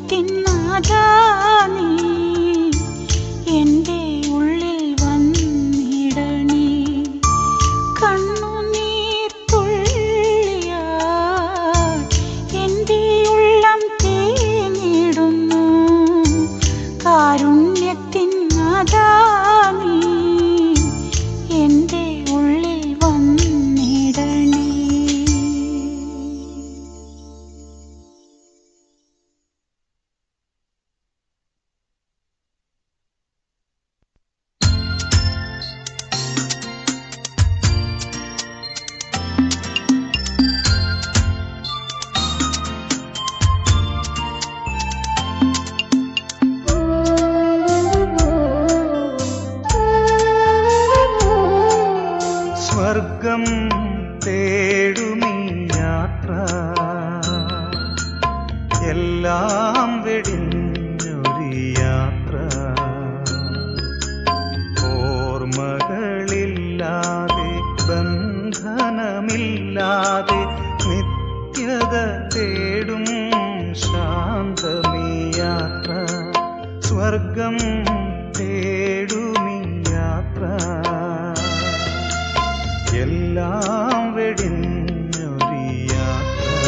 കാരുണ്യത്തിനാഥാ നീ എൻ്റെ ഉള്ളിൽ വന്നിടണേ കണ്ണുനീർ തുള്ളിയാ എൻ്റെ ഉള്ളം തേങ്ങിടുന്നു കാരുണ്യത്തിനാഥാ നീ എൻ്റെ ഉള്ളിൽ വന്നിടണേ സ്വർഗം തേടുമീ യാത്ര എല്ലാം വെടിഞ്ഞൊരു യാത്ര ഓർമ്മകളില്ലാതെ ബന്ധനമില്ലാതെ നിത്യത തേടും ശാന്തമീ യാത്ര സ്വർഗം തേടുമീ യാത്ര എല്ലാം വെടിഞ്ഞൊരു യാത്ര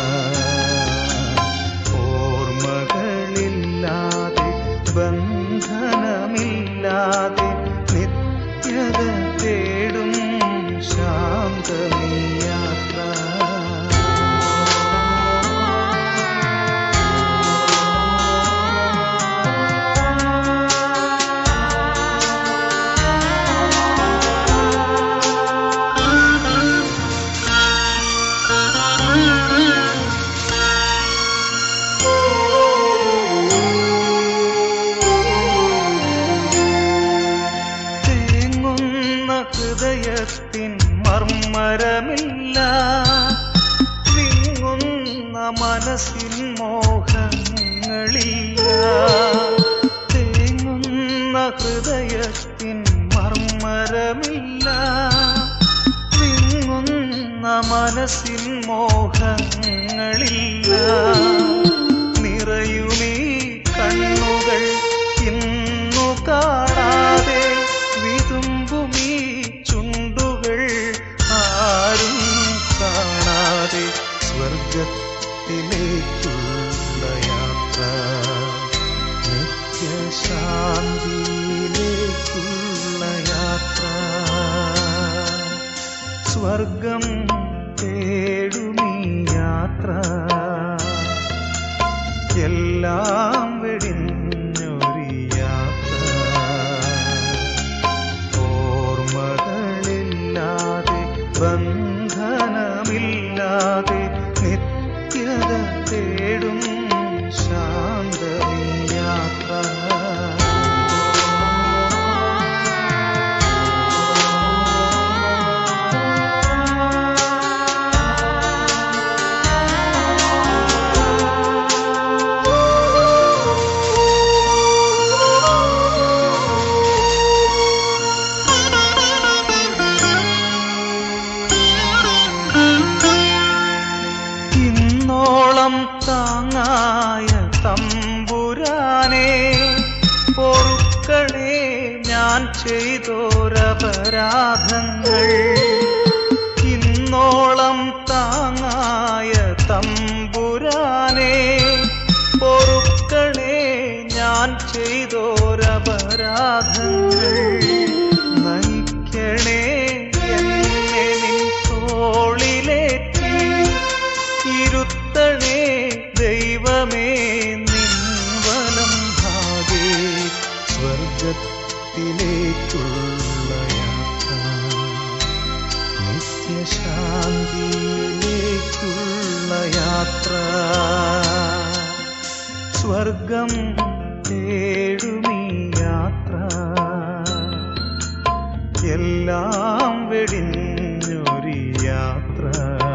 ഓർമ്മകളില്ലാതെ ബന്ധനമില്ലാതെ നിത്യത തേടും ശാന്തമീ യാത്ര തേങ്ങുന്ന ഹൃദയത്തിൻ മർമ്മരമില്ല വിങ്ങുന്ന മനസ്സിൻ മോഹങ്ങളില്ല തേങ്ങുന്ന ഹൃദയത്തിൻ മർമ്മരമില്ല വിങ്ങുന്ന മനസ്സിൻ മോഹങ്ങളില്ല നിറയുമീ കണ്ണുകൾ ഇന്നു കാണാതെ വിതുമ്പുമീ ചുണ്ടുകൾ ആരും കാണാതെ സ്വർഗത്തിലേക്കുള്ള യാത്ര നിത്യശാന്തിയിലേക്കുള്ള യാത്ര സ്വർഗം തേടുമീ യാത്ര എല്ലാം വെടിഞ്ഞൊരു യാത്ര ഓർമ്മകളില്ലാതെ ബന്ധനമില്ലാതെ നിത്യത തേടും ശാന്തമീ യാത്ര ഇന്നോളം താങ്ങായ തമ്പുരാനെ പൊറുക്കണേ ഞാൻ ചെയ്തോരപരാധങ്ങൾ ഇന്നോളം താങ്ങായ തമ്പുരാനെ പൊറുക്കണേ ഞാൻ ചെയ്തോരപരാധങ്ങൾ നയിക്കണേ എന്നെ നിൻ തോളിലേറ്റി ഇരുത്തണേ ദൈവമേ നിൻ വലം ഭാഗേ സ്വർഗത്തിലേക്കുള്ള യാത്ര നിത്യശാന്തിയിലേക്കുള്ള യാത്ര സ്വർഗം തേടുമീ യാത്ര എല്ലാം വെടിഞ്ഞൊരു യാത്ര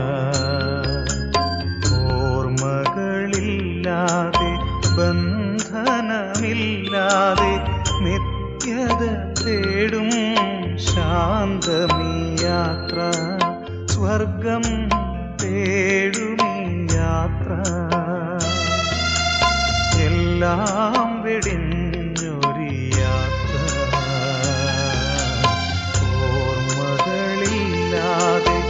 ഓർമ്മകളില്ലാതെ ബന്ധനമില്ലാതെ നിത്യത തേടും ശാന്തമീ യാത്ര സ്വർഗം തേടുമീ യാത്ര എല്ലാം വെടിഞ്ഞൊരു യാത്ര ഓർമ്മകളില്ലാതെ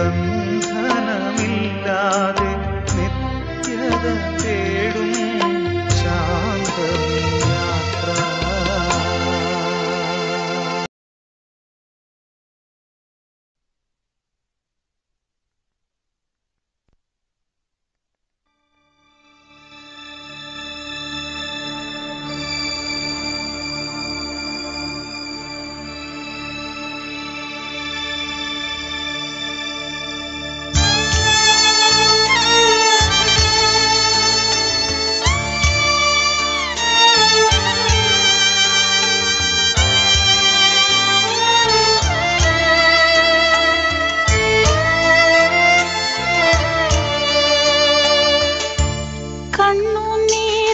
ബന്ധനമില്ലാതെ നിത്യത തേടും ശാന്തമീ യാത്ര കണ്ണുനീർ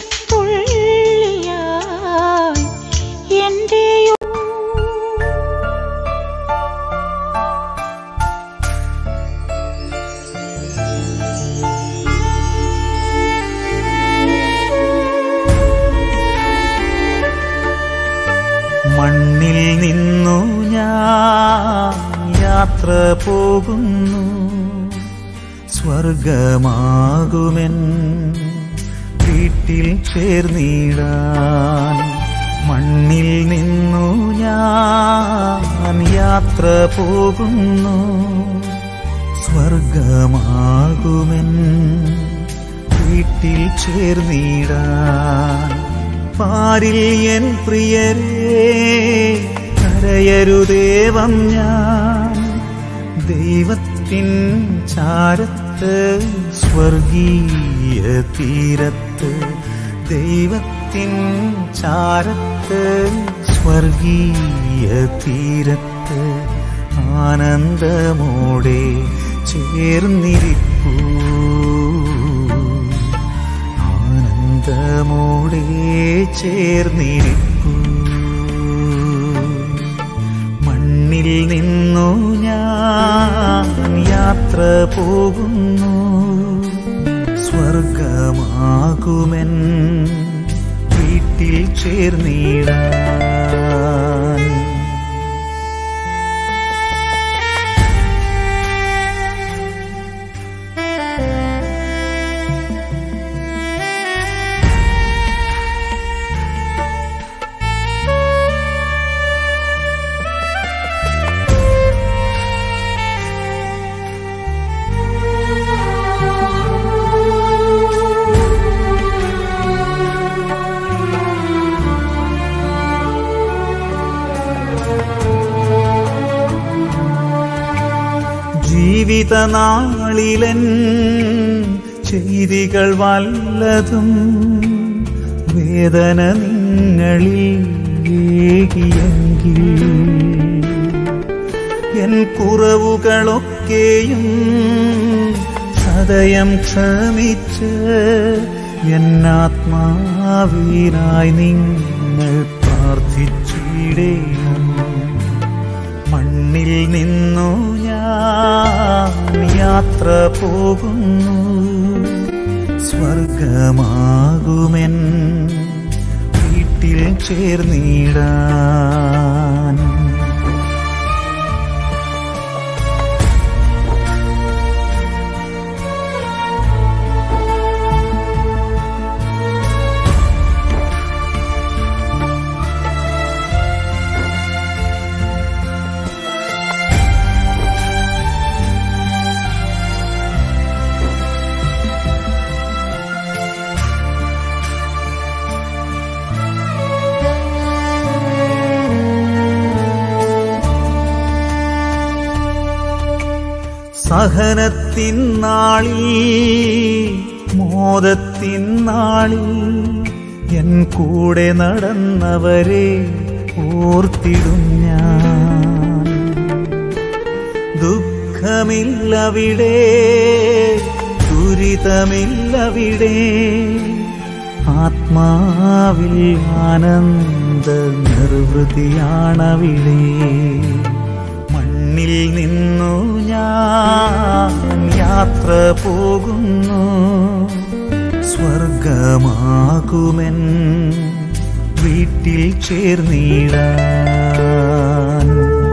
തുള്ളിയായി എൻ്റെ മണ്ണിൽ നിന്നു ഞാൻ യാത്ര പോകുന്നു സ്വർഗമാകുമെൻ വീട്ടിൽ ചേർന്നിടാൻ മണ്ണിൽ നിന്നു ഞാൻ യാത്ര പോകുന്നു സ്വർഗമാകുമെൻ വീട്ടിൽ ചേർന്നിടാൻ പാരിൽ എൻ പ്രിയരേ കരയരുദേവം ഞാൻ ദൈവത്തിൻ ചാരത്ത് സ്വർഗീയ തീരത്ത് ദൈവത്തിൻ ചാരത്ത് സ്വർഗീയ തീരത്ത് ആനന്ദമോടെ ചേർന്നിരിപ്പൂ ആനന്ദമോടെ ചേർന്നിരിപ്പൂ മണ്ണിൽ നിന്നു ഞാൻ യാത്ര പോകുന്നു സ്വർഗമാകുമെൻ വീട്ടിൽ ചേർന്നിടാൻ ജീവിതനാളിലൻ ചെയ്തികൾ വല്ലതും വേദന നിങ്ങളിൽ ഏകിയെങ്കിൽ എൻ കുറവുകളൊക്കെയും സദയം ക്ഷമിച്ച് എന്നാത്മാവിനായി നിങ്ങൾ പ്രാർത്ഥിച്ചിടേണം മണ്ണിൽ നിന്നു ഞാൻ യാത്ര പോകുന്നു സ്വർഗമാകുമെൻ വീട്ടിൽ ചേർന്നിടാൻ സഹനത്തിൻ നാളിൽ മോദത്തിൻ നാളിൽ എൻ കൂടെ നടന്നവരെ ഓർത്തിടും ഞാൻ ദുഃഖമില്ലവിടെ ദുരിതമില്ലവിടെ ആത്മാവിൽ ആനന്ദ നിർവൃതിയാണവിടെ മണ്ണിൽ നിന്നു ഞാൻ യാത്ര പോകുന്നു സ്വർഗമാകുമെൻ വീട്ടിൽ ചേർന്നിടാൻ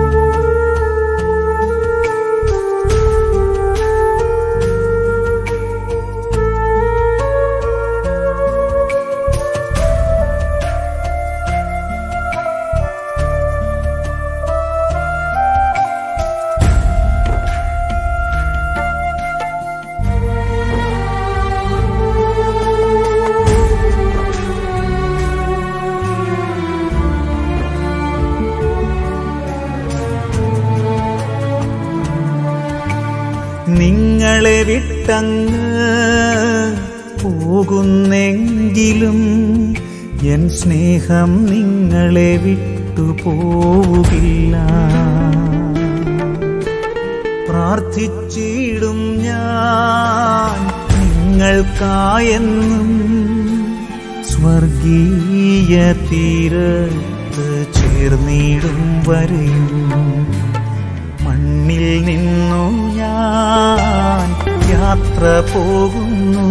നിങ്ങളെ വിട്ടങ്ങ് പോകുന്നെങ്കിലും എൻ സ്നേഹം നിങ്ങളെ വിട്ടു പോവുകില്ല പ്രാർത്ഥിച്ചിടും ഞാൻ നിങ്ങൾക്കായെന്നും സ്വർഗീയ തീരത്ത് ചേർന്നിടും വരെയും മണ്ണിൽ നിന്നു ഞാൻ യാത്ര പോകുന്നു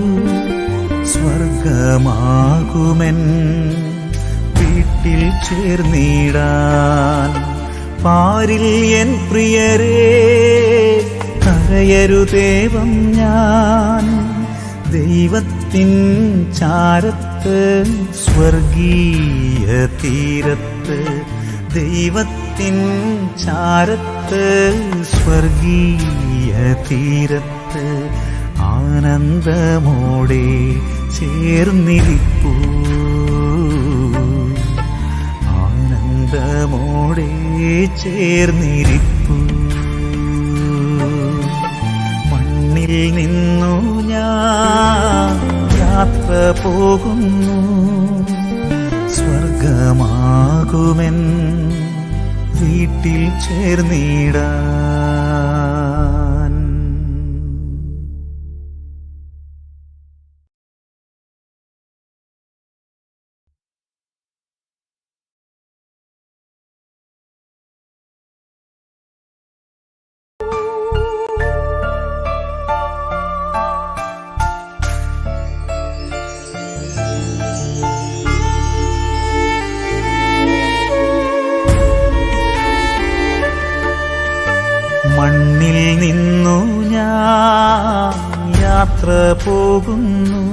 സ്വർഗമാകുമെൻ വീട്ടിൽ ചേർന്നിടാൻ പാരിൽ എൻ പ്രിയരേ കരയരുദേവം ഞാൻ ദൈവത്തിൻ ചാരത്ത് സ്വർഗീയ തീരത്ത് ദൈവത്തിൻ ചാരത്ത് സ്വർഗീയ തീരത്ത് ആനന്ദമോടെ ചേർന്നിരിപ്പൂ ആനന്ദമോടെ ചേർന്നിരിപ്പൂ മണ്ണിൽ നിന്നു ഞാൻ യാത്ര പോകുന്നു സ്വർഗമാകുമെൻ വീട്ടിൽ ചേർന്നിടാൻ മണ്ണിൽ നിന്നു ഞാൻ യാത്ര പോകുന്നു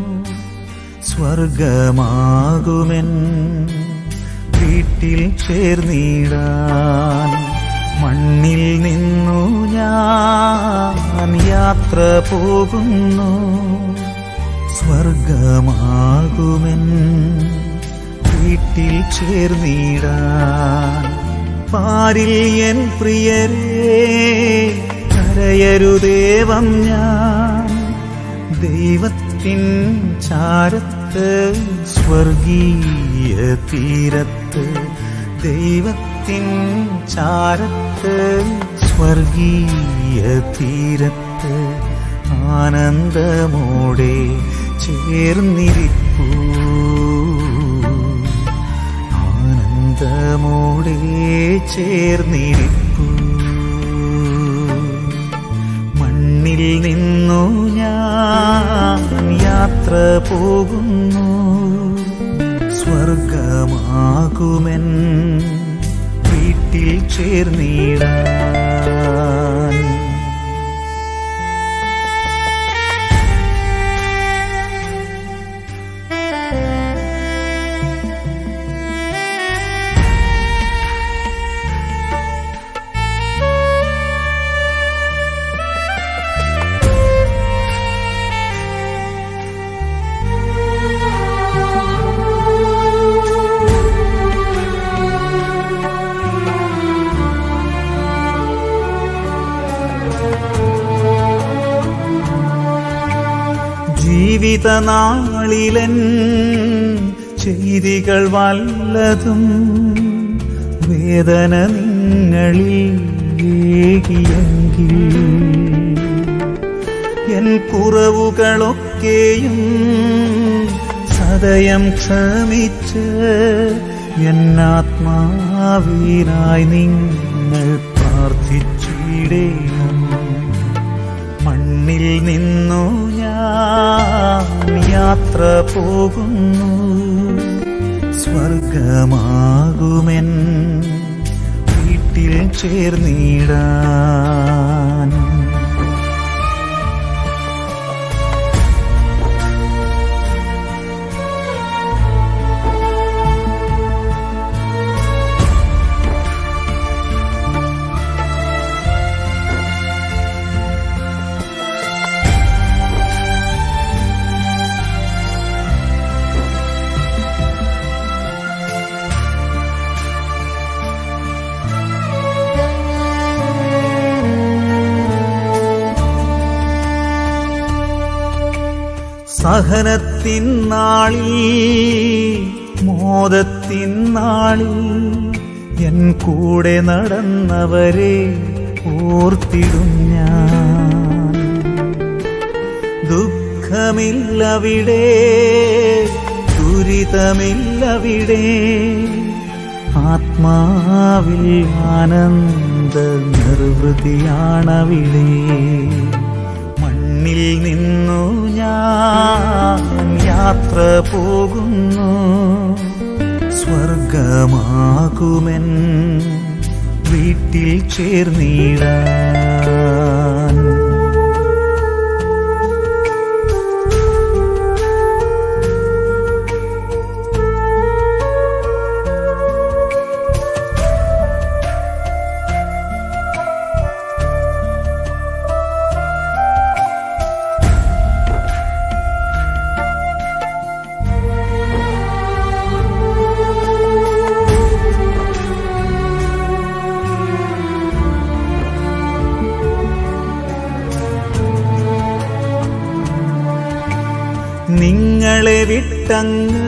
സ്വർഗമാകുമെൻ വീട്ടിൽ ചേർന്നിടാൻ മണ്ണിൽ നിന്നു ഞാൻ യാത്ര പോകുന്നു സ്വർഗമാകുമെൻ വീട്ടിൽ ചേർന്നിടാൻ പാരിൽ എൻ പ്രിയരേ കരയരുദേവം ഞാൻ ദൈവത്തിൻ ചാരത്ത് സ്വർഗീയ തീരത്ത് ദൈവത്തിൻ ചാരത്ത് സ്വർഗീയ തീരത്ത് ആനന്ദമോടെ ചേർന്നിരിപ്പൂ ആനന്ദമോടെ ചേർന്നിരിപ്പൂ മണ്ണിൽ നിന്നു ഞാൻ യാത്ര പോകുന്നു സ്വർഗമാകുമെൻ വീട്ടിൽ ചേർന്നിടാൻ ജീവിതനാളിലൻ ചെയ്തികൾ വല്ലതും വേദന നിങ്ങളിൽ ഏകിയെങ്കിൽ എൻ കുറവുകളൊക്കെയും സദയം ക്ഷമിച്ച് എന്നാത്മാവിനായി നിങ്ങൾ പ്രാർത്ഥിച്ചിടേണം മണ്ണിൽ നിന്നു ഞാൻ ഞാൻ യാത്ര പോകുന്നു സ്വർഗമാകുമെൻ വീട്ടിൽ ചേർന്നിടാൻ സഹനത്തിൻ നാളിൽ മോദത്തിൻ നാളിൽ എൻ കൂടെ നടന്നവരെ ഓർത്തിടും ഞാൻ ദുഃഖമില്ലവിടെ ദുരിതമില്ലവിടെ ആത്മാവിൽ ആനന്ദ നിർവൃതിയാണവിടെ മണ്ണിൽ നിന്നു ഞാൻ യാത്ര പോകുന്നു സ്വർഗമാകുമെൻ വീട്ടിൽ ചേർന്നിടാൻ നിങ്ങളെ വിട്ടങ്ങ്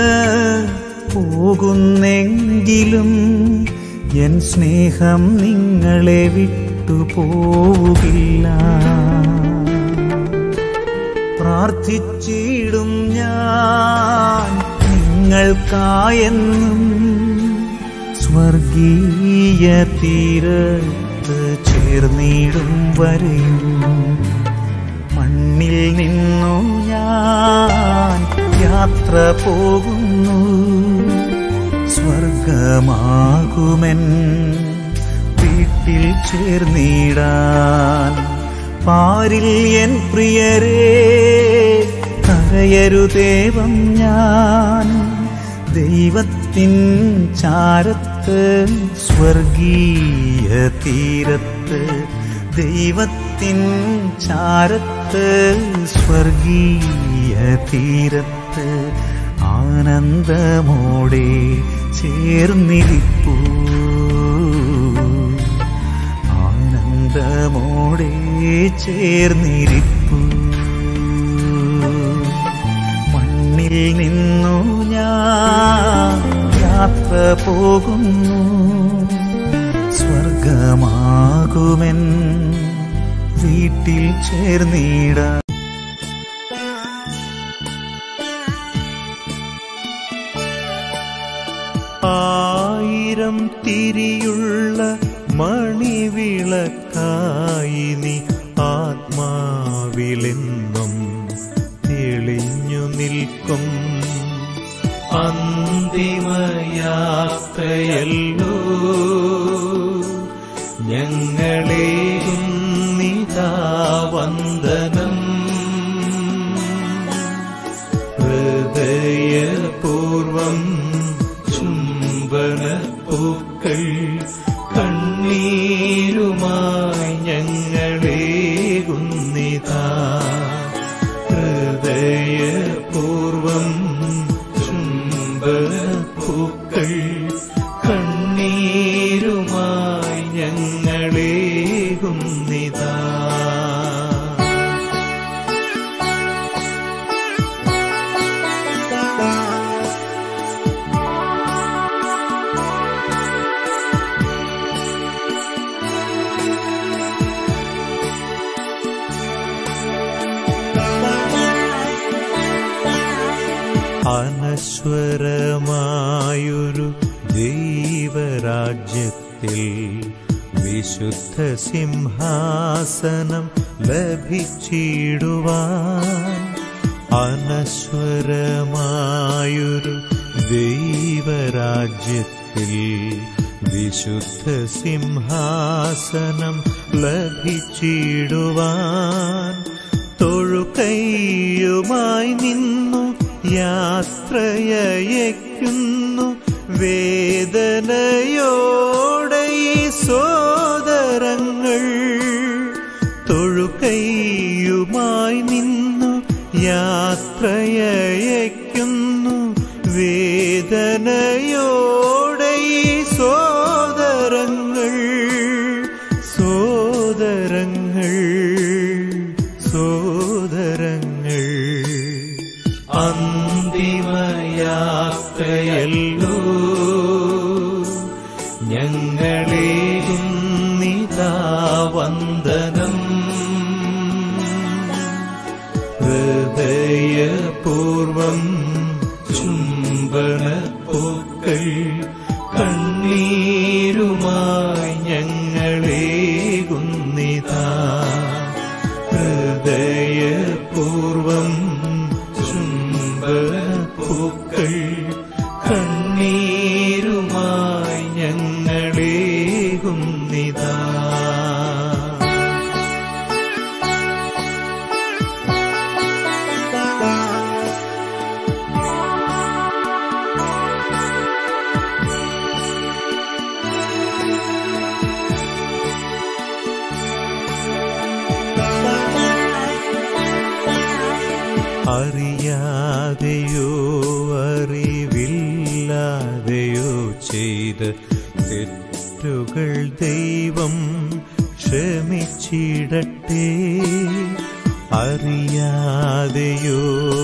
പോകുന്നെങ്കിലും എൻ സ്നേഹം നിങ്ങളെ വിട്ടു പോവുകില്ല പ്രാർത്ഥിച്ചിടും ഞാൻ നിങ്ങൾക്കായെന്നും സ്വർഗീയ തീരത്ത് ചേർന്നിടും വരെയും മണ്ണിൽ നിന്നു ഞാൻ യാത്ര പോകുന്നു സ്വർഗമാകുമെൻ വീട്ടിൽ ചേർന്നിടാൻ പാരിൽ എൻ പ്രിയരേ കരയരുദേവം ഞാൻ ദൈവത്തിൻ ചാരത്ത് സ്വർഗീയ തീരത്ത് ദൈവത്തിൻ ചാരത്ത് സ്വർഗീയ തീരത്ത് ആനന്ദമോടെ ചേർന്നിരിപ്പൂ ആനന്ദമോടെ ചേർന്നിരിപ്പൂ മണ്ണിൽ നിന്നു ഞാൻ യാത്ര പോകുന്നു സ്വർഗമാകുമെൻ വീട്ടിൽ ചേർന്നിടാൻ ആയിരം തിരിയുള്ള മണിവിളക്കായി നീ ആത്മാവിലെന്നും തെളിഞ്ഞു നിൽക്കും അന്തിമയാത്രയല്ലോ ഞങ്ങളേകും നിതാ വന്ദനം ഹൃദയപൂർവം ചുംബനപ്പൂക്കൾ കണ്ണീരുമായി ഞങ്ങളേകുന്നിതാ ഹൃദയപൂർവം ചുംബനപ്പൂക്കൾ കണ്ണീരുമായി ഞങ്ങളേകുന്നിതാ അനശ്വരമായൊരു ദൈവരാജ്യത്തിൽ വിശുദ്ധ സിംഹാസനം ലഭിച്ചിടുവാൻ അനശ്വരമായൊരു ദൈവരാജ്യത്തിൽ വിശുദ്ധ സിംഹാസനം ലഭിച്ചിടുവാൻ തൊഴുകൈയുമായി നിന്നു യാത്രയയക്കുന്നു വേദനയോടെ ഈ സോദരങ്ങൾ തൊഴുകൈയുമായി നിന്നു യാത്രയയക്കുന്നു വേദനയോടെ ഈ സോദരങ്ങൾ സോദരങ്ങൾ സോദരങ്ങൾ അന്തിമയാത്രയല്ലോ ഞങ്ങളേകുന്നിതാ വന്ദനം ഹൃദയപൂർവം ചുംബനപ്പൂക്കൾ കണ്ണീരുമായി ഞങ്ങളേകുന്നിതാ ഹൃദയപൂർവം ചുംബനപ്പൂക്കൾ കണ്ണീരുമായി ഞങ്ങളേകുന്നിതാ അറിയാതെയോ അറിവില്ലാതെയോ ചെയ്ത തെറ്റുകൾ ദൈവം ക്ഷമിച്ചിടട്ടെ അറിയാതെയോ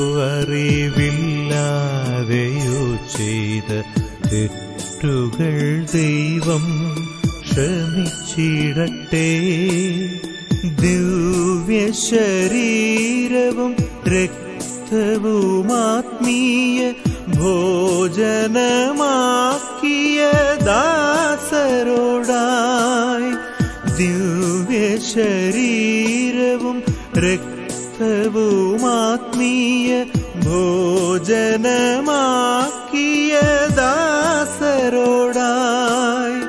അറിവില്ലാതെയോ ചെയ്ത തെറ്റുകൾ ദൈവം ക്ഷമിച്ചിടട്ടെ ദിവ്യശരീരവും രക്തവുമാത്മീയ ഭോജനമാക്കിയ ദാസരോടായി ദിവ്യശരീരവും രക്തവുമാത്മീയ ഭോജനമാക്കിയ ദാസരോടായി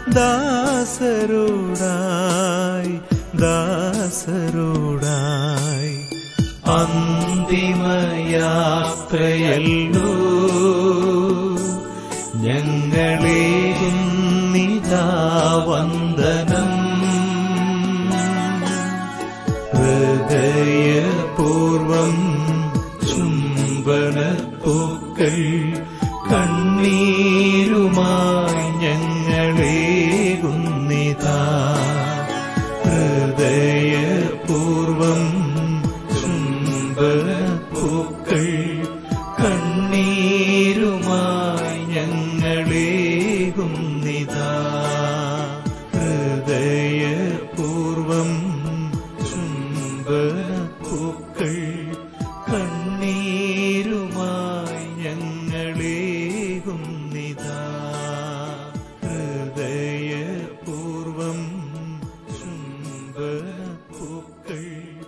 ദാസരോടായി ദാസരോടായി അന്തിമയാത്രയല്ലോ ഞങ്ങളേകുന്നിതാ വന്ദനം ഹൃദയപൂർവം ചുംബനപ്പൂക്കൾ കണ്ണീരുമായി ഞങ്ങളേകുന്നിതാ ഹൃദയപൂർവം ചുംബനപ്പൂക്കൾ കണ്ണീരുമായി ഞങ്ങളേകുന്നിതാ ഹൃദയപൂർവം ചുംബനപ്പൂക്കൾ കണ്ണീരുമായി ഞങ്ങളേകുന്നിതാ ഹൃദയപൂർവം ചുംബനപ്പൂക്കൾ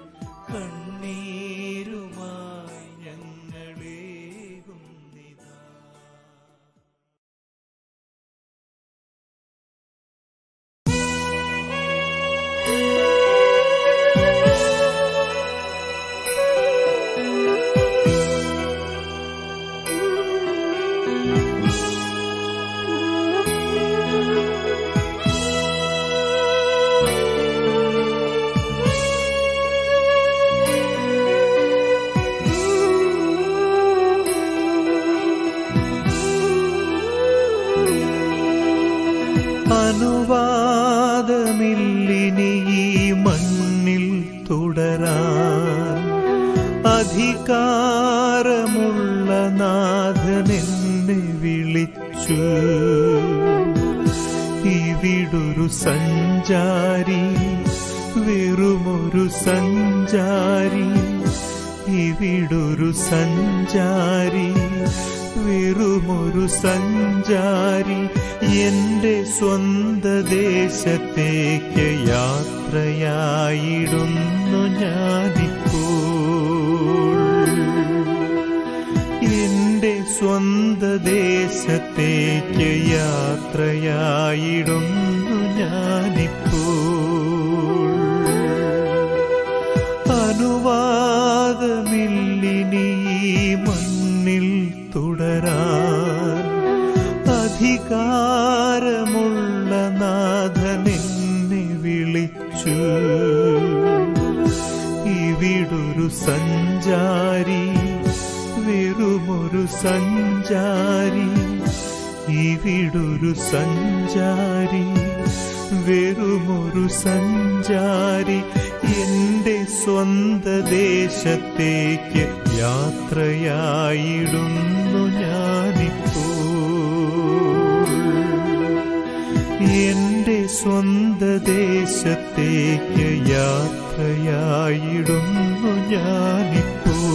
കണ്ണീരുമായി ഞങ്ങളേകുന്നിതാ അനുവാദമില്ലിനി ഈ മണ്ണിൽ തുടരാൻ അധികാരമുള്ള നാഥനെന്നെ വിളിച്ചു ഇവിടൊരു സഞ്ചാരി വെറുമൊരു സഞ്ചാരി ഇവിടൊരു സഞ്ചാരി വെറുമൊരു സഞ്ചാരി എന്റെ സ്വന്ത ദേശത്തേക്ക് യാത്രയായിടുന്നു ഞാനിപ്പോൾ എന്റെ സ്വന്ത ദേശത്തേക്ക് യാത്രയായിടുന്നു ഞാനിപ്പോൾ അനുവാദമില്ലിനി ഈ മണ്ണിൽ തുടരാൻ അധികാരമുള്ള നാഥൻ എന്നെ വിളിച്ചു ഇവിടൊരു സഞ്ചാരി വെറുമൊരു സഞ്ചാരി ഇവിടൊരു സഞ്ചാരി വെറുമൊരു സഞ്ചാരി എന്റെ സ്വന്ത ദേശത്തേക്ക് യാത്രയായിടുന്നു ഞാനിപ്പോൾ എന്റെ സ്വന്ത ദേശത്തേക്ക് യാത്രയായിടുന്നു ഞാനിപ്പോൾ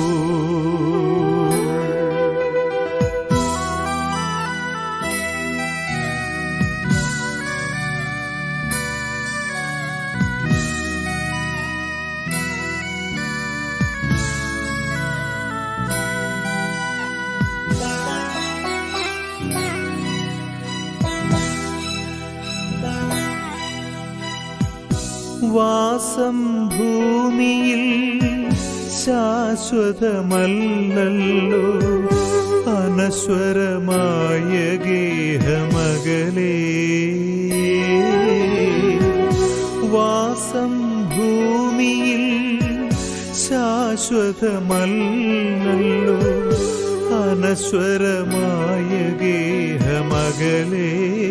വാസം ഭൂമിയിൽ ശാശ്വതമല്ലല്ലോ അനശ്വരമായ ഗേഹമകലേ വാസം ഭൂമിയിൽ ശാശ്വതമല്ലല്ലോ അനശ്വരമായ ഗേഹമകലേ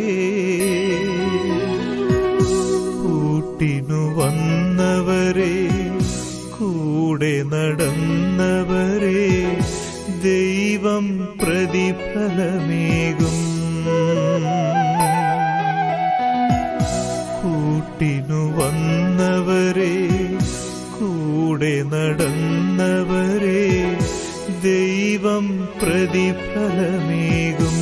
കൂട്ടിനു വന്നവരെ കൂടെ നടന്നവരെ ദൈവം പ്രതിഫലമേകും കൂട്ടിനു വന്നവരെ കൂടെ നടന്നവരെ ദൈവം പ്രതിഫലമേകും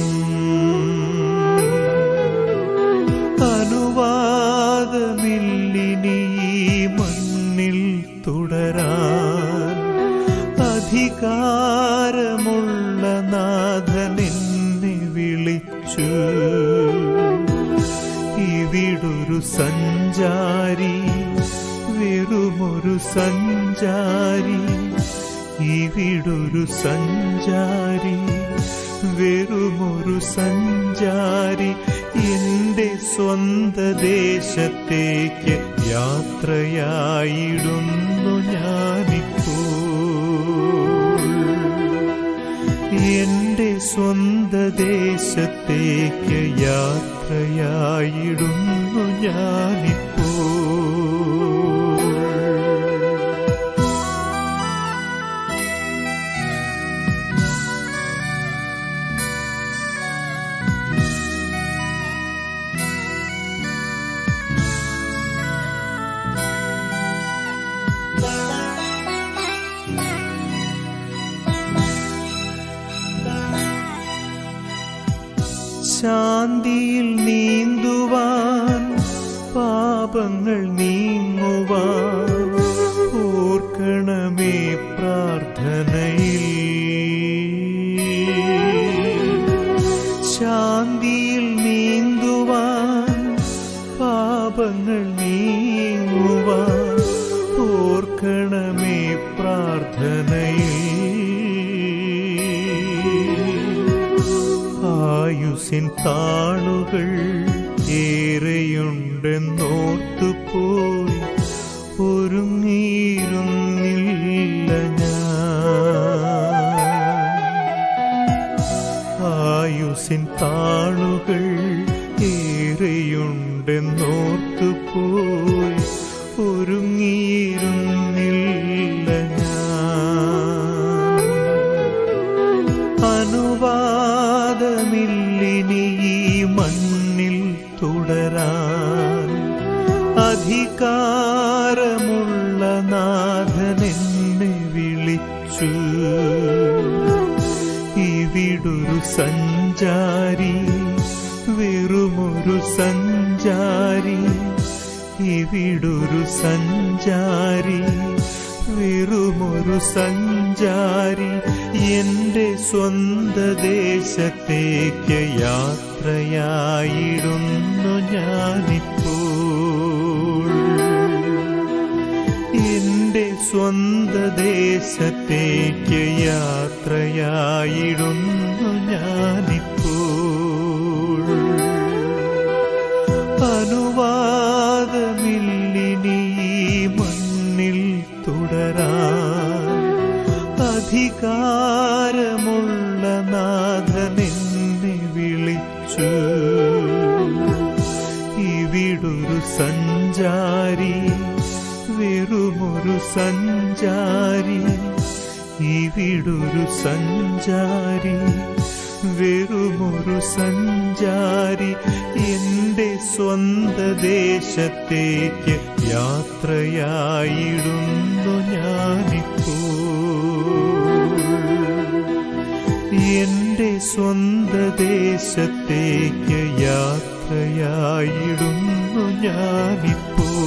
അനുവാദമില്ലിനി ഈ മണ്ണിൽ തുടരാൻ അധികാരമുള്ള നാഥൻ എന്നെ വിളിച്ചു ഇവിടൊരു സഞ്ചാരി വെറുമൊരു സഞ്ചാരി ഇവിടൊരു സഞ്ചാരി വെറുമൊരു സഞ്ചാരി എന്റെ സ്വന്ത ദേശത്തേക്ക് യാത്രയായിടുന്നു ഞാനിപ്പോൾ എന്റെ സ്വന്ത ദേശത്തേക്ക് യാത്രയായിടുന്നു ഞാനിപ്പോൾ ശാന്തിയിൽ നീന്തുവാൻ പാപങ്ങൾ നീങ്ങുവാൻ ഓർക്കണമേ പ്രാർത്ഥനയിൽ ശാന്തിയിൽ നീന്തുവാൻ പാപങ്ങൾ നീങ്ങുവാൻ ഓർക്കണമേ പ്രാർത്ഥനയിൽ ആയുസിൻ താളുകൾ ഏറെയുണ്ടെന്നോർത്തുപോയി ഒരുങ്ങിയിരുന്നില്ല ഞാൻ ആയുസിൻ താളുകൾ ഏറെയുണ്ടെന്നോർത്തുപോയി ഒരുങ്ങിയിരുന്നില്ല ഞാൻ അനുവാദമില്ലിനി ഈ മണ്ണിൽ തുടരാൻ അധികാരമുള്ള നാഥൻ എന്നെ വിളിച്ചു ഇവിടൊരു സഞ്ചാരി വെറുമൊരു സഞ്ചാരി ഇവിടൊരു സഞ്ചാരി വെറുമൊരു സഞ്ചാരി എന്റെ സ്വന്ത ദേശത്തേക്ക് യാത്രയായിടുന്നു ഞാനിപ്പോൾ എന്റെ സ്വന്ത ദേശത്തേക്ക് യാത്രയായിടുന്നു ഞാനിപ്പോൾ അനുവാദമില്ലിനി ഈ മണ്ണിൽ തുടരാൻ അധികാരമുള്ള നാഥനെന്നെ വിളിച്ചു ഇവിടൊരു സഞ്ചാരി വെറുമൊരു സഞ്ചാരി ഇവിടൊരു സഞ്ചാരി വെറുമൊരു സഞ്ചാരി എന്റെ സ്വന്ത ദേശത്തേക്ക് യാത്രയായിടുന്നു ഞാനിപ്പോൾ എന്റെ സ്വന്ത ദേശത്തേക്ക് യാത്രയായിടുന്നു ഞാനിപ്പോൾ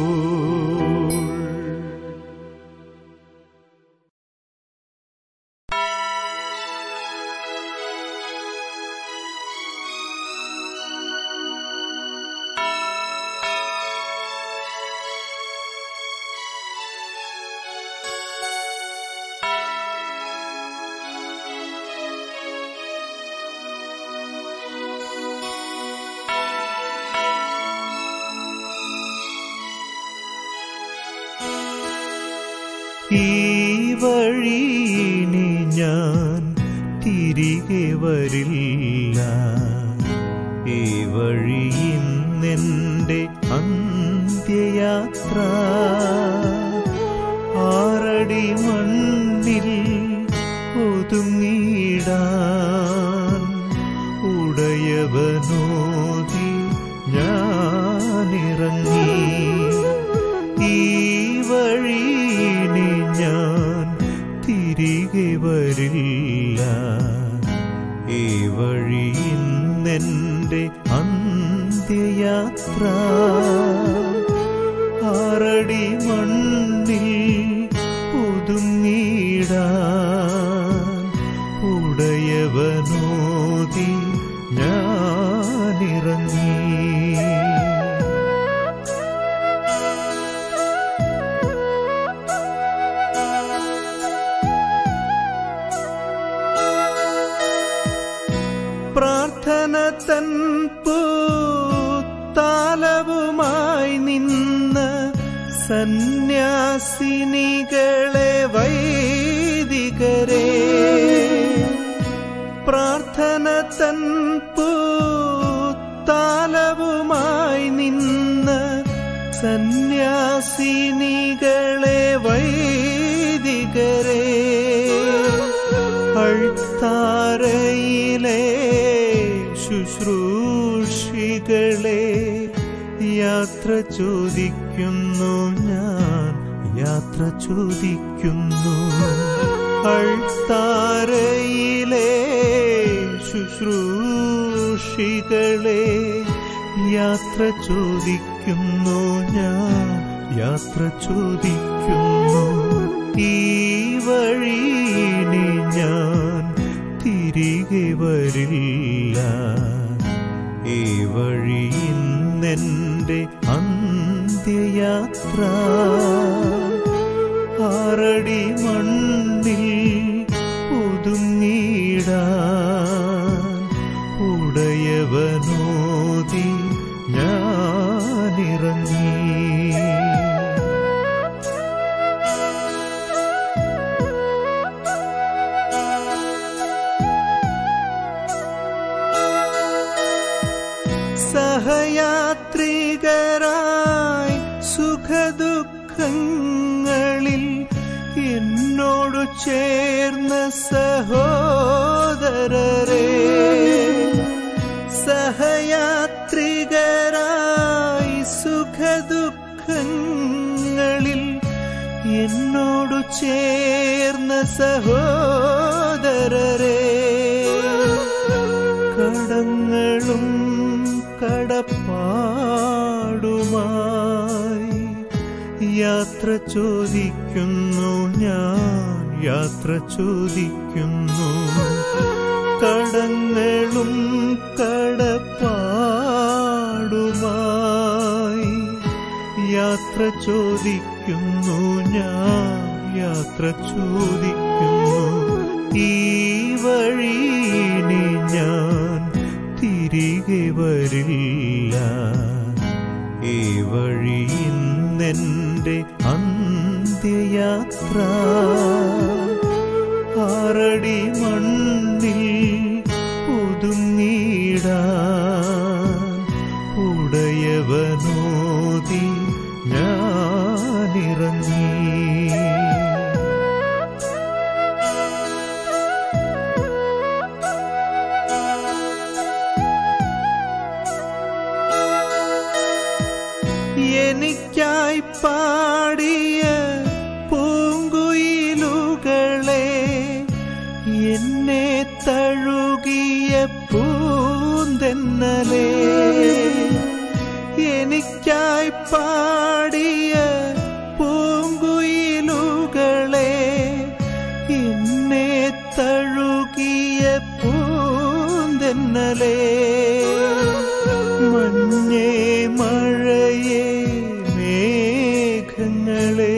ഈ വഴിയിനി ഞാൻ തിരികെ വരില്ല ഈ വഴി ഇന്നെന്റെ അന്ത്യയാത്ര ആറടി മണ്ണിൽ ഒതുങ്ങിടാൻ ഉടയവനോതി ഞാനിറങ്ങി ഈ വഴിയിനി ഞാൻ തിരികെ വരില്ല ഈ വഴി ഇന്നെന്റെ അന്ത്യയാത്ര ആറടി മണ്ണിൽ ഒതുങ്ങിടാൻ ഉടയവനോതി ഞാനിറങ്ങി പ്രാർത്ഥന തൻ പൂത്താലവുമായി നിന്ന് സന്യാസിനികളെ വൈദികരെ പ്രാർത്ഥന തൻ പൂത്താലവുമായി നിന്ന് സന്യാസിനികളെ വൈദികരെ അൾത്താരയിലെ ശുശ്രൂഷികളെ യാത്ര ചോദിക്കുന്നു ഞാൻ യാത്ര ചോദിക്കുന്നു അൾത്താരയിലെ ശുശ്രൂഷികളെ യാത്ര ചോദിക്കുന്നു ഞാൻ യാത്ര ചോദിക്കുന്നു ഈ വഴിയിനി ഞാൻ തിരികെ വരില്ല ഈ വഴി ഇന്നെന്റെ അന്ത്യയാത്ര ആറടി മണ്ണിൽ ഒതുങ്ങിടാൻ ഉടയവനോതി ഞാനിറങ്ങി സഹയാത്രികരായി സുഖദുഃഖങ്ങളിൽ എന്നോടു ചേർന്ന സഹോദരരെ സഹയാത്രികരായി സുഖദുഃഖങ്ങളിൽ എന്നോടു ചേർന്ന സഹോദരരെ കടപ്പാടുമായി യാത്ര ചോദിക്കുന്നു ഞാൻ യാത്ര ചോദിക്കുന്നു കടങ്ങളും കടപ്പാടുമായി യാത്ര ചോദിക്കുന്നു ഞാൻ യാത്ര ചോദിക്കുന്നു ഈ വഴിയിനി ഞാൻ തിരികെ വരില്ല ഈ വഴി ഇന്നെന്റെ അന്ത്യയാത്ര ആറടി മണ്ണിൽ ഒതുങ്ങിടാൻ ഉടയവനോതി ഞാനിറങ്ങി എനിക്കായി പാടിയ പൂങ്കുയിലുകളെ എന്നെ തഴുകിയ പൂന്തെന്നലേ എനിക്കായി പാടിയ പൂങ്കുയിലുകളെ എന്നെ തഴുകിയ പൂന്തെന്നലേ മഞ്ഞേ മഴയേ മേഘങ്ങളെ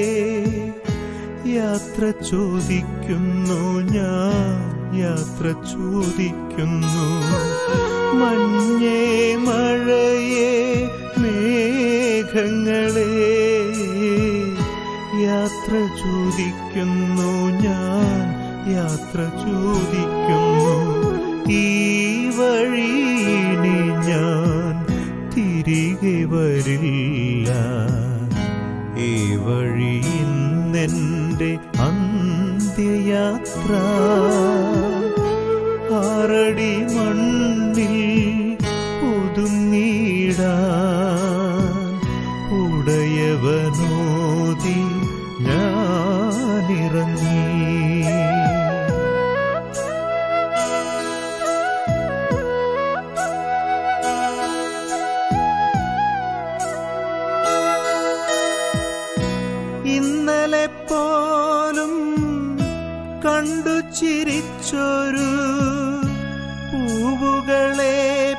യാത്ര ചോദിക്കുന്നു ഞാൻ യാത്ര ചോദിക്കുന്നു മഞ്ഞേ മഴയേ മേഘങ്ങളെ യാത്ര ചോദിക്കുന്നു ഞാൻ യാത്ര ചോദിക്കുന്നു ഈ വഴിയിനി ഞാൻ തിരികെ വരില്ല ഈ വഴി ഇന്നെന്റെ അന്ത്യയാത്ര ആറടി മണ്ണിൽ ഒതുങ്ങിടാൻ ഉടയവനോതി ഞാനിറങ്ങി ഇന്നലെ പോലും കണ്ടു ചിരിച്ചൊരു പൂവുകളെ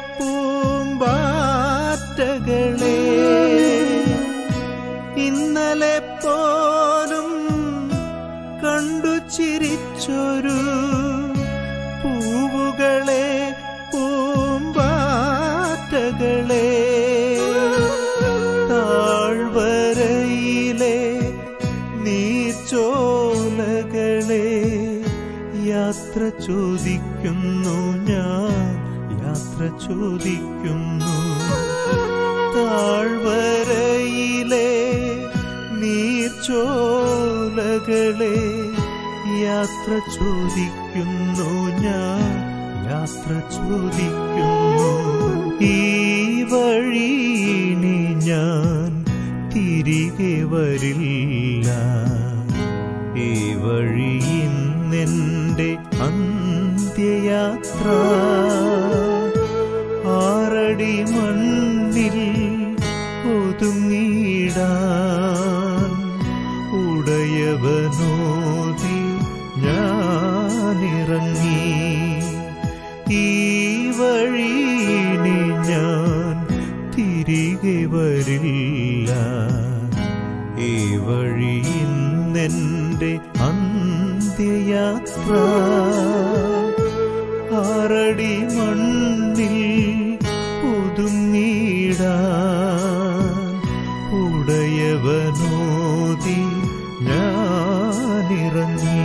പൂമ്പാറ്റകളെ ഇന്നലെ പോലും കണ്ടു ചിരിച്ചൊരു പൂവുകളെ പൂമ്പാറ്റകളെ താഴ്വരയിലെ നീർച്ചോലകളെ യാത്ര ചോദിക്കുന്നു ഞാൻ യാത്ര ചോദിക്കുന്നു താഴ്വരയിലെ നീർച്ചോലകളെ യാത്ര ചോദിക്കുന്നു ഞാൻ യാത്ര ചോദിക്കുന്നു ഈ വഴിയിനി ഞാൻ തിരികെ വരില്ല ഈ വഴി ഇന്നെന്റെ അന്ത്യയാത്ര ആറടി മണ്ണിൽ ഒതുങ്ങിടാൻ ഉടയവനോതി ഞാനിറങ്ങി ഈ വഴിയിനി ഞാൻ തിരികെ വരില്ല ഈ വഴി ഇന്നെന്റെ അന്ത്യയാത്ര ആറടി മണ്ണിൽ ഒതുങ്ങിടാൻ ഉടയവനോതി ഞാനിറങ്ങി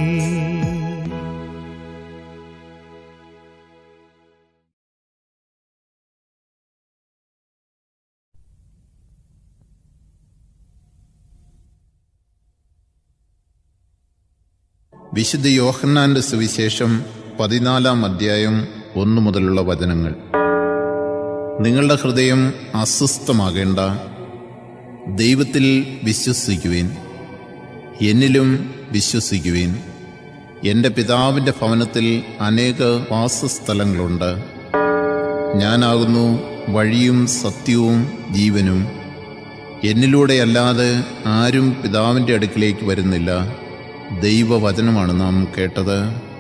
വിശുദ്ധ യോഹന്നാന്റെ സുവിശേഷം പതിനാലാം അധ്യായം ഒന്നു മുതലുള്ള വചനങ്ങൾ നിങ്ങളുടെ ഹൃദയം അസ്വസ്ഥമാകേണ്ട ദൈവത്തിൽ വിശ്വസിക്കുവിൻ എന്നിലും വിശ്വസിക്കുവിൻ എൻ്റെ പിതാവിൻ്റെ ഭവനത്തിൽ അനേക വാസസ്ഥലങ്ങളുണ്ട് ഞാനാകുന്നു വഴിയും സത്യവും ജീവനും എന്നിലൂടെയല്ലാതെ ആരും പിതാവിൻ്റെ അടുക്കിലേക്ക് വരുന്നില്ല ദൈവവചനമാണ് നാം കേട്ടത്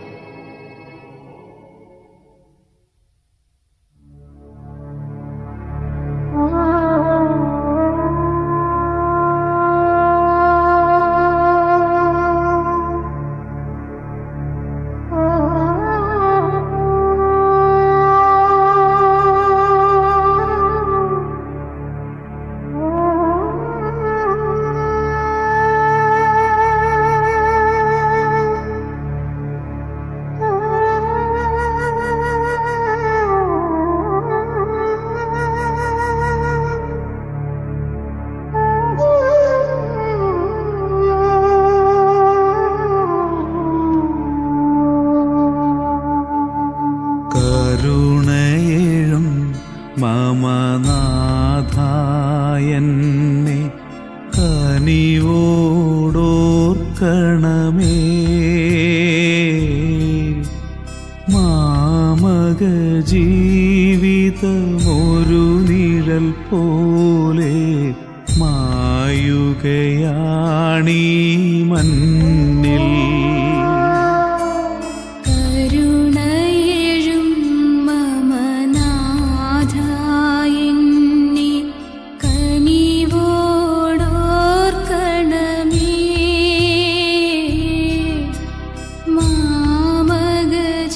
കരുണയേഴും മമനാഥായന്നെ കനിവോടോർക്കണമേ മാമക ജീവിതമൊരു നിഴൽ പോലെ മായുകയാണീ മണ്ണിൽ കരുണയേഴും മമനാഥായെന്നെ കനിവോടോർക്കണമേ മാമക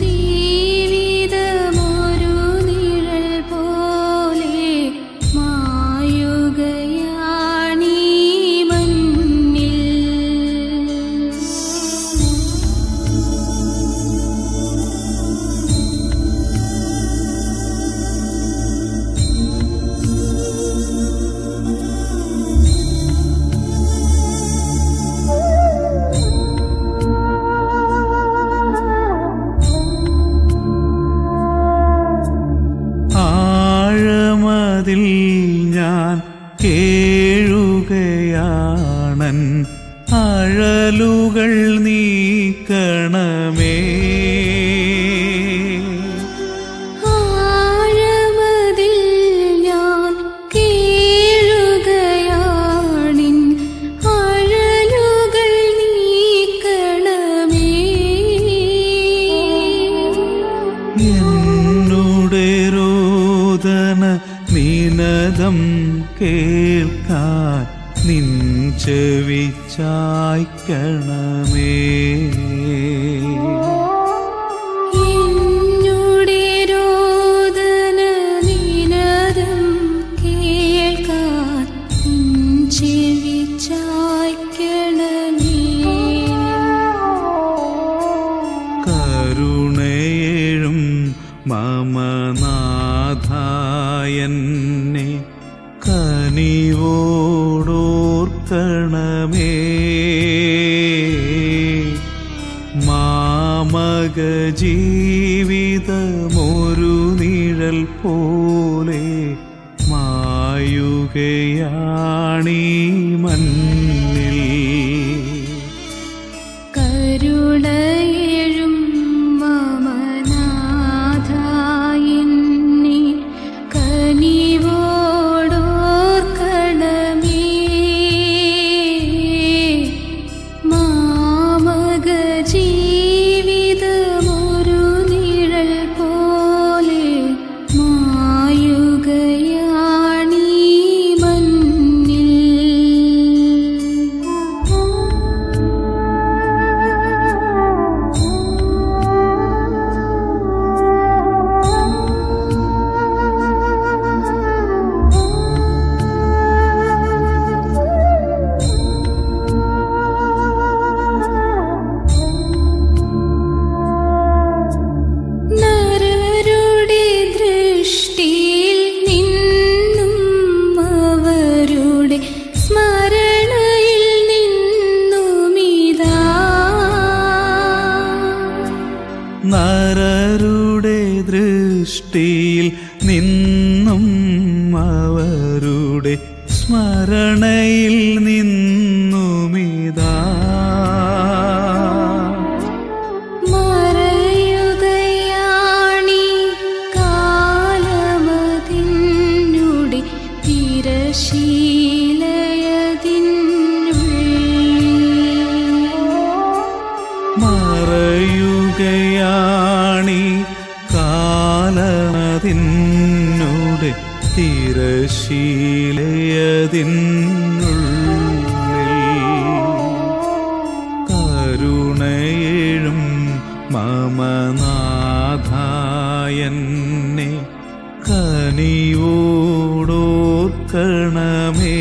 ജീവിതമൊരു നിഴൽ പോലെ മായുകയാണീ മണ്ണിൽ ആഴമതിൽ ഞാൻ കേഴുകയാണൻ അഴലുകൾ നീക്കണമേ ആഴമതിൽ ഞാൻ കീഴുകയാണിൻ അഴലുകൾ നീക്കണമേ എന്നുടെ രോദന നിനദം കേൾക്കാൻ നിൻ ചെവിച്ചായ്ക്കണമേ എന്നുടെ രോദന നിനദം കേൾക്കാൻ നിൻ ചെവി ചായ്ക്കണമേ കരുണയേഴും മമനാഥായന്നെ കനിവോടോർക്കണമേ മാമക ജീവിതമൊരു നിഴൽ പോലെ മായുകയാണീ മണ്ണിൽ കരുണയേഴും മമനാഥായെന്നെ കനിവോടോർക്കണമേ മാമക ജീവിതമൊരു നിഴൽ പോലെ മായുകയാണീ മണ്ണിൽ നരരുടെ ദൃഷ്ടിയിൽ നിന്നും അവരുടെ സ്മരണയിൽ നിന്നുമിതാ നരരുടെ ദൃഷ്ടിയിൽ നിന്നും അവരുടെ സ്മരണയിൽ നിന്നുമിതാ മറയുകയാണീ കാലമതിൻ യാണി കാലനതിന്നുടെ തിരശീലയതിന്നുള്ളിൽ കരുണയേഴും മമനാഥായന്നെ കനിയോടോർക്കണമേ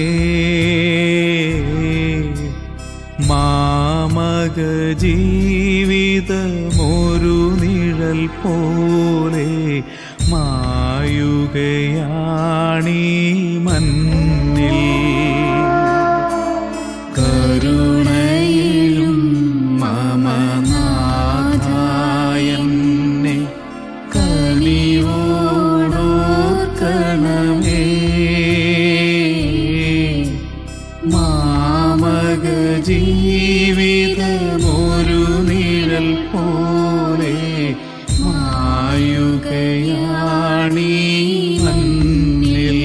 മാമക ജീവിതമൊരു നിഴൽ പോലെ മായുകയാണീ മണ്ണിൽ കരുണയിലും മമനാഥായന്നെ കനിയോടോർക്കണമേ മാമക ജീവിതമൊരു നിഴൽ പോലെ മായുകയാണീ മണ്ണിൽ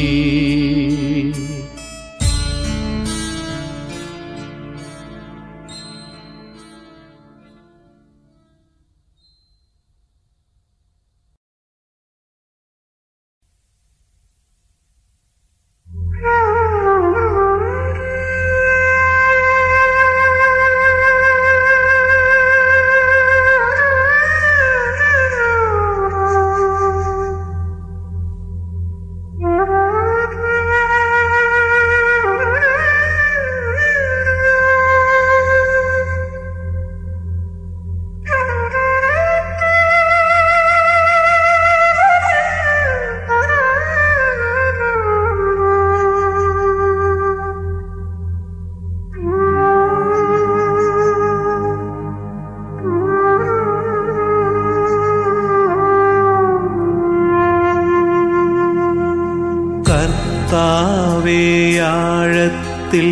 കർത്താവേയാഴത്തിൽ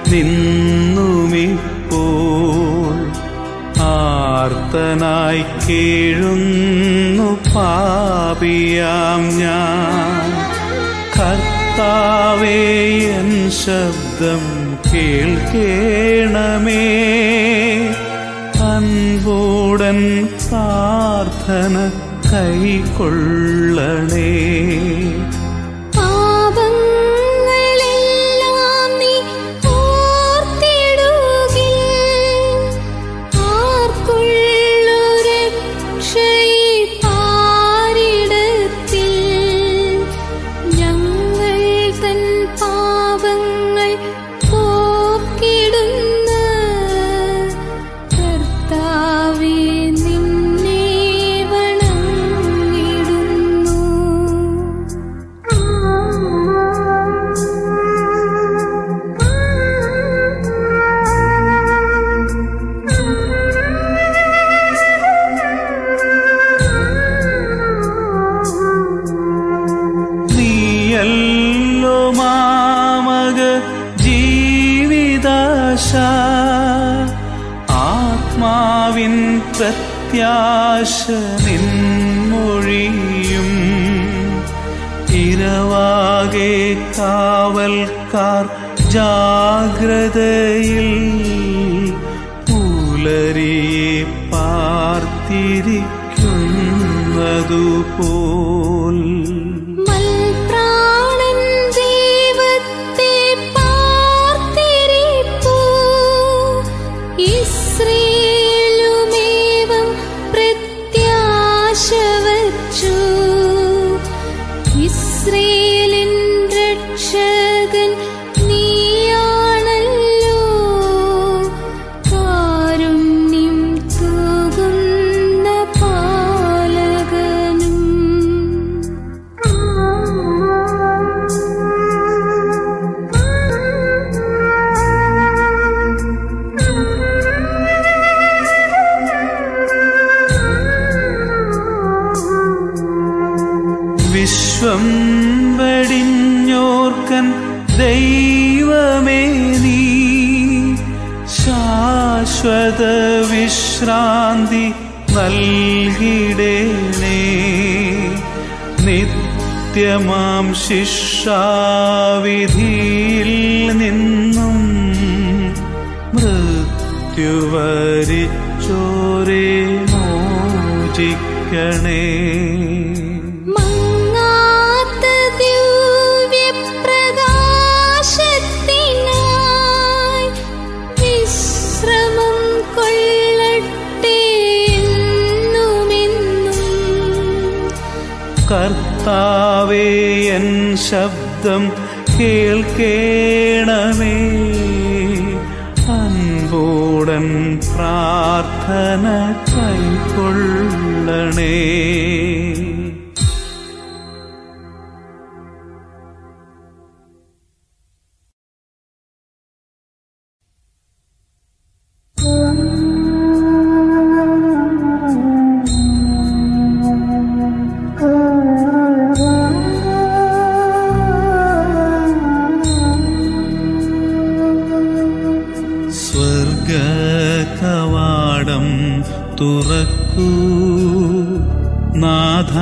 നിന്നുമിപ്പോൾ ആർത്തനായി കേഴുന്നു പാപിയാം ഞാൻ കർത്താവേ എൻ ശബ്ദം കേൾക്കേണമേ അൻപോടൻ പ്രാർത്ഥന കൈക്കൊള്ളണേ പാപങ്ങളെല്ലാം നീ ഓർത്തിടുകിൽ ആർക്കുള്ളു രക്ഷയി പാരിടത്തിൽ ഞങ്ങൾ തൻ പാപങ്ങൾ പോക്കിടുന്ന കർത്താവേ നിന്നെ വണങ്ങിടുന്നു നീയല്ലോ മാമക ജീവിതാശ ആത്മാവിൻ പ്രത്യാശ നിൻമൊഴിയും ഇരവാകെ കാവൽക്കാർ ജാഗ്രതയിൽ പുലരിയെ പാർത്തിരിക്കുന്നതുപോൽ മൽപ്രാണൻ ദൈവത്തെ പാർത്തിരിപ്പൂ ഇസ്രയേലുമേവം പ്രത്യാശ വച്ചു ഇസ്രയേലിൻ രക്ഷകൻ നീയാണല്ലോ കാരുണ്യം തൂകുന്ന പാലകനും വിശ്വം വെടിഞ്ഞോർക്കൻ ദൈവമേ നീ ശാശ്വത വിശ്രാന്തി നൽകിടേണേ നിത്യമാം ശിക്ഷാവിധിയിൽ നിന്നും മൃത്യുവരിച്ചോരേ മോചിക്ക രക്ഷിക്കണേ മങ്ങാത്ത ദിവ്യപ്രകാശത്തിനായി വിശ്രമം കൊള്ളട്ടെ എന്നുമെന്നും കർത്താവേ എൻ ശബ്ദം കേൾക്കേണമേ അൻപോടൻ പ്രാർത്ഥന കൈക്കൊള്ളണേ സ്വർഗകവാടം തുറക്കൂ നാഥ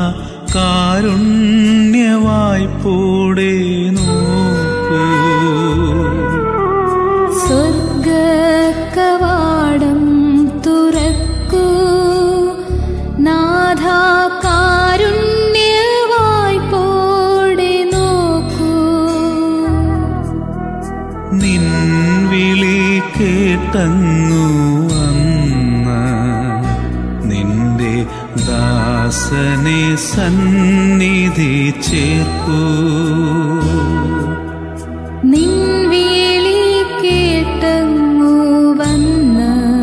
കാരുണ്യവായ്പോടെ നോക്കൂ സ്വർഗകവാടം തുറക്കൂ നാഥ കാരുണ്യവായ്പോടെ നോക്കൂ നിൻ വിളി കേട്ടങ്ങു വന്ന നിന്റെ ദാസനെ സന്നിധി ചേർക്കൂ നിൻ വിളി കേട്ടങ്ങു വന്ന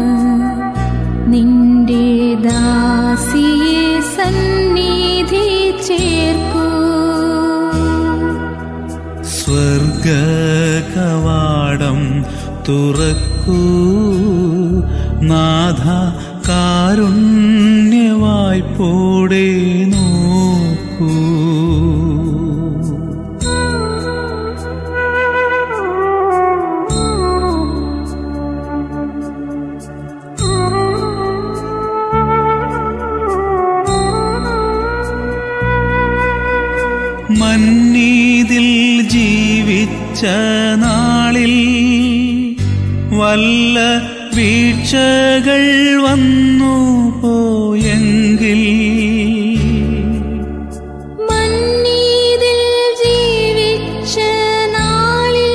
നിന്റെ ദാസിയെ സന്നിധി ചേർക്കൂ സ്വർഗകവാടം തുറക്കൂ നാഥ കാരുണ്യവായ്പോടെ നോക്കൂ മന്നീതിൽ ജീവിച്ച നാളിൽ വല്ല വീഴ്ചകൾ വന്നു പോയെങ്കിൽ മന്നീതിൽ ജീവിച്ച നാളിൽ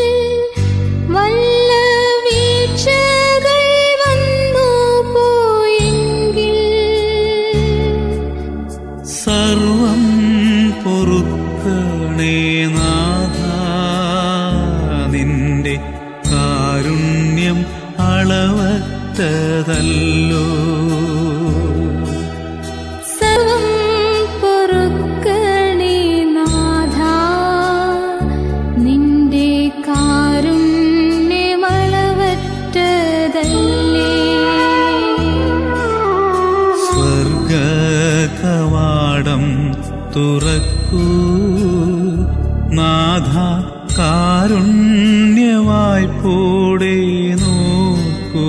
വല്ല വീഴ്ചകൾ വന്നു പോയെങ്കിൽ സർവം പൊറുക്കണേ നാഥ നിന്റെ കാരുണ്യം അളവറ്റതല്ലോ സർവം പൊറുക്കണേ നാഥ നിന്റെ കാരുണ്യമളവറ്റതല്ലേ സ്വർഗകവാടം തുറക്കൂ നാഥ കാരുണ്യവായ്പോടെ നോക്കൂ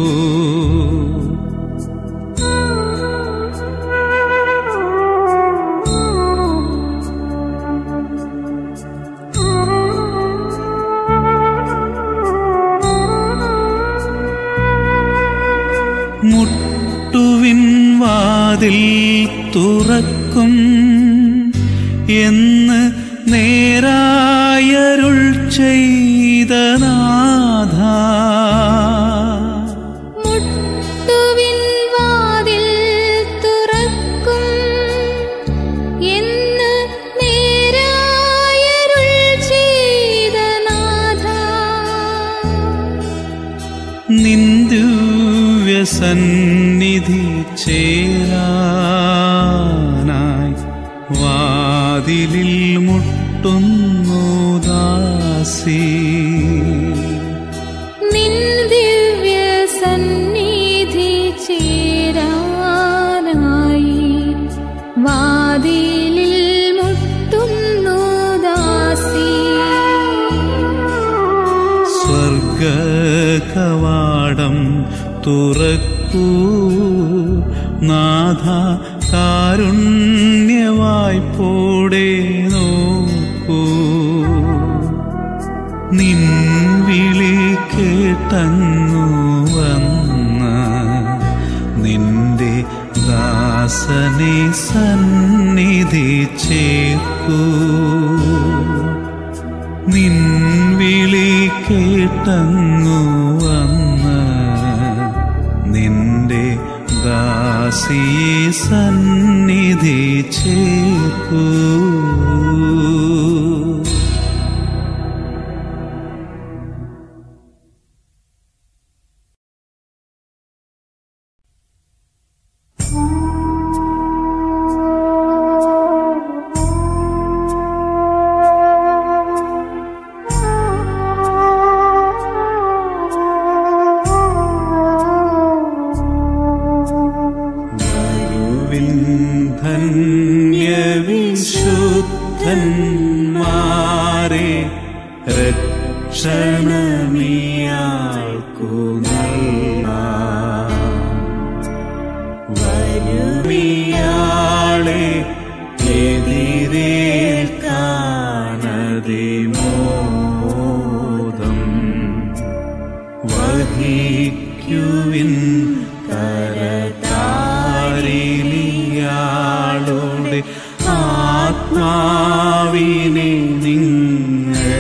മുട്ടുവിൻ വാതിൽ തുറക്കും എന്ന് നേരായരുൾ ചെയ്ത നാഥ മുട്ടുവിൻ വാതിൽ തുറക്കും എന്ന് നേരായരുൾ ചെയ്ത നാഥ നിന്ദുവ്യസന്നിധി ചേരാനായി വാതിലിൽ മുട്ടുന്നു ദാസി നിൻ ദിവ്യ സന്നിധി ചേരാനായി വാതിലിൽ മുട്ടുന്നു ദാസി സ്വർഗകവാടം തുറക്കൂ നാഥ കാരുണ്യവായ്പോടെ നോക്കൂ നിൻ വിളി കേട്ടങ്ങു വന്ന നിന്റെ ദാസ ദാസനെ സന്നിധി ചേർക്കൂ നിൻ വിളി കേട്ടങ്ങു വന്ന് നിന്റെ ദാസിയെ സന്നിധി ചേർക്കൂ വരുവിൻ ധന്യവിശുദ്ധന്മാരെ രക്ഷണമിയാൾക്കു നൽകാം വരുമിയാളെ എതിരേൽക്കാനതി മോദം വഹിക്കുവിൻ കരതാരിലിയാളുടെ ആത്മാവിനെ നിങ്ങൾ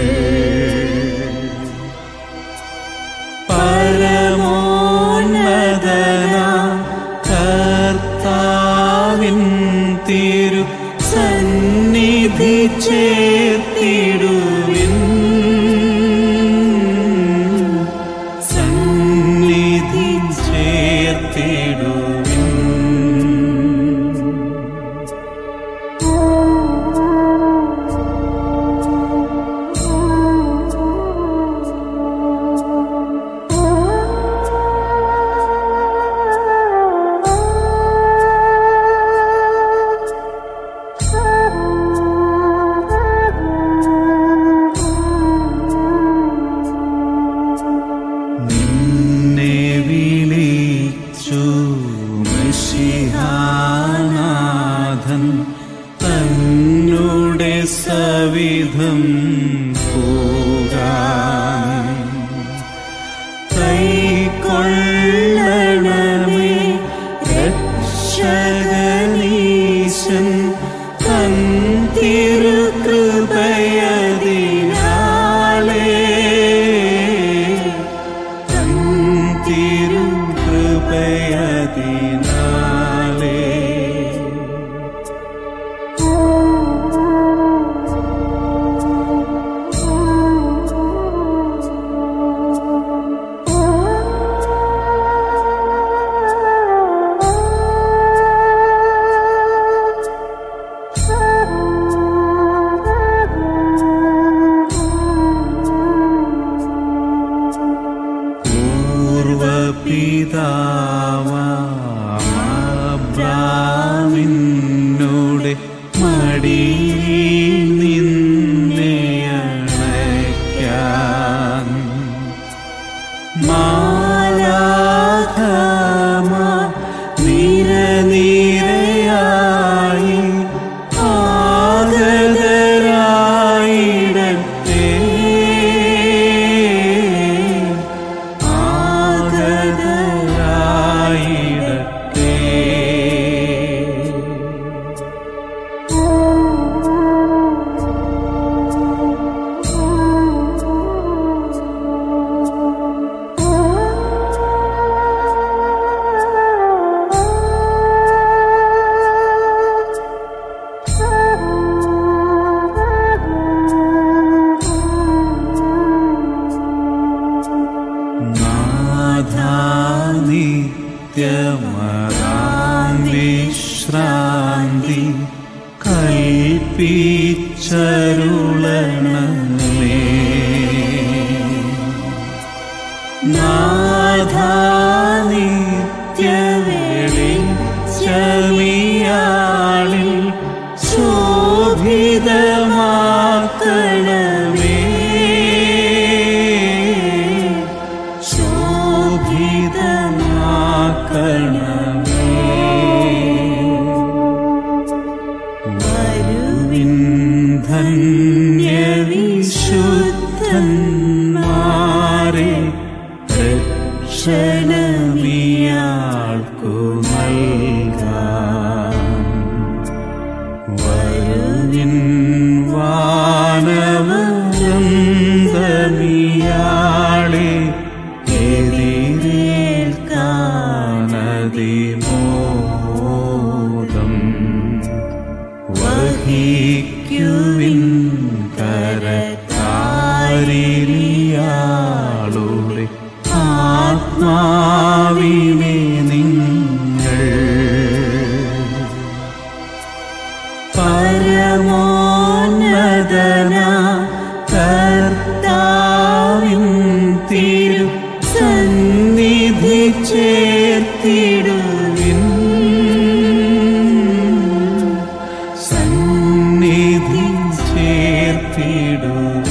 പരമോന്നതന കർത്താവിൻ തിരു സന്നിധി ചേർത്തിടുവിൻ സന്നിധി ചേർത്തിടുവിൻ നിന്നെ വിളിച്ചു മഷിഹാനാഥൻ തന്നുടെ സവിധം പോകാൻ കൈക്കൊള്ളണമേ രക്ഷകനീശൻ തൻ തിരുകൃപയതിനാളേ തൻ തിരുകൃപയതിനാലേ പൂർവപിതാവാമിന്നോടെ മടിയിൽ നിന്നെ അണയ്ക്കാൻ മാലാഖമാ നിരനിരയായി ആഗതരായിടട്ടെ ആഗതരായിടട്ടെ നാഥാനിത്യമതാം വിശ്രാന്തി കൽപ്പിച്ചരുളണമേ നാഥാനിത്യവെളിച്ചമിയാളിൽ ശോഭിതമാക്കണമേ ശോഭിതമാക്കണമേ വരുവിൻ ധന്യവിശുദ്ധന്മാരെ വാനവൃന്ദമിയാളെ എതിരേൽക്കാനതിമോദം വഹിക്കുവിൻ കരക്കാരിയാളുടെ ആത്മാവിനെ നിങ്ങൾ പരമോന്നതന കർത്താവിൻ തിരു സന്നിധി ചേർത്തിടുവിൻ സന്നിധി ചേർത്തിടുവിൻ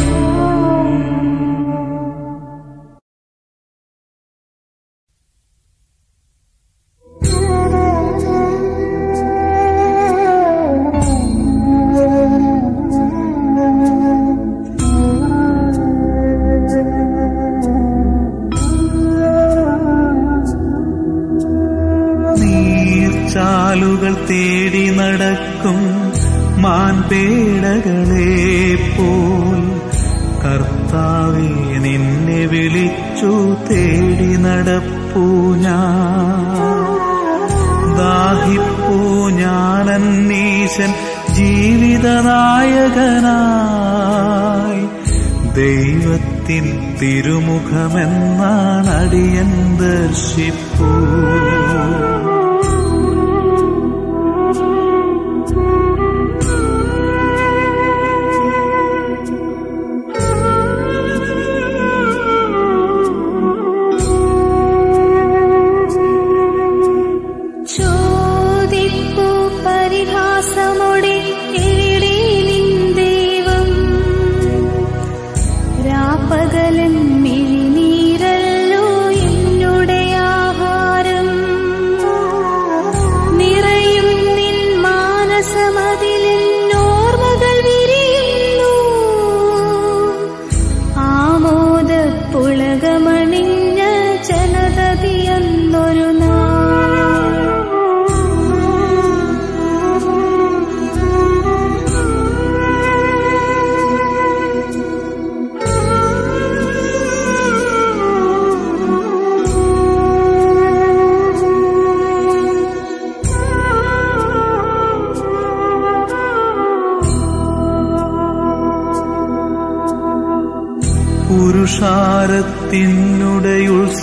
നീർച്ചാലുകൾ തേടി നടക്കും മാൻപേടകളെ പോൽ കർത്താവെ നിന്നെ വിളിച്ചു തേടി നടപ്പൂ ഞാൻ ദാഹിപ്പൂ ഞാനന്നീശൻ ജീവിതനായകനായി ദൈവത്തിൻ തിരുമുഖമെന്നാണ് അടിയൻ ദർശിപ്പൂ ചോദിപ്പു പരിഹാസമോടെ എവിടെ നിൻ ദൈവം രാപ്പകലൻ മിഴിനീരല്ലോ എന്നുടെ ആഹാരം നിറയും നിൻ മാനസമതിലിൻ ഓർമ്മകൾ വിരിയുന്നു ആമോദ പുളകമണിഞ്ഞ ജനതതിയെന്നൊരു നാൾ പുരുഷാരത്തിനുടെ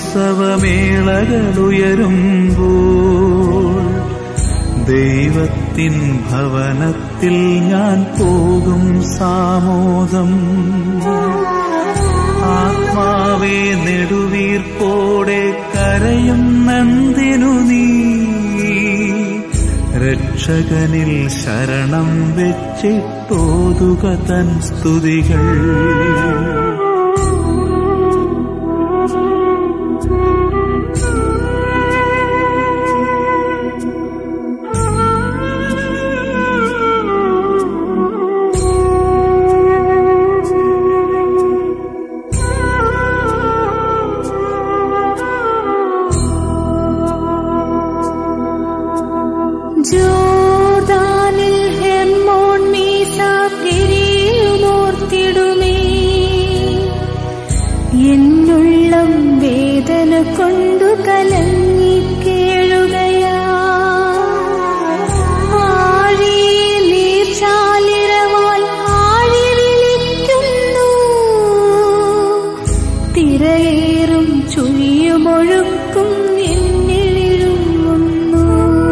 ഉത്സവമേളകളുയരുമ്പോൾ ദൈവത്തിൻ ഭവനത്തിൽ ഞാൻ പോകും സാമോദം ആത്മാവെ നെടുവീർപ്പോടെ കരയുന്നെന്തിനു നീ രക്ഷകനിൽ ശരണം വെച്ചിട്ടോതുക തൻ സ്തുതികൾ ജോർദാനിൽ ഹെർമോൺ മീസ കിരീടമോർത്തിടുമേ എന്നുള്ളം വേദന കൊണ്ടു കലങ്ങി കേഴുകയാ ആഴി നീർച്ചാലിരവാൽ ആഴി വിളിക്കുന്നു തിരയേറും ചുഴിയുമൊഴുക്കും എന്നിലിഴുങ്ങുന്നു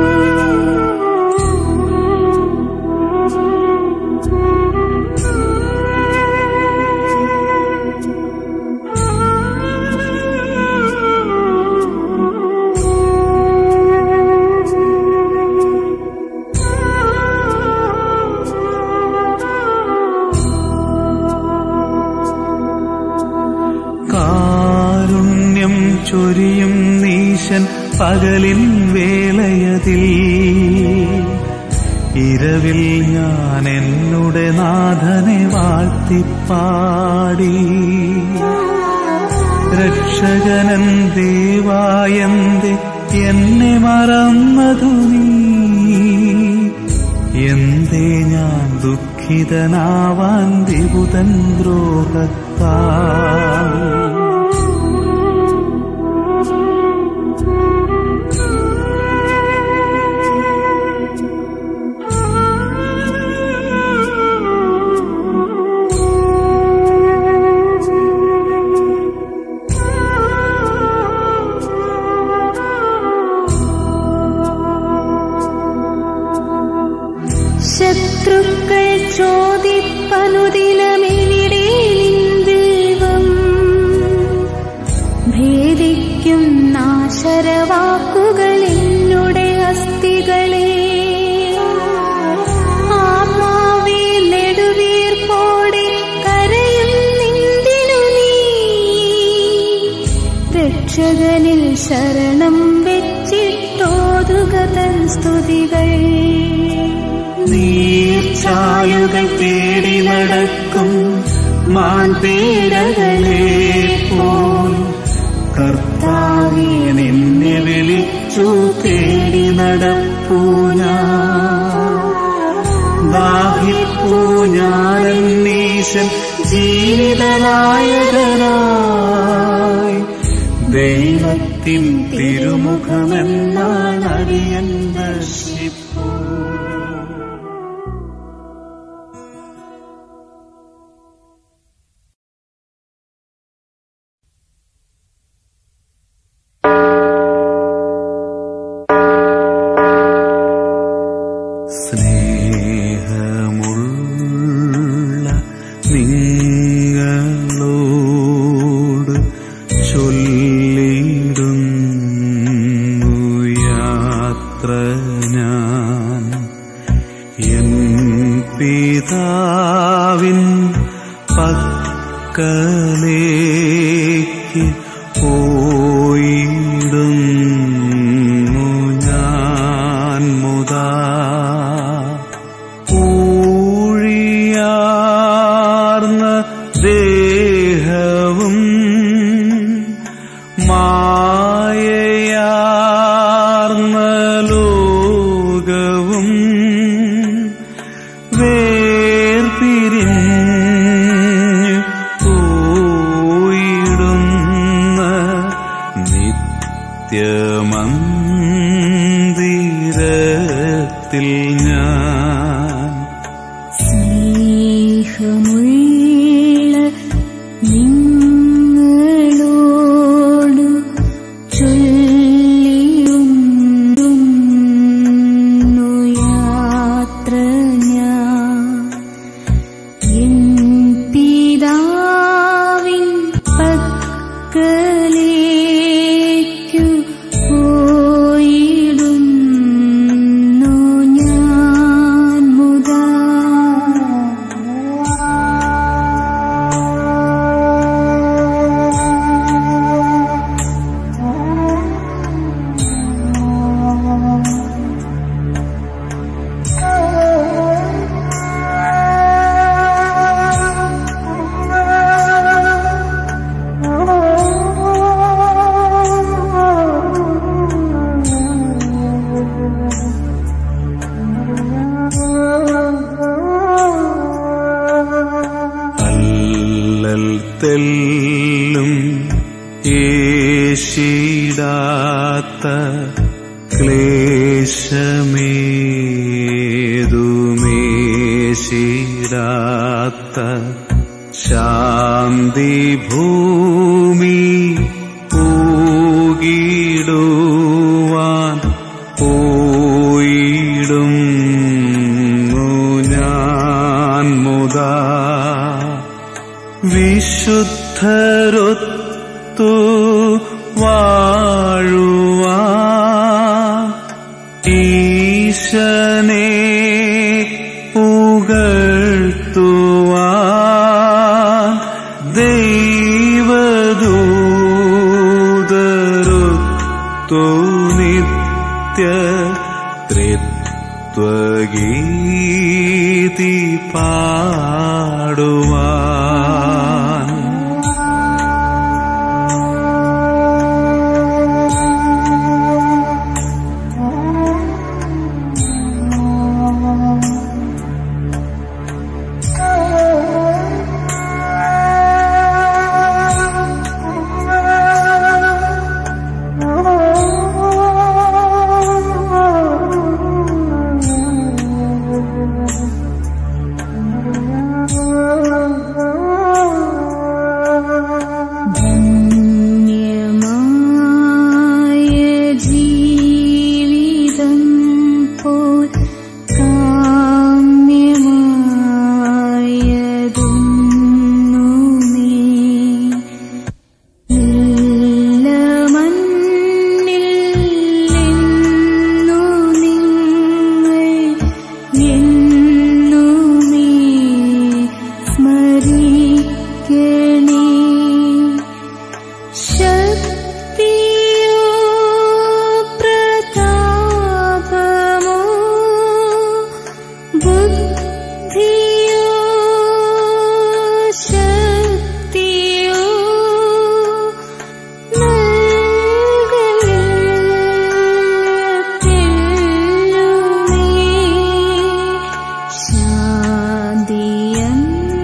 കാരുണ്യം ചൊരിയും നീശൻ പകലിൻ വേളയതിൽ ഇരവിൽ ഞാൻ എന്നുടെ നാഥനെ വാഴ്ത്തിപ്പാടി രക്ഷകനൻ ദേവായന്തെ എന്നെ മറന്നതു നീ എന്തേ ഞാൻ ദുഃഖി ദുഃഖിതനാവാൻ വിഭുതൻ ദ്രോഹത്താൽ ശത്രുക്കൾ ചോദിപ്പനുദിനമെവിടെ ദൈവം ഭേദിക്കും നാശരവാക്കുകൾ എന്നുടെ അസ്ഥികളെ ആത്മാവേ നെടുവീർപ്പോടെ കരയും നിന്തിനു നീ രക്ഷകനിൽ ശരണം വെച്ചിട്ടോതുക തൻ സ്തുതികൾ നീർച്ചാലുകൾ തേടി നടക്കും മാൻപേടകളെ പോൽ കർത്താവെ നിന്നെ വിളിച്ചു തേടി നടപ്പൂ ഞാൻ ദാഹിപ്പൂ ഞാനീശൻ ജീവിതനായകനായി ദൈവത്തിൻ തിരുമുഖമെന്നാണ് അടിയൻ ദർശിപ്പൂ സ്നേഹമുള്ള നിങ്ങളോട് ചൊല്ലിടുന്നു യാത്ര ഞാൻ എൻ പിതാവിൻ പക്കലേക്ക് പോയിടുന്നു ഞാൻ മുതാ ഊഴിയാർന്ന ദേഹവും മായയാർന്ന ലോകവും വേർപിരിഞ്ഞ് പോയിടുന്ന നിത്യമന്ദിരത്തിൽ ഞാൻ സ്നേഹമുള്ള നിങ്ങളോട് ചൊല്ലിടുന്നു യാത്ര ഞാൻ എൻ പിതാവിൻ പക്കലേക്കു പോയിടുന്നു ഞാൻ മുതാ അല്ലൽ തെല്ലും ഏശിടാത്ത ക്ലേശമേതുമേശിടാത്ത ശാന്തി ഭൂമി പൂകിടുവാൻ പോയിടുന്നു ഞാൻ മുതാ വിശുദ്ധരൊത്തു വാഴുവാ ഈശനെ പുകഴ്ത്തുവാ ദൈവദൂതരൊത്തു നിത്യ ത്രിത്വഗീതി പാടുവാൻ എന്നുമേ സ്മരിക്കണേ ശക്തിയോ പ്രതാപമോ ബുദ്ധിയോ ശക്തിയോ നൽകണമേ ശാന്തിയം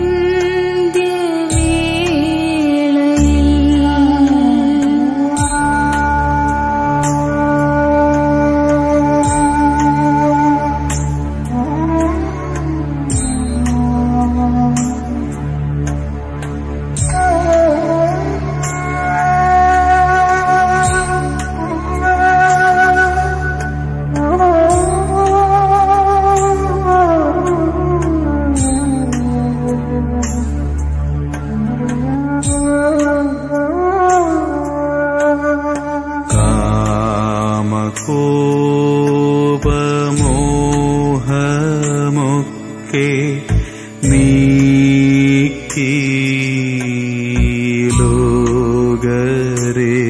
കാമകോപമോഹമൊക്കെ നീക്കി ലോകരേ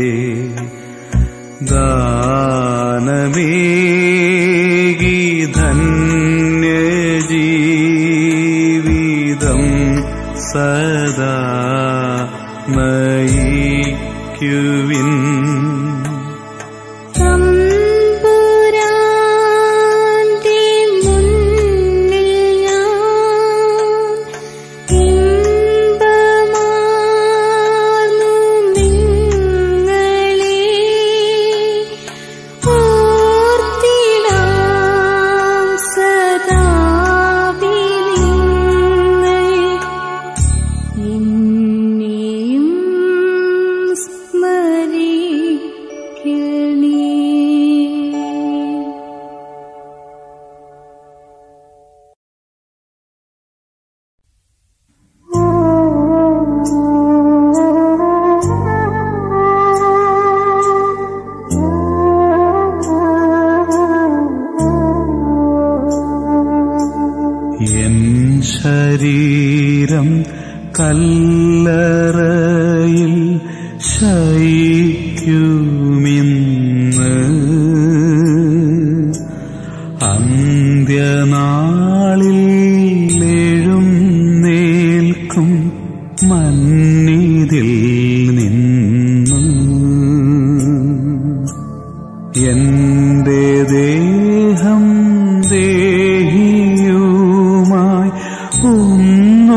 ദാനമേകി ധന്യജീവിതം സദാ നയിക്കുവിൻ തമ്പുരാന്റെ മുന്നിൽ ഞാൻ ഇമ്പമാർന്നു നിങ്ങളെ ഓർത്തിടാം സദാ വിളിങ്ങൾ എന്നെയും സ്മരിക്കണേ എൻ ശരീരം കല്ലറയിൽ ശയിക്കുമിന്ന് അന്ത്യനാളിൽ എഴുന്നേൽക്കും മന്നിതിൽ നിന്നു എന്റെ ദേഹം ദേഹിയുമായി ഒന്നു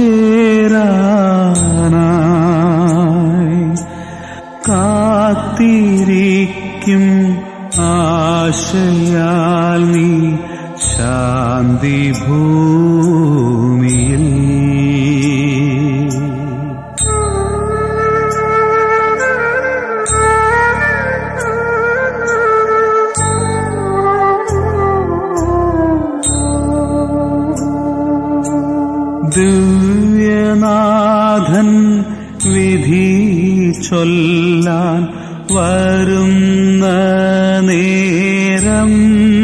ചേരാനായി കാത്തിരിക്കും ആശയാൽ നീ ശാന്തി ഭൂമിയിൽ ദിവ്യനാഥൻ വിധി ചൊല്ലാൻ വരുന്ന നേരം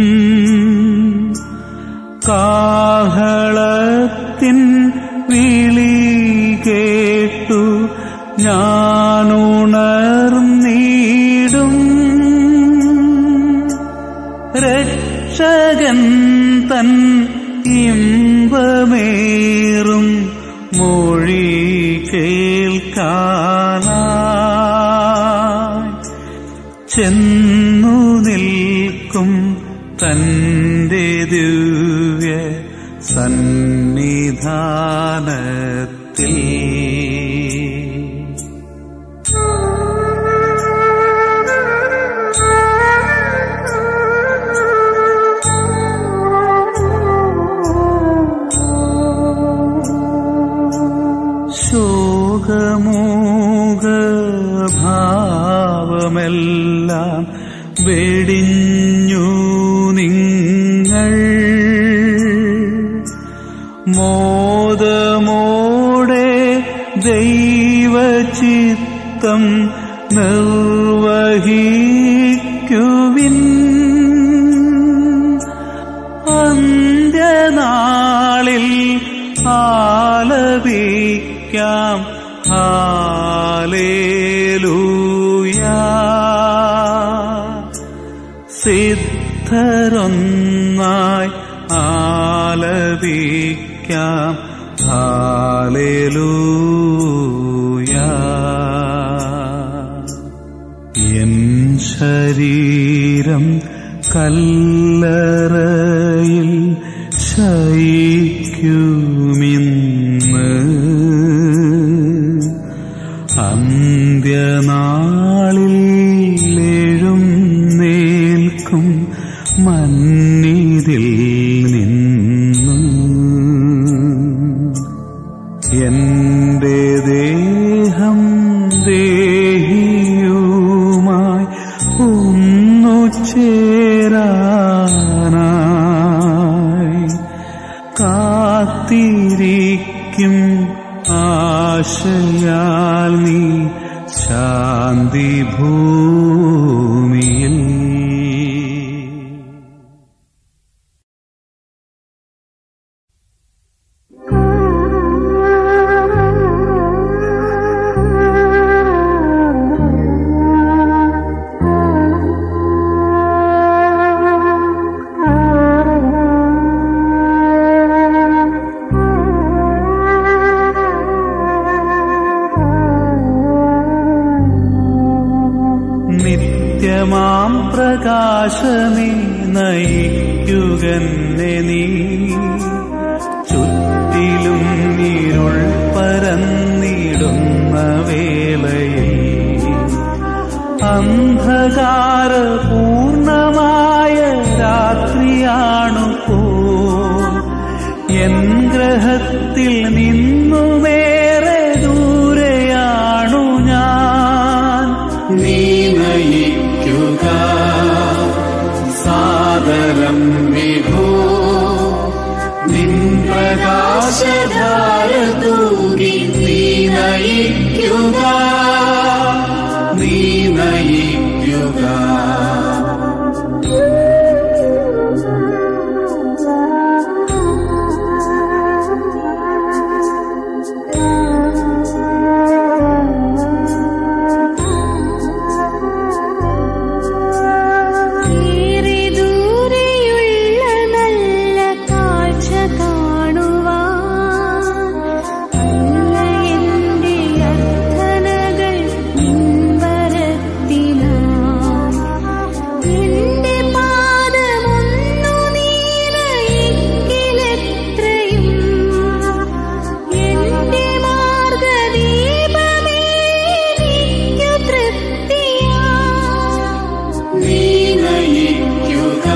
കാഹളത്തിൻ വിളി കേട്ടു ഞാനുണർന്നീടും രക്ഷകൻ തൻ ഇമ്പമേറും മൊഴി കേൾക്കാനായി ചെന്നു നിൽക്കും തന്റെ ദിവ്യ സന്നിധാനത്തിൽ ശോകമൂക ഭാവമെല്ലാം വെടിഞ്ഞു നിങ്ങൾ മോദമോടെ ദൈവചിത്തം നിർവഹിക്കുവിൻ ആലപിക്കാം ഹാലേലൂയാ സിദ്ധരൊന്നായി ആലപിക്കാം ഹാലേലൂയാ എൻ ശരീരം കല്ലറയിൽ ശയിക്കുമിന്ന് അന്ത്യനാളിൽ എഴുന്നേൽക്കും മന്നിതിൽ നിന്നും എന്റെ ദേഹം ദേഹിയുമായി ഒന്നു ചേരാനായി കാത്തിരിക്കും ആശയാൽ നീ ശാന്തി ഭൂമിയിൽ നിത്യമാം പ്രകാശമേ നയിക്കുകന്നെ നീ ചുറ്റിലും ഇരുൾ പരന്നിടുന്ന വേളയിൽ അന്ധകാര പൂർണമായ രാത്രിയാണു പോ എൻ ഗ്രഹത്തിൽ നിന്നുമേറെ ദൂരെയാണു ഞാൻ നീ നയിക്കുക സാദരം വിഭോ നിൻ പ്രകാശധാര തൂകി നീ നയിക്കുക നീ നയിക്കുക ഏറെ ദൂരെയുള്ള നല്ല കാഴ്ച കാണുവാൻ അല്ല എന്റെ അർത്ഥനകൾ നിൻവരത്തിനായി എന്റെ പാദമൊന്നു നീലയിക്കിലെത്രയും എന്റെ മാർഗദീപമേ എനിക്കു തൃപ്തിയാ നീ നയിക്കുക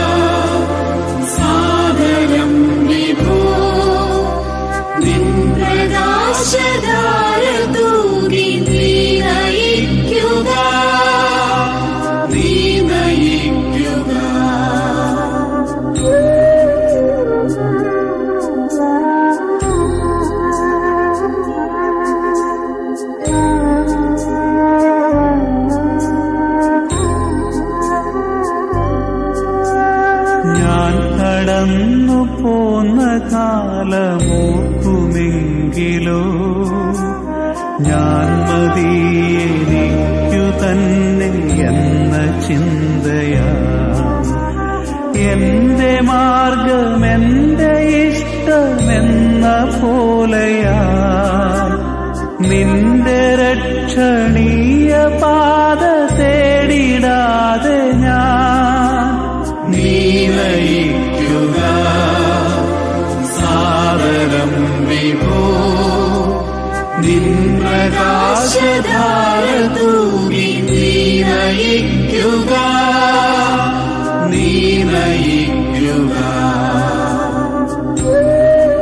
സാദരം വിഭോ നിൻ പ്രകാശധാര തൂകി നീ നയിക്കുക നീ നയിക്കുക ഞാൻ കടന്നു പോന്ന കാലമോർക്കുമെങ്കിലോ ഞാൻ മതി എനിക്കു തന്നെ എന്ന ചിന്തയാ എന്റെ മാർഗം എന്റെ ഇഷ്ടമെന്ന പോലെയാ നിന്റെ രക്ഷണീയ പാത തേടിടാതെ ഞാൻ നീ നയിക്കുക സാദരം വിഭോ നിൻ പ്രകാശധാര തൂകി നീ നയിക്കുക നീ നയിക്കുക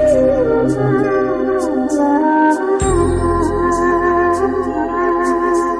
Thank you.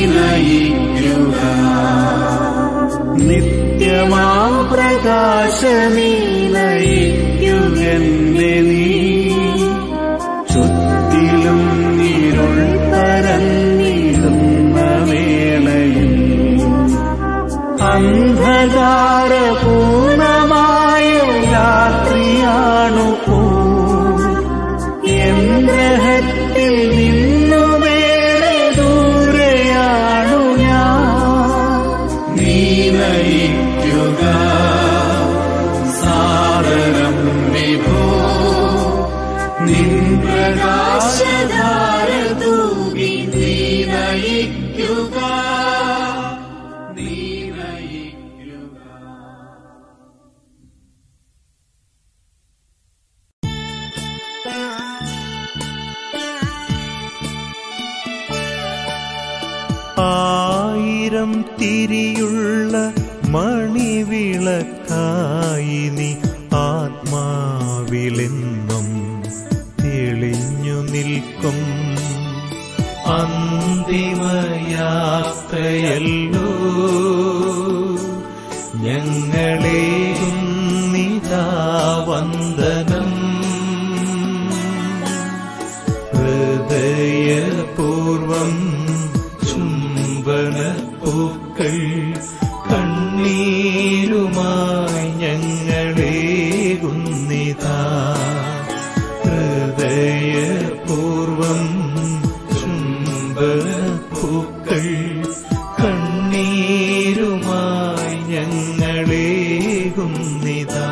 നയിക്കുക നിത്യമാം പ്രകാശമീ നയിക്കുകെന്നെ നീ ചുറ്റിലും ഇരുൾ പരന്നിടുന്ന വേളയിൽ അന്ധകാരപൂർണമായ രാത്രിയാണു പോ ഗ്രഹത്തിൽ നിന്നു വേറെ ദൂരെയാണു ഞാൻ നീ നയിക്കുക സാദരം വിഭോ നിൻ പ്രകാശധാര തൂകി നീ നയിക്കുക നീ നയിക്കുക ആയിരം തിരിയുള്ള മണിവിളക്കായി നീ ആത്മാവിലെന്നും തെളിഞ്ഞു നിൽക്കും അന്തിമയാത്രയല്ലോ ഞങ്ങളെയും നിതാ വന്ദനം ഹൃദയപൂർവം ചുംബന പൂക്കൾ കണ്ണീരുമായി ഞങ്ങളേകുന്നിതാ ഹൃദയപൂർവം ചുംബന പൂക്കൾ കണ്ണീരുമായി ഞങ്ങളേകുന്നിതാ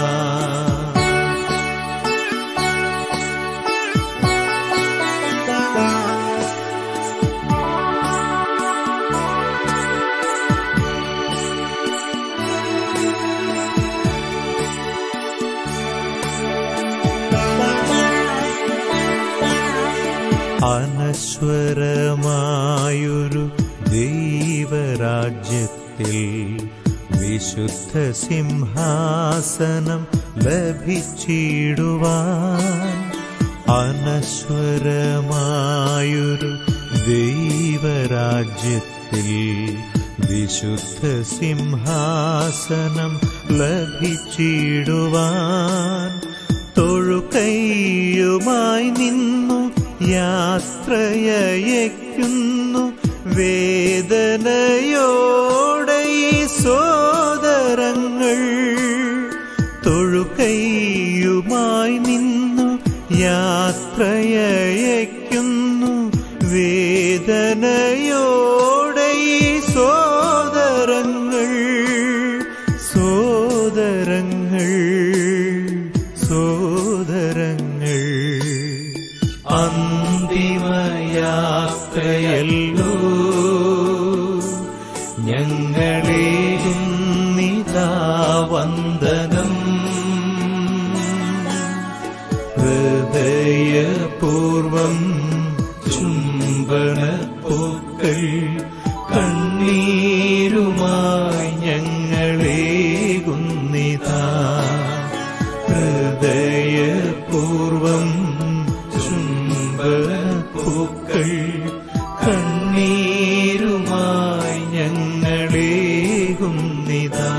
അനശ്വരമായൊരു ദൈവരാജ്യത്തിൽ വിശുദ്ധ സിംഹാസനം ലഭിച്ചിടുവാൻ അനശ്വരമായൊരു ദൈവരാജ്യത്തിൽ വിശുദ്ധ സിംഹാസനം ലഭിച്ചിടുവാൻ തൊഴുകൈയുമായി നിന്നു യാത്രയയക്കുന്നു വേദനയോടെ ഈ സോദരങ്ങൾ തൊഴുകൈയുമായി നിന്നു യാത്രയയക്കുന്നു വേദനയോടെ ഈ സോദരങ്ങൾ സോദരങ്ങൾ സോദരങ്ങൾ അന്തിമയാത്രയല്ലോ ഞങ്ങളേകും നിതാ വന്ദനം ഹൃദയപൂർവം ചുംബന പൂക്കൾ കണ്ണീരുമായി ഞങ്ങളേകുന്നിതാ ഹൃദയപൂർവം ചുംബന പൂക്കൾ കണ്ണീരുമായി ഞങ്ങളേകുന്നിതാ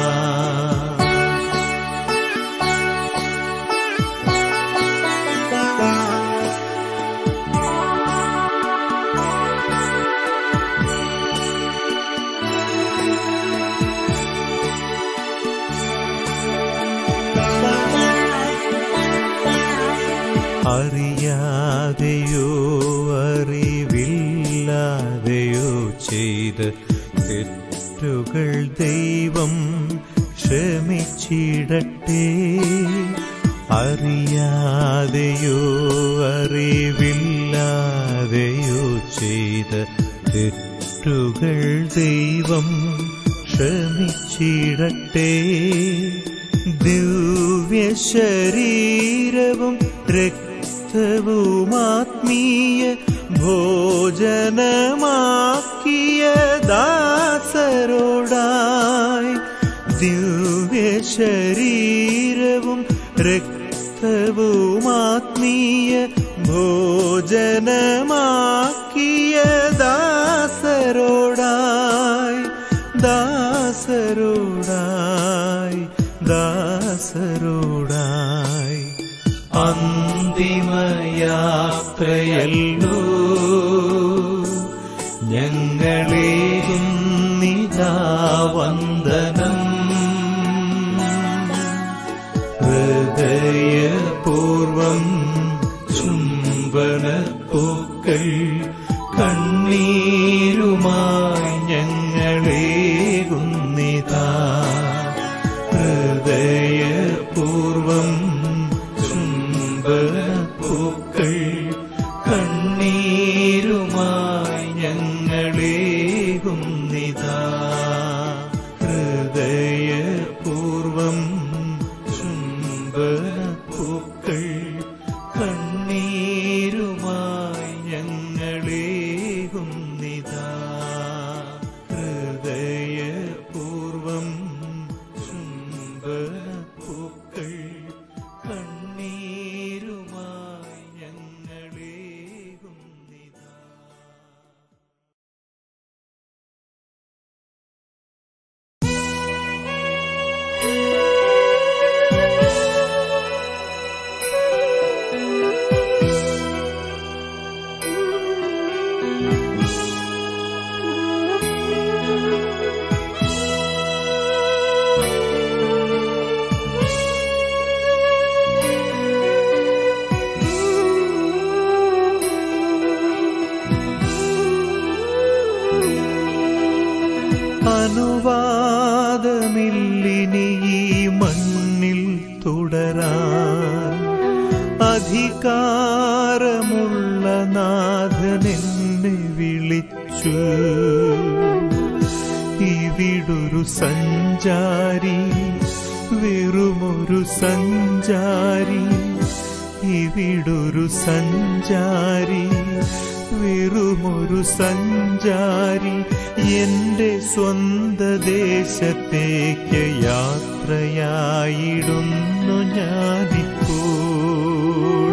അറിയാതെയോ അറിവില്ലാതെയോ ചെയ്ത് തെറ്റുകൾ ദൈവം ക്ഷമിച്ചിടട്ടെ അറിയാതെയോ അറിവില്ലാതെയോ ചെയ്ത തെറ്റുകൾ ദൈവം ക്ഷമിച്ചിടട്ടെ ദിവ്യ ശരീരവും രക്തവുമാത്മീയ ഭോജനമാക്കിയ ദാസരോടായി ദിവ്യ ശരീരവും രക്തവുമാത്മീയ ഭോജനമാക്കിയ ദാസരോടായി ദാസരോടായി ദാസരോടായി അന്തിമയാത്രയല്ലോ ഞങ്ങളേകും നിതാവന്ദനം ഹൃദയപൂർവം ചുംബനപ്പൂക്കൾ കണ്ണീരുമായി ഞങ്ങളേകുന്നിതാ ഹൃദയപൂർവം ചുംബനപ്പൂക്കൾ കണ്ണീരുമായി ഞങ്ങളേകുന്നിതാ ഹൃദയപൂർവം ചുംബനപ്പൂക്കൾ കണ്ണീരുമായി ഞങ്ങളേകുന്നിതാ ഹൃദയപൂർവം ചുംബനപ്പൂക്കൾ കണ്ണീരുമായി ഞങ്ങളേകുന്നിതാ അനുവാദമില്ലിനി ഈ മണ്ണിൽ തുടരാൻ അധികാരമുള്ള നാഥൻ എന്നെ വിളിച്ചു ഇവിടൊരു സഞ്ചാരി വെറുമൊരു സഞ്ചാരി ഇവിടൊരു സഞ്ചാരി വെറുമൊരു സഞ്ചാരി എന്റെ സ്വന്ത ദേശത്തേക്ക് യാത്രയായിടുന്നു ഞാനിപ്പോൾ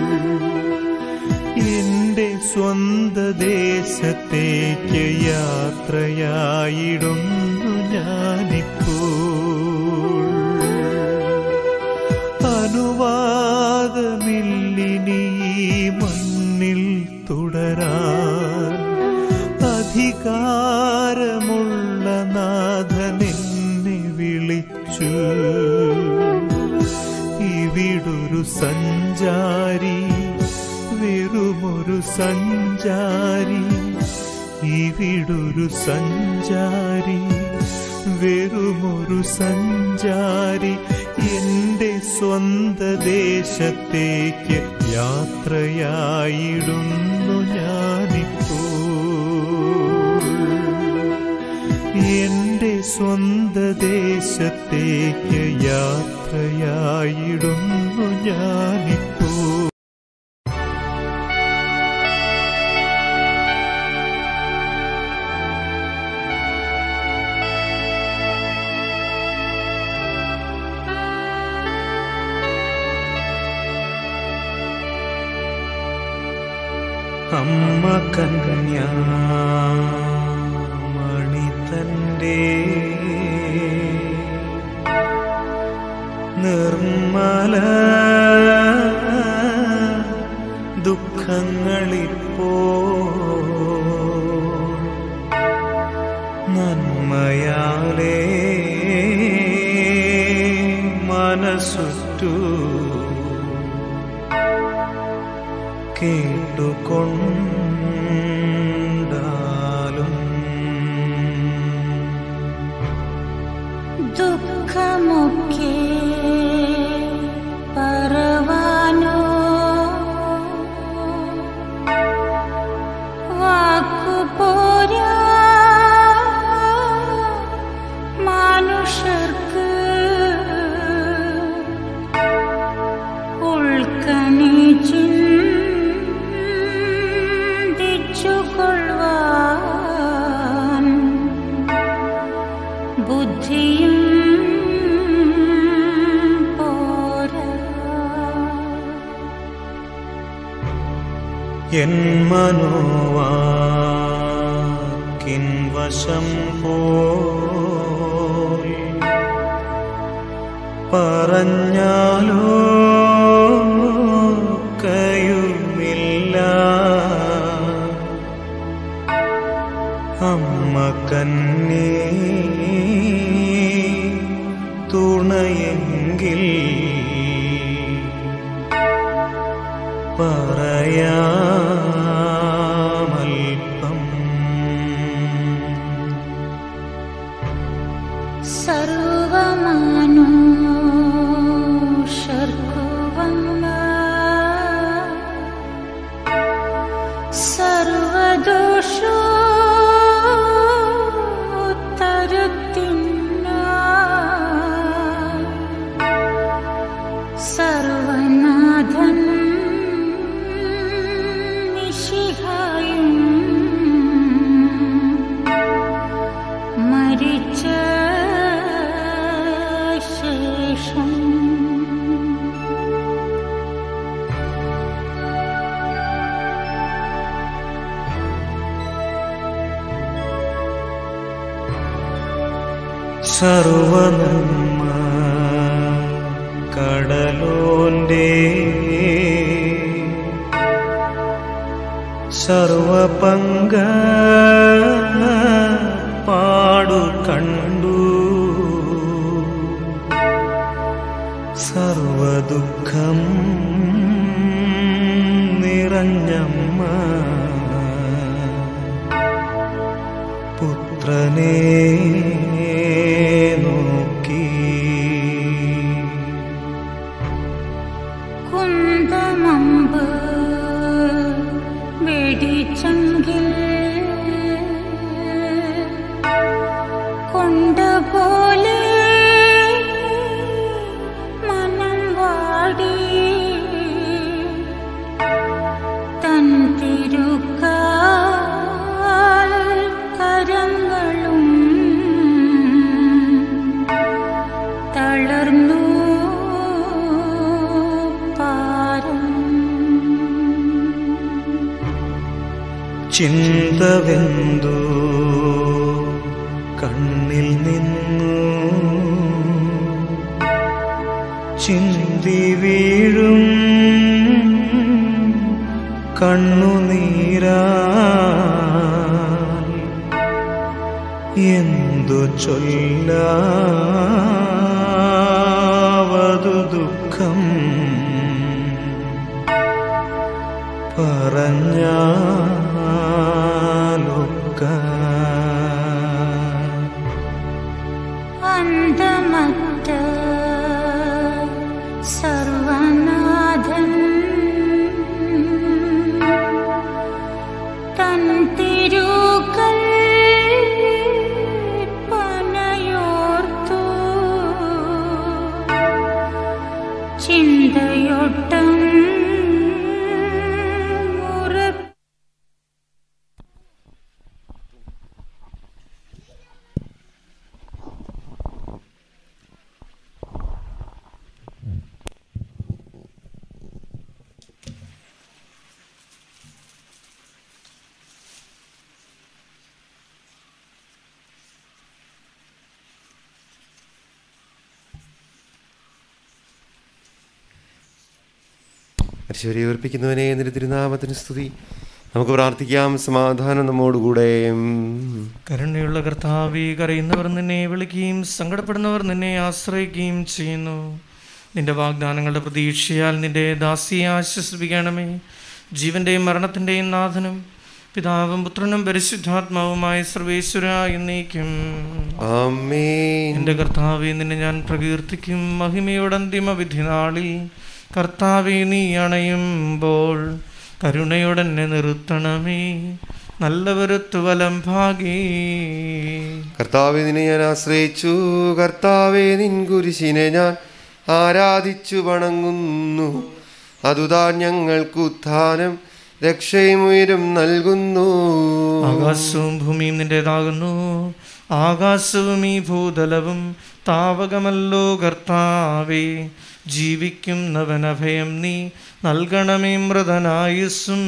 എന്റെ സ്വന്ത ദേശത്തേക്ക് യാത്രയായിടുന്നു ഞാനിപ്പോൾ അനുവാദമില്ലിനി ഈ മണ്ണിൽ തുടരാൻ അധികാരമുള്ള നാഥൻ എന്നെ വിളിച്ചു ഇവിടൊരു സഞ്ചാരി വെറുമൊരു സഞ്ചാരി ഇവിടൊരു സഞ്ചാരി വെറുമൊരു സഞ്ചാരി എന്റെ സ്വന്ത ദേശത്തേക്ക് യാത്രയായിടുന്നു ഞാനിപ്പോൾ എന്റെ സ്വന്ത ദേശത്തേക്ക് യാത്രയായിടുന്നു ഞാനിപ്പോൾ അമ്മ കന്യാമണി തന്റെ നിർമ്മല ദുഃഖങ്ങളിപ്പോ നന്മയാലേ മനസ്സുറ്റു കേട്ടുകൊണ്ടാലും ദുഃഖമൊക്കെ പറവാനോ വാക്കുപോരാ മനുഷ്യർക്ക് ഉൾക്കണി ചിന്തിച്ചുകൊള്ളുവാൻ ബുദ്ധിയും പോരാ എൻ മനോവാക്യങ്ങളാലേ വാക്കിൻ വശം പോയി പറഞ്ഞാലോ കയുമില്ല അമ്മ കന്നേ തുണയെങ്കിൽ പറയാമൽപ്പം സർവമാനുഷർക്കുവന്ന സർവദോഷോ സർവനാഥൻ നിശിഹായും മരിച്ച ശേഷം സർവനന്മ കടലോന്റെ സർവപങ്ക പാടു കണ്ടു സർവദുഃഖം നിറഞ്ഞമ്മ പുത്രനെ നോക്കി കുന്തമമ്പ് വെടിച്ചെങ്കിൽ കൊണ്ടപോലെ മനം വാടി തൻ തിരുക്കാൽ കരങ്ങളും തളർന്നു പാരം ചിന്തവെന്തു കണ്ണിൽ നിന്നു ചിന്തി വീഴും കണ്ണുനീരാ എന്തു ചൊല്ലാവതു ദുഃഖം പറഞ്ഞാലൊക്ക അന്തമറ്റ സർവനാഥൻ തൻ തിരുക്കൽ പനയോർത്തു ചിന്തയൊട്ടം ഉറപ്പ് പരിശോധന ഉയർപ്പിക്കുന്നവനെ എന്നിട്ട് തിരുനാമത്തിന് സ്തുതി നമുക്ക് പ്രാർത്ഥിക്കാം സമാധാനം നമ്മോടുകൂടെ കരുണയുള്ള കർത്താവി കരയുന്നവർ നിന്നെ വിളിക്കുകയും സങ്കടപ്പെടുന്നവർ നിന്നെ ആശ്രയിക്കുകയും ചെയ്യുന്നു നിന്റെ വാഗ്ദാനങ്ങളുടെ പ്രതീക്ഷയാൽ നിന്റെ ദാസിയെ ആശ്വസിപ്പിക്കണമേ ജീവന്റെയും മരണത്തിന്റെയും നാഥനും പിതാവും പുത്രനും പരിശുദ്ധാത്മാവുമായ സർവേശ്വര എന്നേക്കും ആമേൻ എൻ്റെ കർത്താവെ നിന്നെ ഞാൻ പ്രകീർത്തിക്കും മഹിമയുടെ അന്തിമ വിധിനാളിൽ കർത്താവെ നീ അണയുമ്പോൾ കരുണയോടെ എന്നെ നിർത്തണമേ നല്ലവരത്തു വലം ഭാഗേ കർത്താവെ നിന്നെ ഞാൻ ആശ്രയിച്ചു കർത്താവെ നിൻ കുരിശിനെ ഞാൻ ആരാധിച്ചു വണങ്ങുന്നു അതുതാൻ ഞങ്ങൾക്ക് ഉത്ഥാനം രക്ഷയും ഉയരും നൽകുന്നു ആകാശവും ഭൂമിയും നിന്റേതാകുന്നു ആകാശവും ഈ ഭൂതലവും താവകമല്ലോ കർത്താവേ ജീവിക്കുന്നവനഭയം നീ നൽകണമേ മൃതനായുസ്സും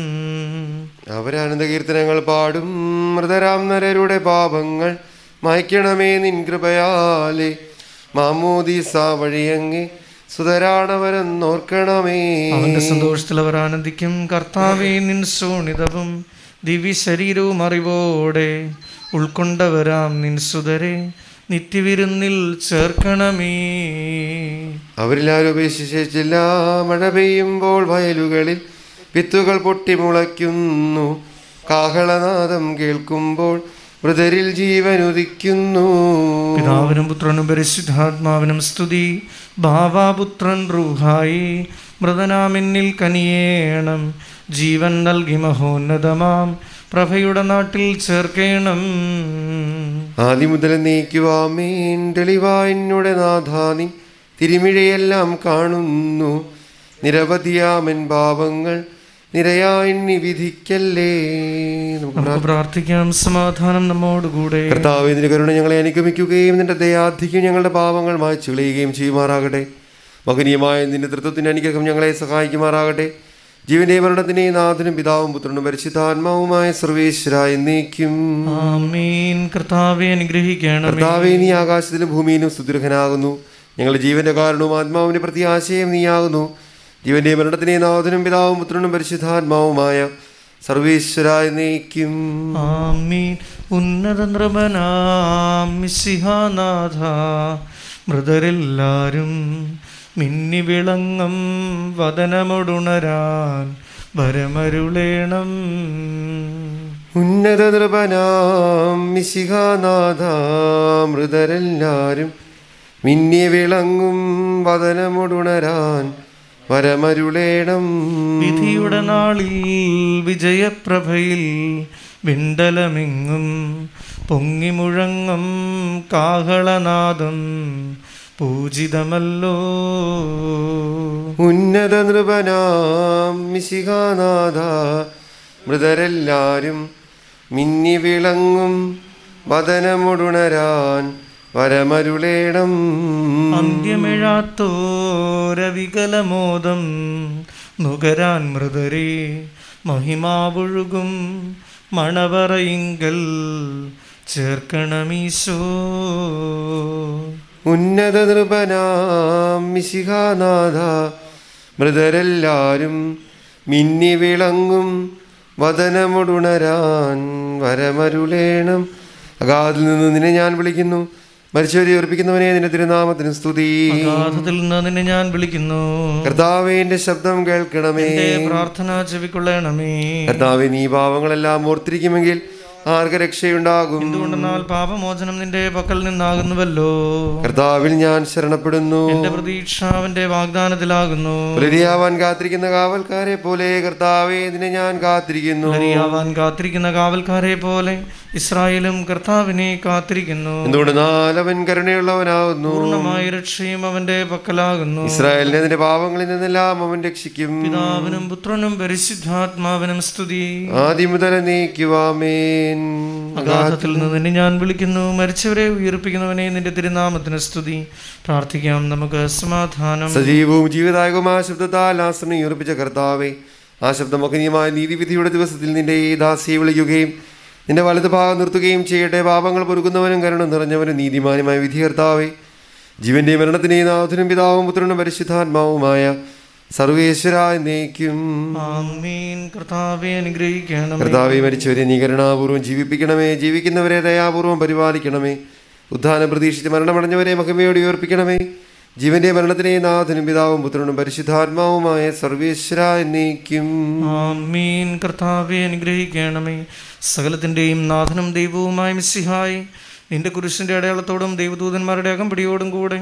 അവരാനന്ദ കീർത്തനങ്ങൾ പാടും മൃതരാം നരരുടെ പാപങ്ങൾ മായ്ക്കണമേ നിൻ കൃപയാലെ മാമോദീസ വഴിയങ്ങി സുതരാണവരെന്നോർക്കണമേ അവന്റെ സന്തോഷത്തിൽ അവർ ആനന്ദിക്കും കർത്താവേ നിൻ സോണിതവും ദിവ്യശരീരവും അറിവോടെ ഉൾക്കൊണ്ടവരാം നിൻ സുതരെ നിത്യവിരുന്നിൽ ചേർക്കണമേ അവരിലാരും ഉപേക്ഷിച്ചില്ല മഴ പെയ്യുമ്പോൾ വയലുകളിൽ വിത്തുകൾ പൊട്ടിമുളയ്ക്കുന്നു കാഹളനാദം കേൾക്കുമ്പോൾ മൃതരിൽ ജീവൻ ഉദിക്കുന്നു പിതാവിനും പുത്രനും പരിശുദ്ധാത്മാവിനും സ്തുതി ഭാവാപുത്രൻ റൂഹായി മൃതനാമെന്നിൽ കനിയേണം ജീവൻ നൽകി മഹോന്നതമാം പ്രഭയുടെ നാട്ടിൽ ചേർക്കേണം ആദ്യം മുതൽ നീക്കുവാമേൻ തെളിവായിന്നുടെ നാഥാനി തിരുമിഴയെല്ലാം കാണുന്നു നിരവധിയാമൻ പാപങ്ങൾ നിരയായി വിധിക്കല്ലേ നമുക്ക് നമുക്ക് പ്രാർത്ഥിക്കാം സമാധാനം നമ്മോടുകൂടെ കർത്താവ് നിന്റെ കരുണ ഞങ്ങളെ അനുഗമിക്കുകയും നിന്റെ ദയാധിക്യം ഞങ്ങളുടെ പാപങ്ങൾ മായ്ച്ചു കളയുകയും ചെയ്യുമാറാകട്ടെ മകനീയമായ നിന്റെ തൃത്വത്തിന്റെ അനുഗ്രഹം ഞങ്ങളെ സഹായിക്കുമാറാകട്ടെ ജീവന്റെ മരണത്തിനെ നാഥനും പിതാവും പുത്രനും പരിശുദ്ധാത്മാവുമായ സർവേശ്വരായി നീക്കും ആമീൻ കർത്താവെ അനുഗ്രഹിക്കണമേ കർത്താവെ നീ ആകാശത്തിലും ഭൂമിയിലും സുദീർഘനാകുന്നു ഞങ്ങളുടെ ജീവന്റെ കാരണവും ആത്മാവിന്റെ പ്രത്യാശയം നീയാകുന്നു ജീവന്റെ മരണത്തിനെ നാഥനും പിതാവും പുത്രനും പരിശുദ്ധാത്മാവുമായ സർവേശ്വരായി നീക്കും ആമീൻ ഉന്നത നൃപനാം മിശിഹാനാഥ മൃതരെല്ലാരും മിന്നി വിളങ്ങും വദനമൊടുണരാൻ വരമരുളേണം ഉന്നത നൃപനാം മിശിഹാനാഥ മൃതരെല്ലാരും മിന്നി വിളങ്ങും വദനമുടുണരാൻ വരമരുളേണം വിധിയുടെ നാളിൽ വിജയപ്രഭയിൽ വിണ്ടലമെങ്ങും പൊങ്ങി മുഴങ്ങും കാഹളനാദം പൂജിതമല്ലോ ഉന്നത നൃപനാം മിശിഹാനാഥ മൃതരെല്ലാരും മിന്നി വിളങ്ങും വദനമുടുണരാൻ വരമരുളേണം അന്ത്യമിഴാത്തോരവികലമോദം നുകരാൻ മൃതരെ മഹിമാവൊഴുകും മണവറയിങ്കൽ ചേർക്കണമീശോ ഉന്നത നൃപനാം മിശിഹാനാഥ മൃതരെല്ലാരും മിന്നി വിളങ്ങും വദനമുടുണരാൻ വരമരുളേണം അഗാധിൽ നിന്ന് നിന്നെ ഞാൻ വിളിക്കുന്നു മരിച്ചവരെ ഉറപ്പിക്കുന്നവനെ നിന്റെ തിരുനാമത്തിന് സ്തുതി അഗാധത്തിൽ നിന്ന് നിന്നെ ഞാൻ വിളിക്കുന്നു കർത്താവേ എന്റെ ശബ്ദം കേൾക്കണമേ എന്റെ പ്രാർത്ഥന ചെവിക്കൊള്ളണമേ കർത്താവേ നീ പാവങ്ങളെല്ലാം ഓർത്തിരിക്കുമെങ്കിൽ ആർക്ക് രക്ഷയുണ്ടാകും എന്തുകൊണ്ടെന്നാൽ പാപമോചനം നിന്റെ പക്കൽ നിന്നാകുന്നുവല്ലോ കർത്താവിൽ ഞാൻ ശരണപ്പെടുന്നു എന്റെ പ്രതീക്ഷ അവന്റെ വാഗ്ദാനത്തിലാകുന്നു പുലരിയാവാൻ കാത്തിരിക്കുന്ന കാവൽക്കാരെ പോലെ കർത്താവേ നിന്നെ ഞാൻ കാത്തിരിക്കുന്നു അറിയാവാൻ കാത്തിരിക്കുന്ന കാവൽക്കാരെ പോലെ ഇസ്രായേലും കർത്താവിനെ കാത്തിരിക്കുന്നു എന്തുകൊണ്ട് നാലവൻ കരുണയുള്ളവനാവുന്നു പൂർണ്ണമായ രക്ഷയും അവന്റെ പക്കലാകുന്നു ഇസ്രായേലിനെ നിന്റെ പാവങ്ങളിൽ നിന്നെല്ലാം അവൻ രക്ഷിക്കും പിതാവിനും പുത്രനും പരിശുദ്ധാത്മാവിനും സ്തുതി ആദ്യം മുതൽ നീക്കുവാമേൻ അഗാധത്തിൽ നിന്ന് നിന്നെ ഞാൻ വിളിക്കുന്നു മരിച്ചവരെ ഉയർപ്പിക്കുന്നവനെ നിന്റെ തിരുനാമത്തിന് സ്തുതി പ്രാർത്ഥിക്കാം നമുക്ക് സമാധാനം സജീവവും ജീവദായകവുമായ ശബ്ദത്താൽ ആശ്രമം ഉയർപ്പിച്ച കർത്താവേ ആ ശബ്ദം മകനീയമായ നീതിവിധിയുടെ ദിവസത്തിൽ നിന്റെ ഈ ദാസിയെ വിളിക്കുകയും നിന്റെ വലത് ഭാഗം നിർത്തുകയും ചെയ്യട്ടെ പാപങ്ങൾ പൊറുക്കുന്നവനും കരുണ നിറഞ്ഞവനും നീതിമാനുമായ വിധി കർത്താവേ ജീവന്റെ മരണത്തിനെ നാഥനും പിതാവും പുത്രനും പരിശുദ്ധാത്മാവുമായ സർവേശ്വരായി നയിക്കും ആമീൻ കർത്താവെ അനുഗ്രഹിക്കണം കർത്താവെ മരിച്ചവരെ നീ കരുണാപൂർവ്വം ജീവിപ്പിക്കണമേ ജീവിക്കുന്നവരെ ദയാപൂർവ്വം പരിപാലിക്കണമേ ഉദ്ധാനം പ്രതീക്ഷിച്ച് മരണമടഞ്ഞവരെ മഹിമയോടെ ഉയർപ്പിക്കണമേ ജീവന്റെ മരണത്തിനെ നാഥനും പിതാവും പുത്രനും പരിശുദ്ധാത്മാവുമായ സർവേശ്വര എന്നേക്കും ആമീൻ കർത്താവെ അനുഗ്രഹിക്കണമേ സകലത്തിൻ്റെയും നാഥനും ദൈവവുമായ മിസ്സിഹായി നിന്റെ കുരിശിൻ്റെ അടയാളത്തോടും ദൈവദൂതന്മാരുടെ അകമ്പടിയോടും കൂടെ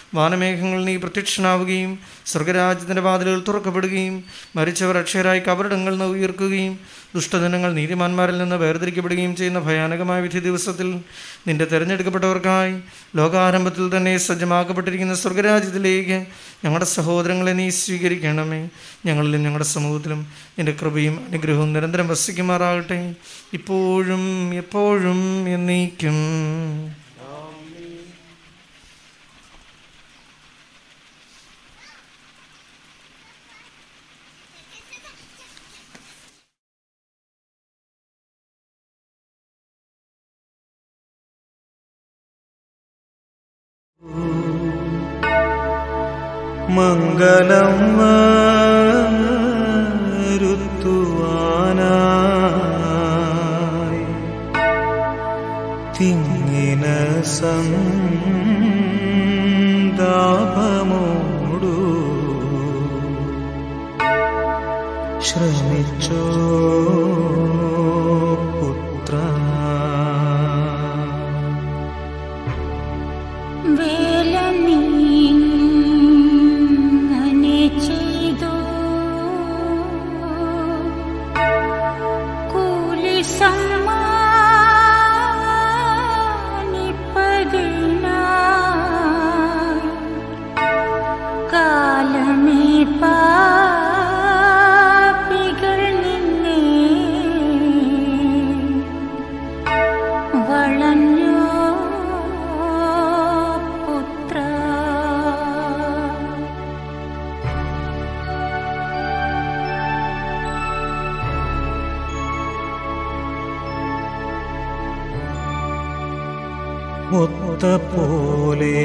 വാനമേഘങ്ങൾ നീ പ്രത്യക്ഷനാവുകയും സ്വർഗരാജ്യത്തിൻ്റെ വാതിലുകൾ തുറക്കപ്പെടുകയും മരിച്ചവർ അക്ഷയരായി കബറിടങ്ങളിൽ നിന്ന് ഉയർക്കുകയും ദുഷ്ടജനങ്ങൾ നീതിമാന്മാരിൽ നിന്ന് വേർതിരിക്കപ്പെടുകയും ചെയ്യുന്ന ഭയാനകമായ വിധി ദിവസത്തിൽ നിന്റെ തിരഞ്ഞെടുക്കപ്പെട്ടവർക്കായി ലോകാരംഭത്തിൽ തന്നെ സജ്ജമാക്കപ്പെട്ടിരിക്കുന്ന സ്വർഗരാജ്യത്തിലേക്ക് ഞങ്ങളുടെ സഹോദരങ്ങളെ നീ സ്വീകരിക്കണമേ ഞങ്ങളിലും ഞങ്ങളുടെ സമൂഹത്തിലും നിന്റെ കൃപയും അനുഗ്രഹവും നിരന്തരം വസിക്കുമാറാകട്ടെ ഇപ്പോഴും എപ്പോഴും എന്നേക്കും മംഗളം വരുത്തുവാനായി തിങ്ങിന സന്താപമോടു ശ്രമിച്ചോ പുത്ര വേല നീങ്ങനെ ചെയ്തു കൂലി സമ്മാനിപ്പതിനായി കാലമേ പാപികൾ നിന്നെ വളഞ്ഞോ പുത്ര ഒത്ത പോലെ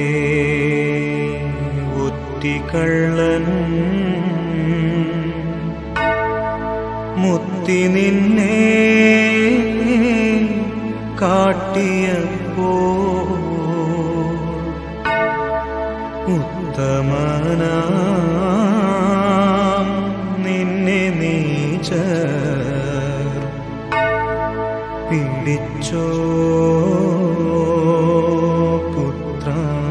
ഒറ്റിക്കള്ളൻ മുത്തി നിന്നെ കാട്ടിയപ്പോ ഉത്തമനാം നിന്നെ നീച്ചർ പിടിച്ചോ പുത്ര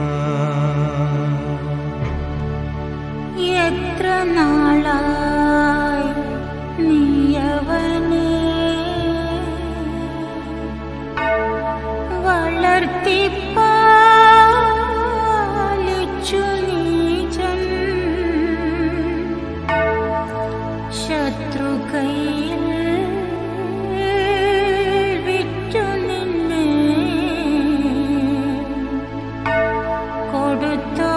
എത്ര നാളായി നീയവനെ വളർത്തിപ്പാലിച്ചു നീചൻ ശത്രുകയിൽ വിറ്റു നിന്നെ കൊടുത്തോ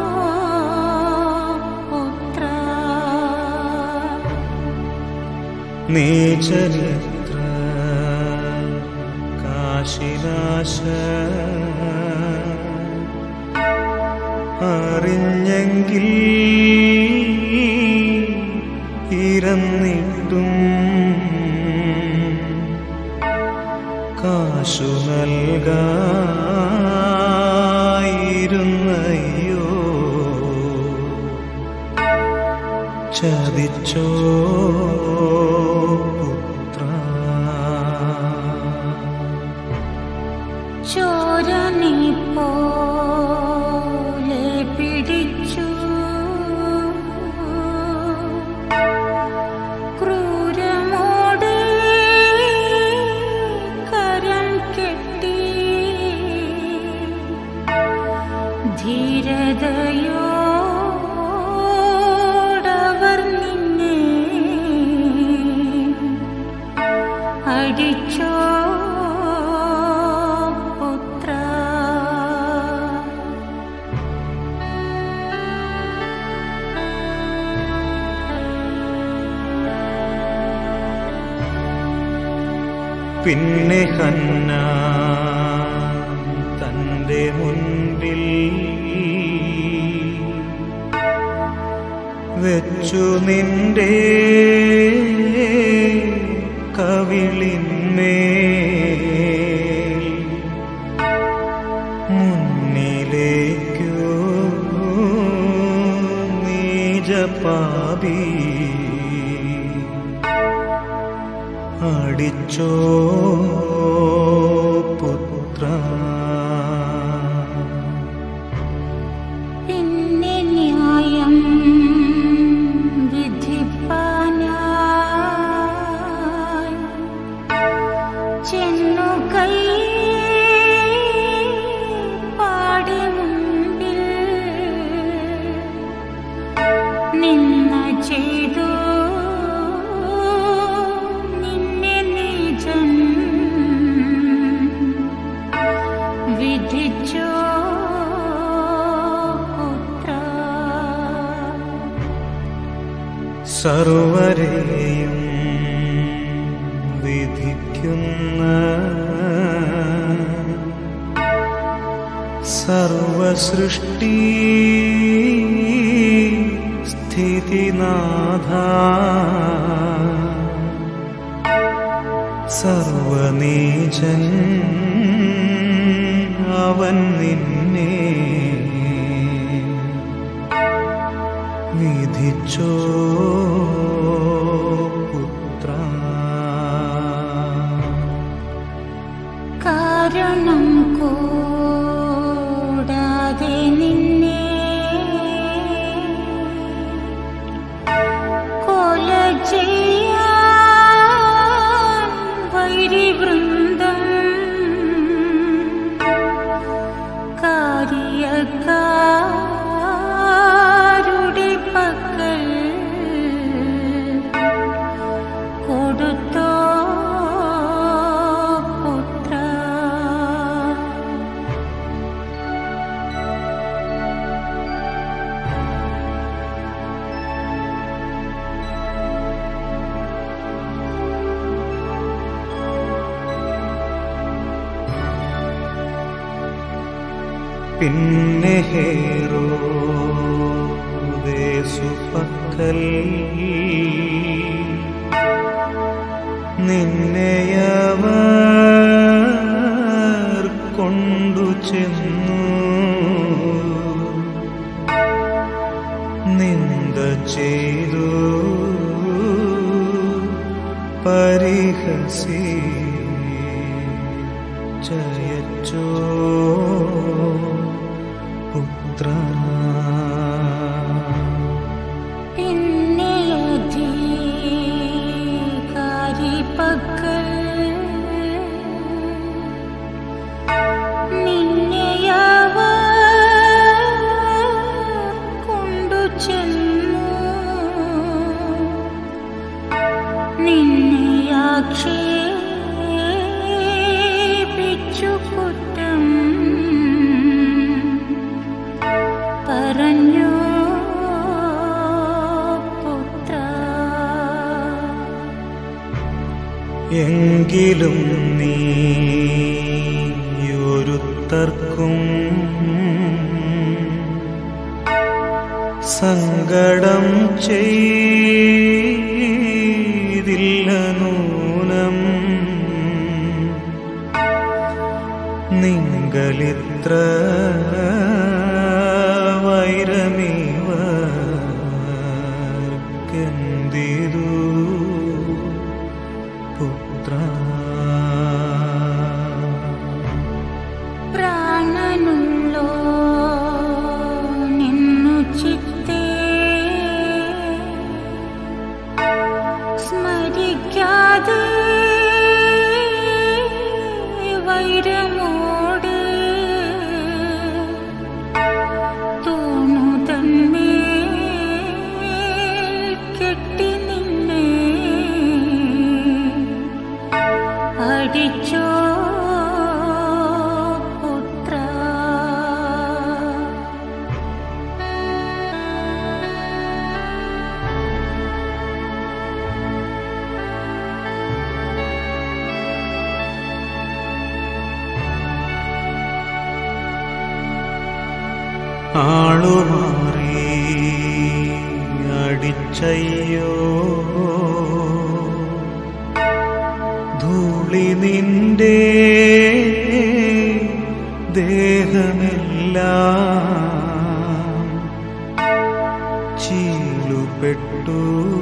പുത്ര നീചരിത്ര കാശിനാശ അറിഞ്ഞെങ്കിൽ ഇരന്നിട്ടും കാശു നൽകായിരുന്നയ്യോ ചതിച്ചോ പുത്ര ചോരനെ പോലെ പിടിച്ചു ക്രൂരമോടെ കരം കെട്ടി ധീരതയോടവർ നിന്നെ അടിച്ചോ പുത്ര പിന്നെ ഹന്ന തന്റെ മുൻപിൽ വെച്ചു നിന്റെ കവിളിന്മേൽ മുന്നിലേക്കു നീജപാപി അടിച്ചോ പുത്ര വിധിച്ചോ പുത്ര സർവരെയും വിധിക്കുന്ന സർവസൃഷ്ടി സ്ഥിതിനാഥ സർവനീചൻ അവൻ നിന്നെ വിധിച്ചോ പുത്ര കാരണം കൂടാതെ നിന്നെ കൊല ചെയ്യാൻ വൈരിവൃന്ദം കാര്യക്കാരുടെ പക്കൽ കൊടുത്തോ പുത്ര പിന്നെ ഹേറോ ദേശുപക്കൽ നിന്നെയവർ കൊണ്ടു ചെന്നു നിന്ദ ചെയ്തു പരിഹസി ജയച്ചോ പുത്ര പിന്നെ അധികാരി പക്കൽ നിന്നെയവർ കൊണ്ടു ചെന്നു നിന്നെ ആക്ഷേപിച്ചു കുറ്റം പറഞ്ഞു പുത്ര എങ്കിലും നീ ഒരുത്തർക്കും സങ്കടം ചെയ്തില്ല നൂനം നിങ്ങളിത്ര വൈരമീവർക്കെന്തിരു പുത്ര പ്രാണനുള്ളോ നിന്നു ചിത്തേ സ്മരിക്കാതെ വൈരമോട് തൂണു തന്നെ കെട്ടി നിന്നെ അടിച്ചോ പുത്ര ആളുമാറി അടിച്ചയ്യോ ധൂളി നിന്റെ ദേഹമെല്ലാം ചീലുപെട്ടു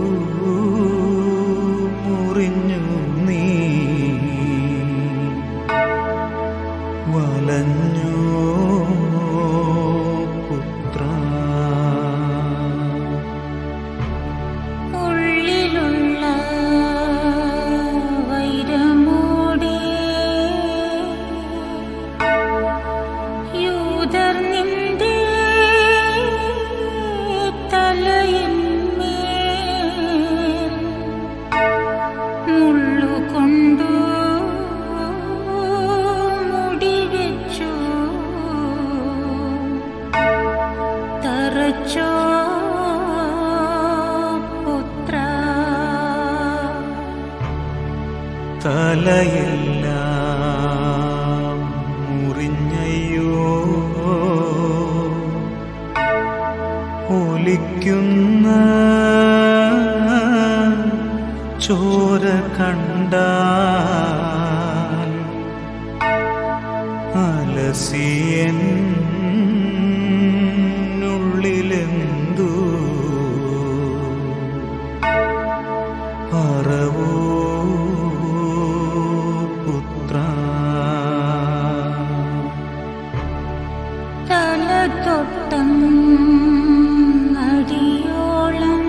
മുറിഞ്ഞു നീ വലഞ്ഞു പുത്ര ഉള്ളിലുള്ള വൈരമോടെ യൂതർ നിന്റെ തലയിന്മേൽ മുള്ളുകൊണ്ടു മുടിവെച്ചു തലയെല്ലാം മുറിഞ്ഞയ്യോ ഒലിക്കുന്ന ചോര കണ്ടാൽ അലസിയൻ ഉള്ളിലെന്തു പറവോ പുത്ര തലതൊട്ടം അടിയോളം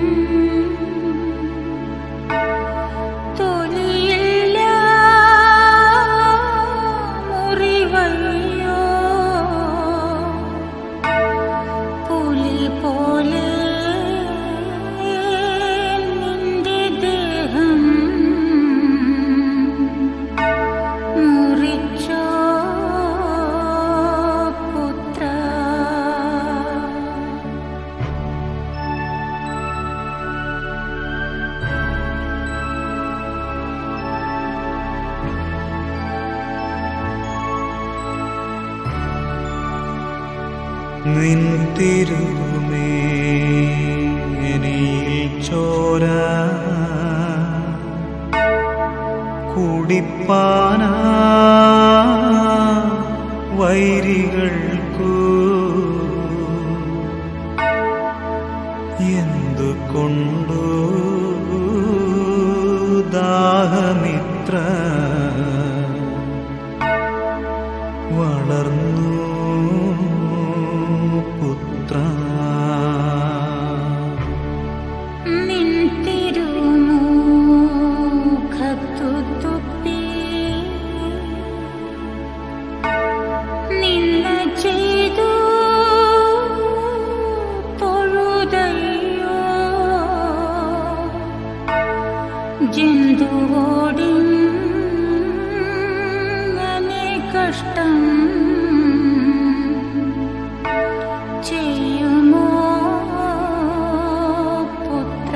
തൊലിയില്ല മുറിവയ്യോ പുലി പോലെ നിന്റെ ദേഹം മുറിച്ചോ പുത്ര നിൻ തിരുമേനിയിൽ ചോര കുടിപ്പാനാ വൈരികൾക്കു എന്തുകൊണ്ടു ദാഹമിത്ര വളർന്നു പുത്ര നിൻ തിരുമുഖത്തു തുപ്പി നിന്ന ചെയ്തു തൊഴുതയ്യോ ജന്തുവോടിങ്ങനെ കഷ്ടം ചെയ്യുമോ പുത്ര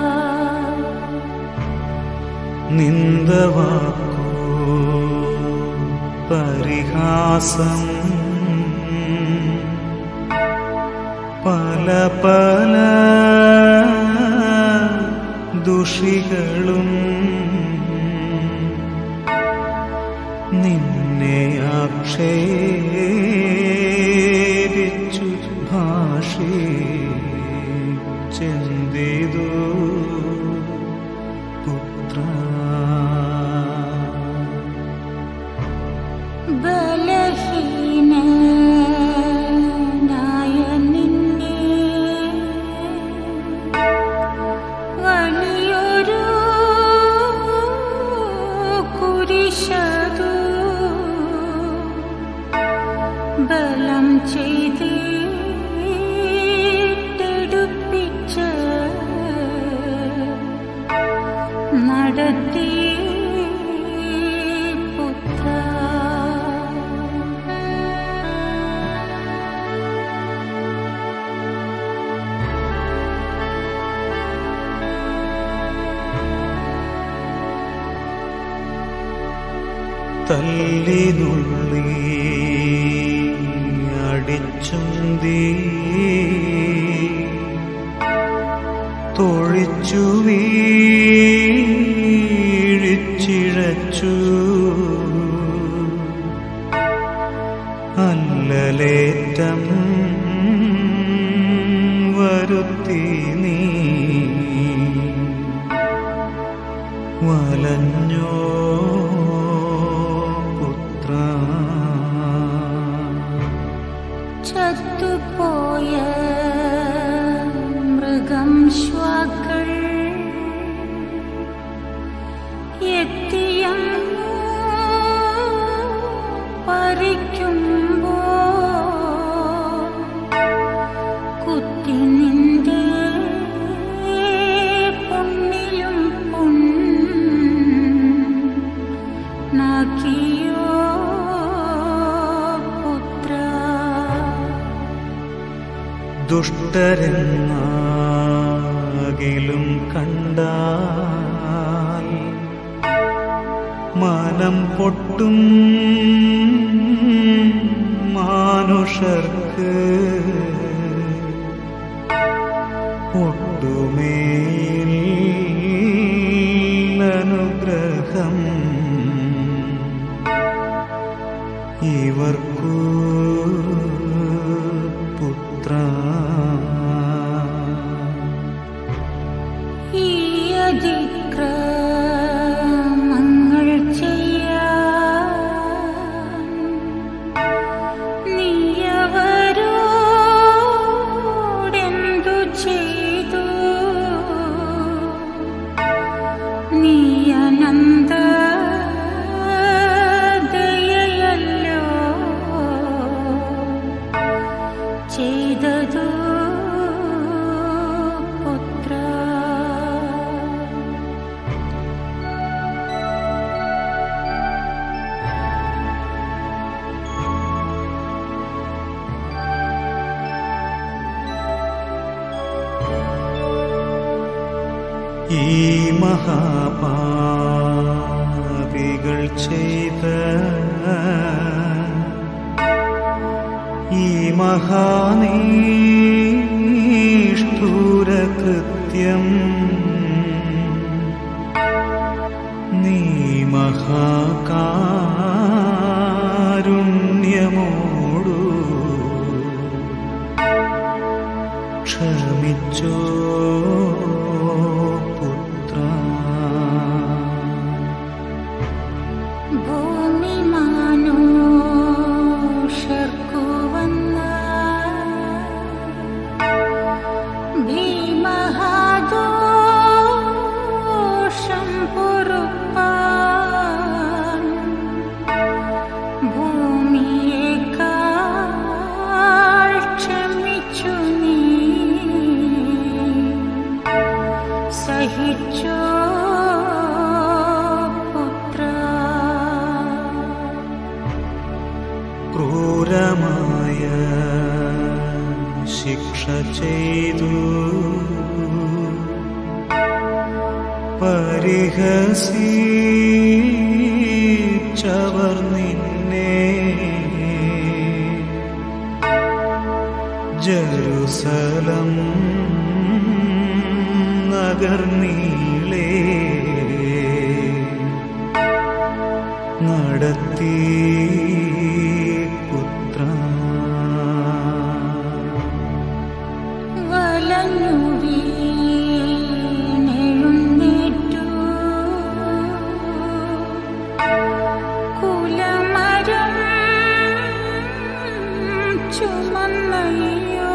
നിന്ദവാക്കോ പരിഹാസം പല പല ദുഷികളും നിന്നെ ആക്ഷേപിച്ചു ഭാഷേ ചെന്തിതു പുത്ര ബലഹീനനായ നിന്നെ വലിയൊരു കുരിശതു ബലം ചെയ്തെടുപ്പിച്ച് നടത്തി പുത്ര തല്ലിനുള്ളി അടിച്ചുന്തി തൊഴിച്ചു വീഴിച്ചിഴച്ചു അല്ലലേറ്റം വരുത്തി നീ വലഞ്ഞോ പുത്ര ചത്തുപോയ മൃഗം ശ്വാക്കൾ എത്തിയങ്ങു പറിക്കുമ്പോ കുത്തി നിന്റെ പൊന്നിലും പൊൻ നാക്കിയോ പുത്ര ദുഷ്ടരെന്നാകിലും കണ്ടാൽ മനം പൊട്ടും മാനുഷർക്ക് ഒട്ടുമേൽ അനുഗ്രഹം ഇവർക്കു പുത്ര ഈ അതിക്രമങ്ങൾ ചെയ്യാൻ നീയവരോടെന്തു ചെയ്തു നീ അനന്ത ദയയല്ലോ ചെയ്തതു പുത്ര ഈ മഹാപാപികൾ ചെയ്ത ഈ മഹാനീഷ്ഠൂര കൃത്യം നീ മഹാകാരുണ്യമോടു ക്ഷമിച്ചോ പുത്ര ഭൂമി മാനുഷർക്കു വന്ന ഭീമഹാദോഷം പൊറുപ്പാൻ ഭൂമിയേക്കാൾ ക്ഷമിച്ചു നീ സഹിച്ചോ പുത്ര ക്രൂരമായ ശിക്ഷ ചെയ്തു പരിഹസിച്ചവർ നിന്നെ ജറുസലം നഗർനീളേ നടത്തി പുത്ര വലഞ്ഞു വീണെഴുന്നേറ്റു കുലമരം ചുമന്നയ്യോ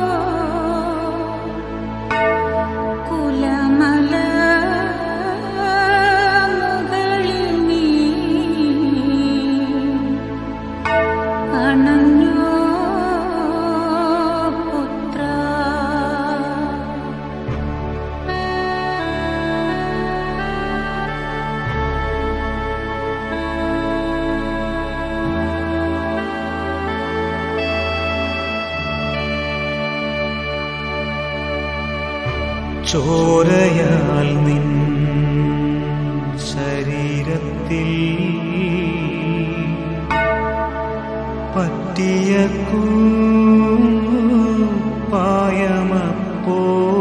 കുലമല മുകളിൽ നീ അണഞ്ഞോ പുത്ര ചോരയാൽ നിൻ ശരീരത്തിൽ പറ്റിയ പായമപ്പോ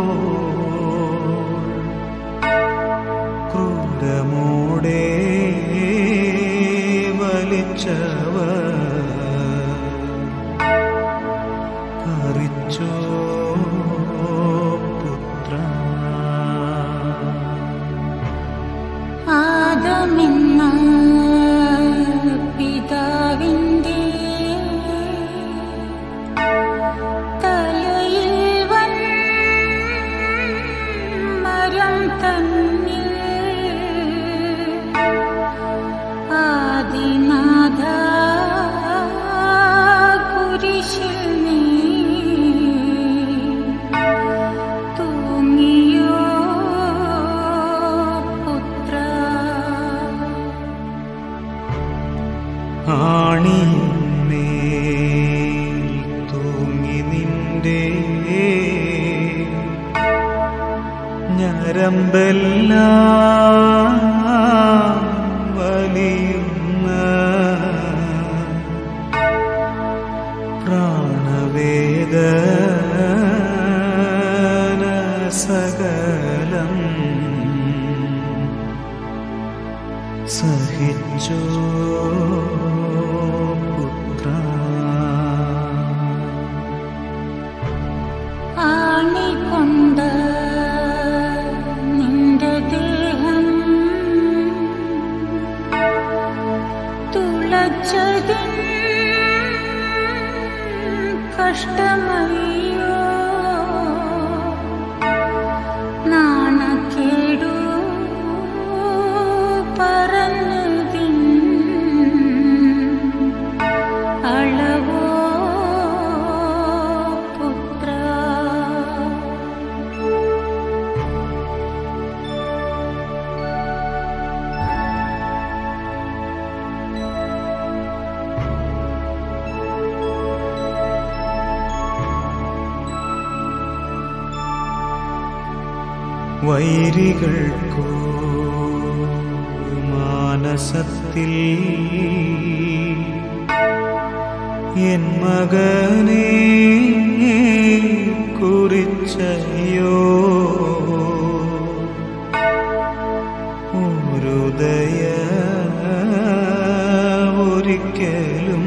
ക്രൂരമോടെ വലിച്ചവ അറിച്ചോ പുത്ര ആദമെന്ന പിതാവിൻ്റെ തലയിൽ വൻ മരം തന്നിൽ ആദിനാഥ കുരിശിൽ നീ തൂങ്ങിയോ പുത്ര വേദന സകലം സഹിച്ചോ പുത്ര ആണിക്കൊണ്ട് നിന്റെ ദേഹം തുളച്ചതിൻ കഷ്ടമയ്യോ നാണക്കേടു പറഞ്ഞതിൻ അളവോ പുത്ര വൈരികൾക്കോ മാനസത്തിൽ എൻ മകനെ കുറിച്ചയോ ഒരു ദയ ഒരിക്കലും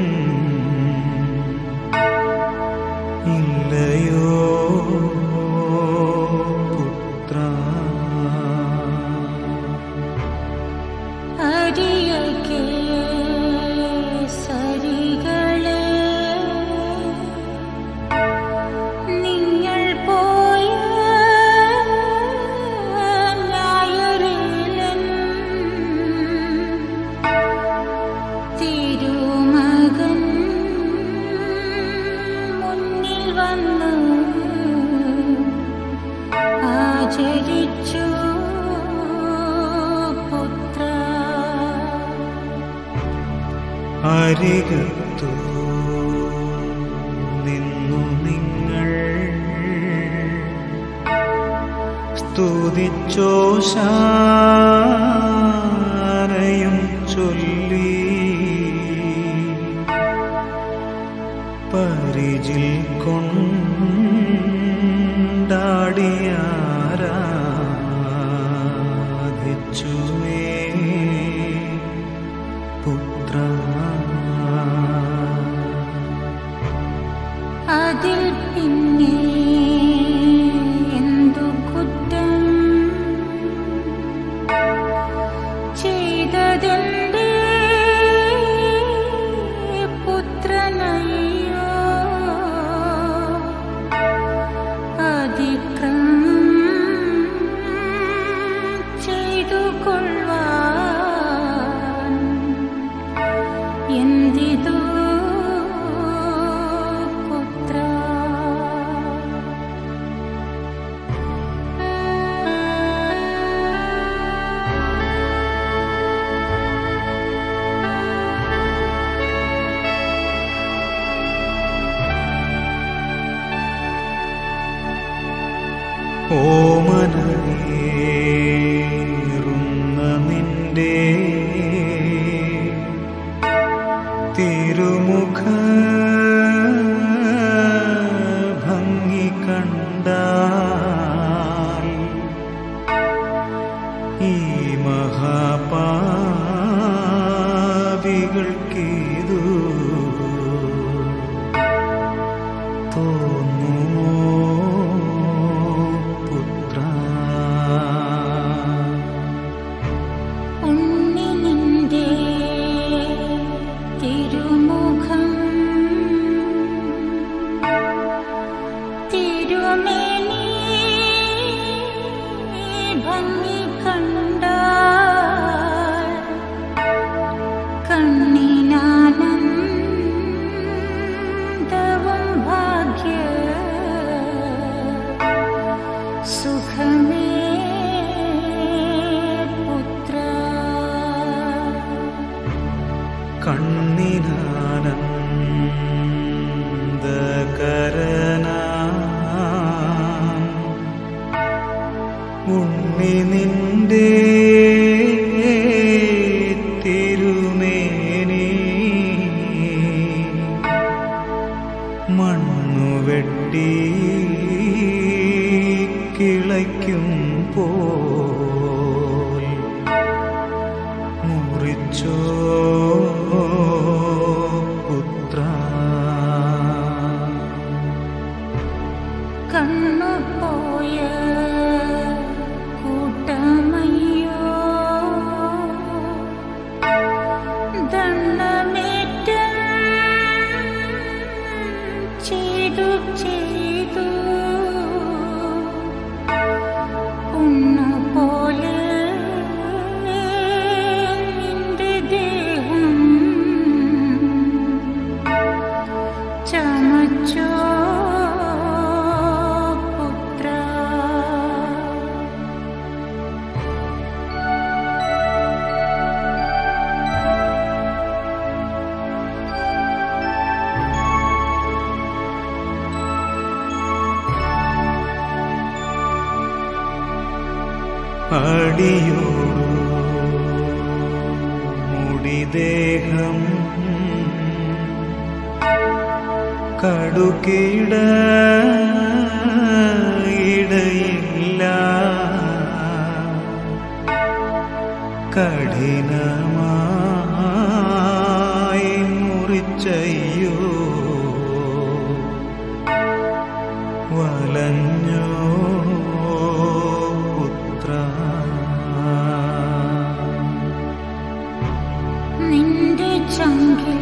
ഇല്ലയോ പുത്ര അരിയകെ സരികളെ നിങ്ങൾ പോയ ഞായറിലൻ തിരുമകൻ മുന്നിൽ വന്നു ആചരിച്ചു പുത്ര അരികത്തു നിന്നു നിങ്ങൾ സ്തുതിച്ചോ ശാനയും ചൊല്ലി പരിചിൽ കൊണ്ടാടിയാരാധിച്ചുവേ പുത്ര അതിൽ പിന്നെ എന്തു കുറ്റം ചെയ്തതെന്റെ പുത്രനയ്യോ അതിക്രമം ചെയ്തു കൊള്ളുവാൻ എന്തിതോ പുത്ര ഓമനേറുന്ന നിന്റെ തിരുമുഖ ഭംഗി കണ്ടാൽ ഈ മഹാപാപികൾക്കിതു തോന്നുമോ പുത്ര കിളയ്ക്കും പോൽ മുറിച്ചോ പുത്ര കണ്ണുപോയ കൂട്ടമയ്യോ ദണ്ണമേറ്റ ചെയ്തു ചെയ്തു പോലെ നിന്റെ ദേഹം ചമച്ചോ പുത്ര അടിയോടു മുടിദേഹം കടുകിട ഇടയില്ല കഠിനമായി മുറിച്ചയ്യോ വലഞ്ഞോ പുത്ര നിന്റെ ചങ്കിൽ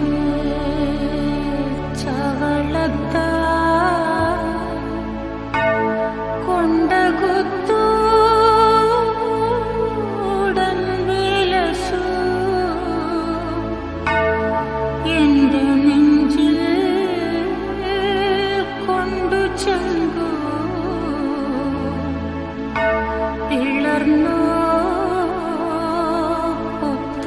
ചവളത്ത കൊണ്ടകുത്തു ഉടൻ വിലസു എന്റെ നെഞ്ചിൽ കൊണ്ടു ചങ്കു പിളർന്നു പുത്ര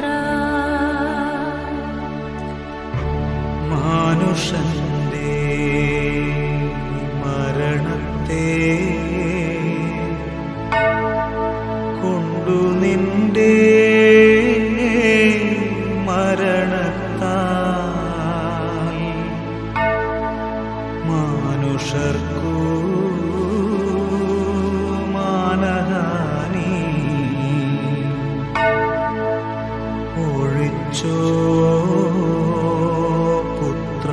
മാനുഷന്റെ മരണത്തെ കൊണ്ടു നിന്റെ മരണത്താൽ മാനുഷർക്കു മാനഹാനി ഒഴിച്ചോ പുത്ര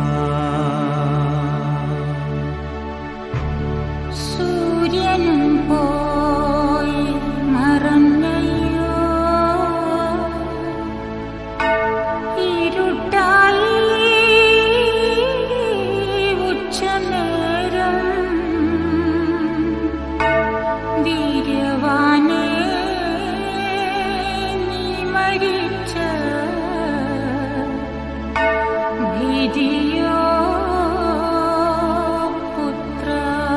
സൂര്യനും പോയി മറഞ്ഞയ്യോ ഇരുട്ടായി ഉച്ചനേരം വീര്യവാനേ നീ മരിച്ച ഭീതിയോ പുത്ര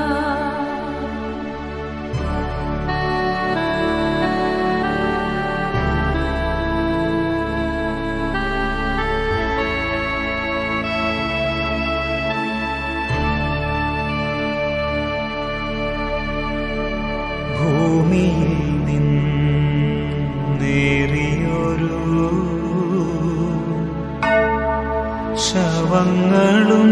ഭൂമിയിൽ നിന്നേറിയൊരു ശവങ്ങളും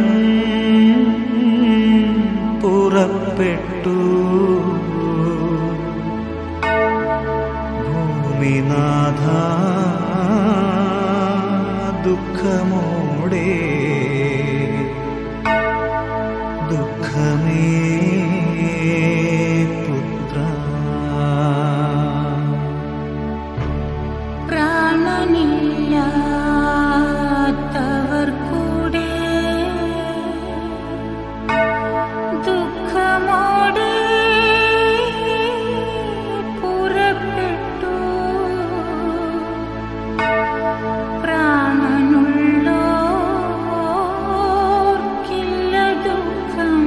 പുറപ്പെട്ടു ഭൂമിനാഥ ദുഃഖമോടെ ദുഃഖമേ പുത്ര പ്രാണനില്ലാത്തവർ കൂടെ ദുഃഖമോടെ പുറപ്പെട്ടു പ്രാണനുള്ളോർക്കില്ല ദുഃഖം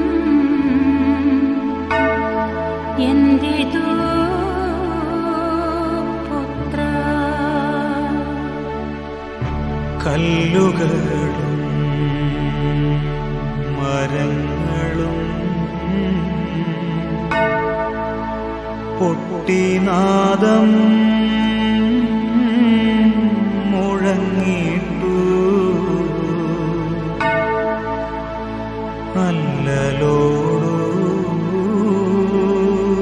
എന്തിതു പുത്ര കല്ലുകളും മരങ്ങളും പൊട്ടിനാദം മുഴങ്ങിട്ടു അല്ലലോടു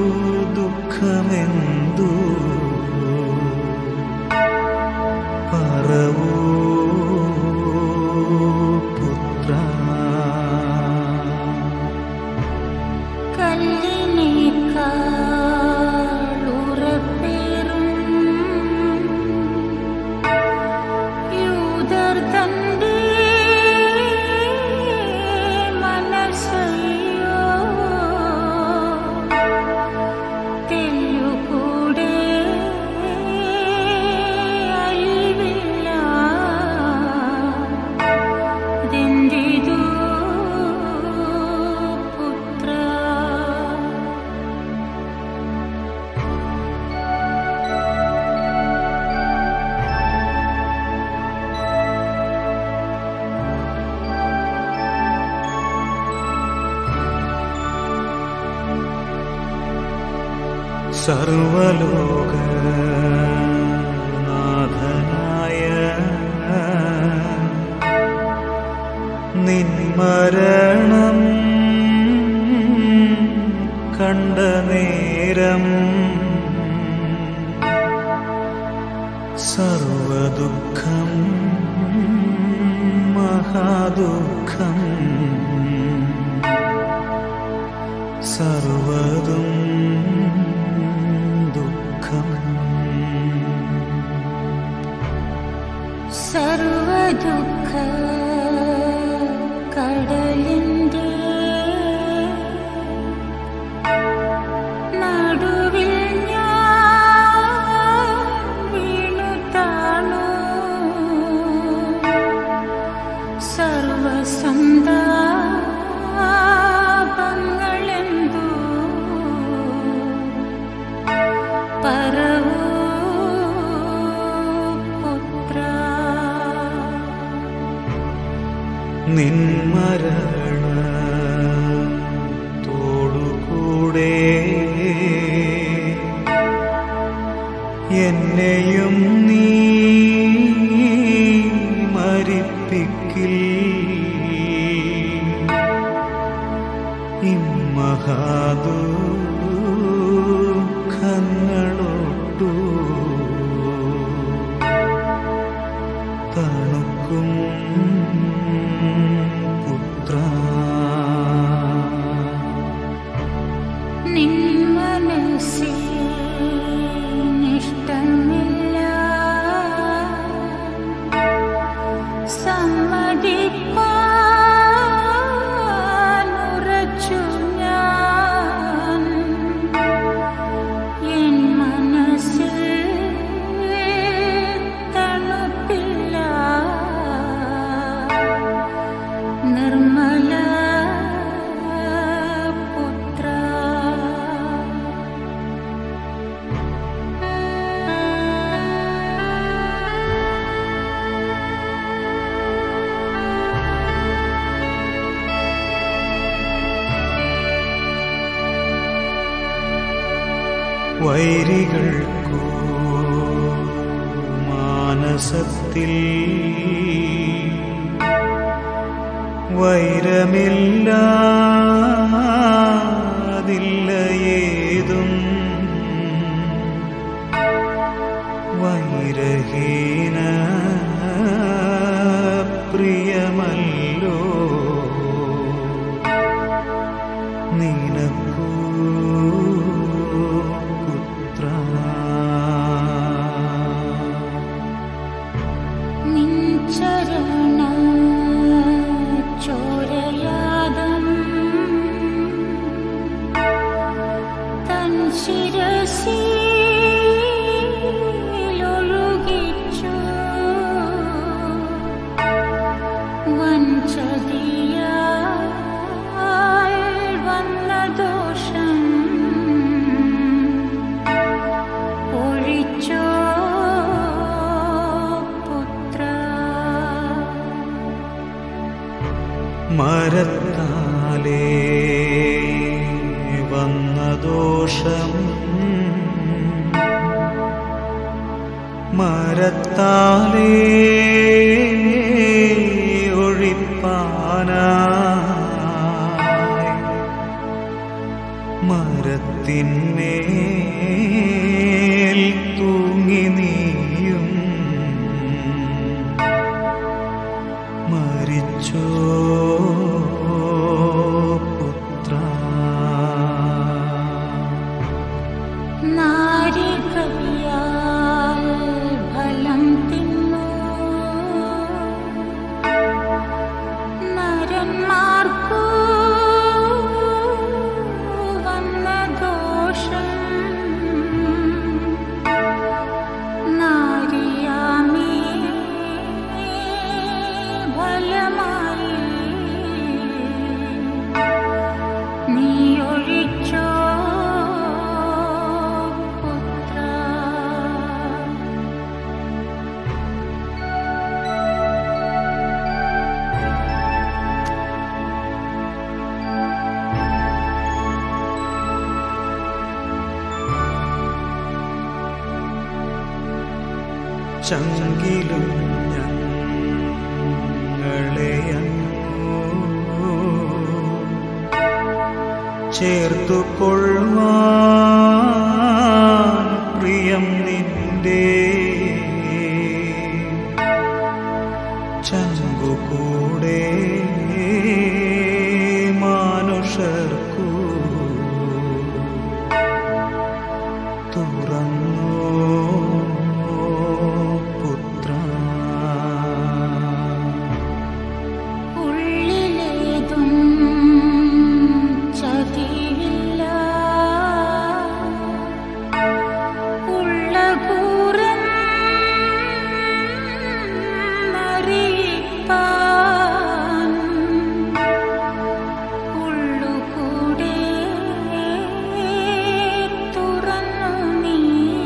സർവലോകനാഥനായ നിന്മരണം കണ്ട നേരം സർവദുഃഖം മഹാദുഃഖം സർവതും ദുഃഖം സർവദുഃഖ കടലിൻ്റെ നടുവിൽ ഞാൻ വീണു താണു സർവസന്താപങ്ങളെന്തോ പരവോ പുത്ര നിന്മരണത്തോടുകൂടെ എന്നെയും നീ മരിപ്പിക്കിൽ ഇമ്മഹാദുഃഖങ്ങളൊട്ടു തണുക്കും പുത്ര നിൻ മനസ്സിൽ നിഷ്ടമില്ല സമ്മതിപ്പാനുറച്ചു ഞാൻ എൻ മനസ്സിൽ തണുപ്പില്ല നിർമ്മല പുത്ര വൈരികൾക്കു മാനസത്തിൽ വൈരമില്ലാതില്ല ഏതും വൈരഹീന പ്രിയമല്ലോ നിനക്കു പുത്ര നിൻ ചരണ ചോരയാദം തൻ ശിരസിലൊഴുകിച്ചു വഞ്ചതിയാൽ വന്ന ദോഷം ഒഴിച്ചോ പുത്ര മരത്താലേ വന്ന ദോഷം മരത്താലേ ഒഴിപ്പാനായി മരത്തിന്മേൽ തൂങ്ങി നീയും മരിച്ചോ പുത്ര നാരികയാൽ ഫലം തിന്നു നരന്മാർക്കു വന്ന ദോഷം നാരിയാമേ ഫലമായി ചങ്കിലും ഞങ്ങളെ അങ്ങോ ചേർത്തു കൊള്ളുവാൻ പ്രിയം നിന്റെ ചങ്കുകൂടെ മാനുഷർക്കു തുറന്നു പുത്ര ഉള്ളിലേതും ചതിവില്ല ഉള്ള കൂറൻ അറിയിപ്പാൻ ഉള്ളുകൂടെ തുറന്നു നീ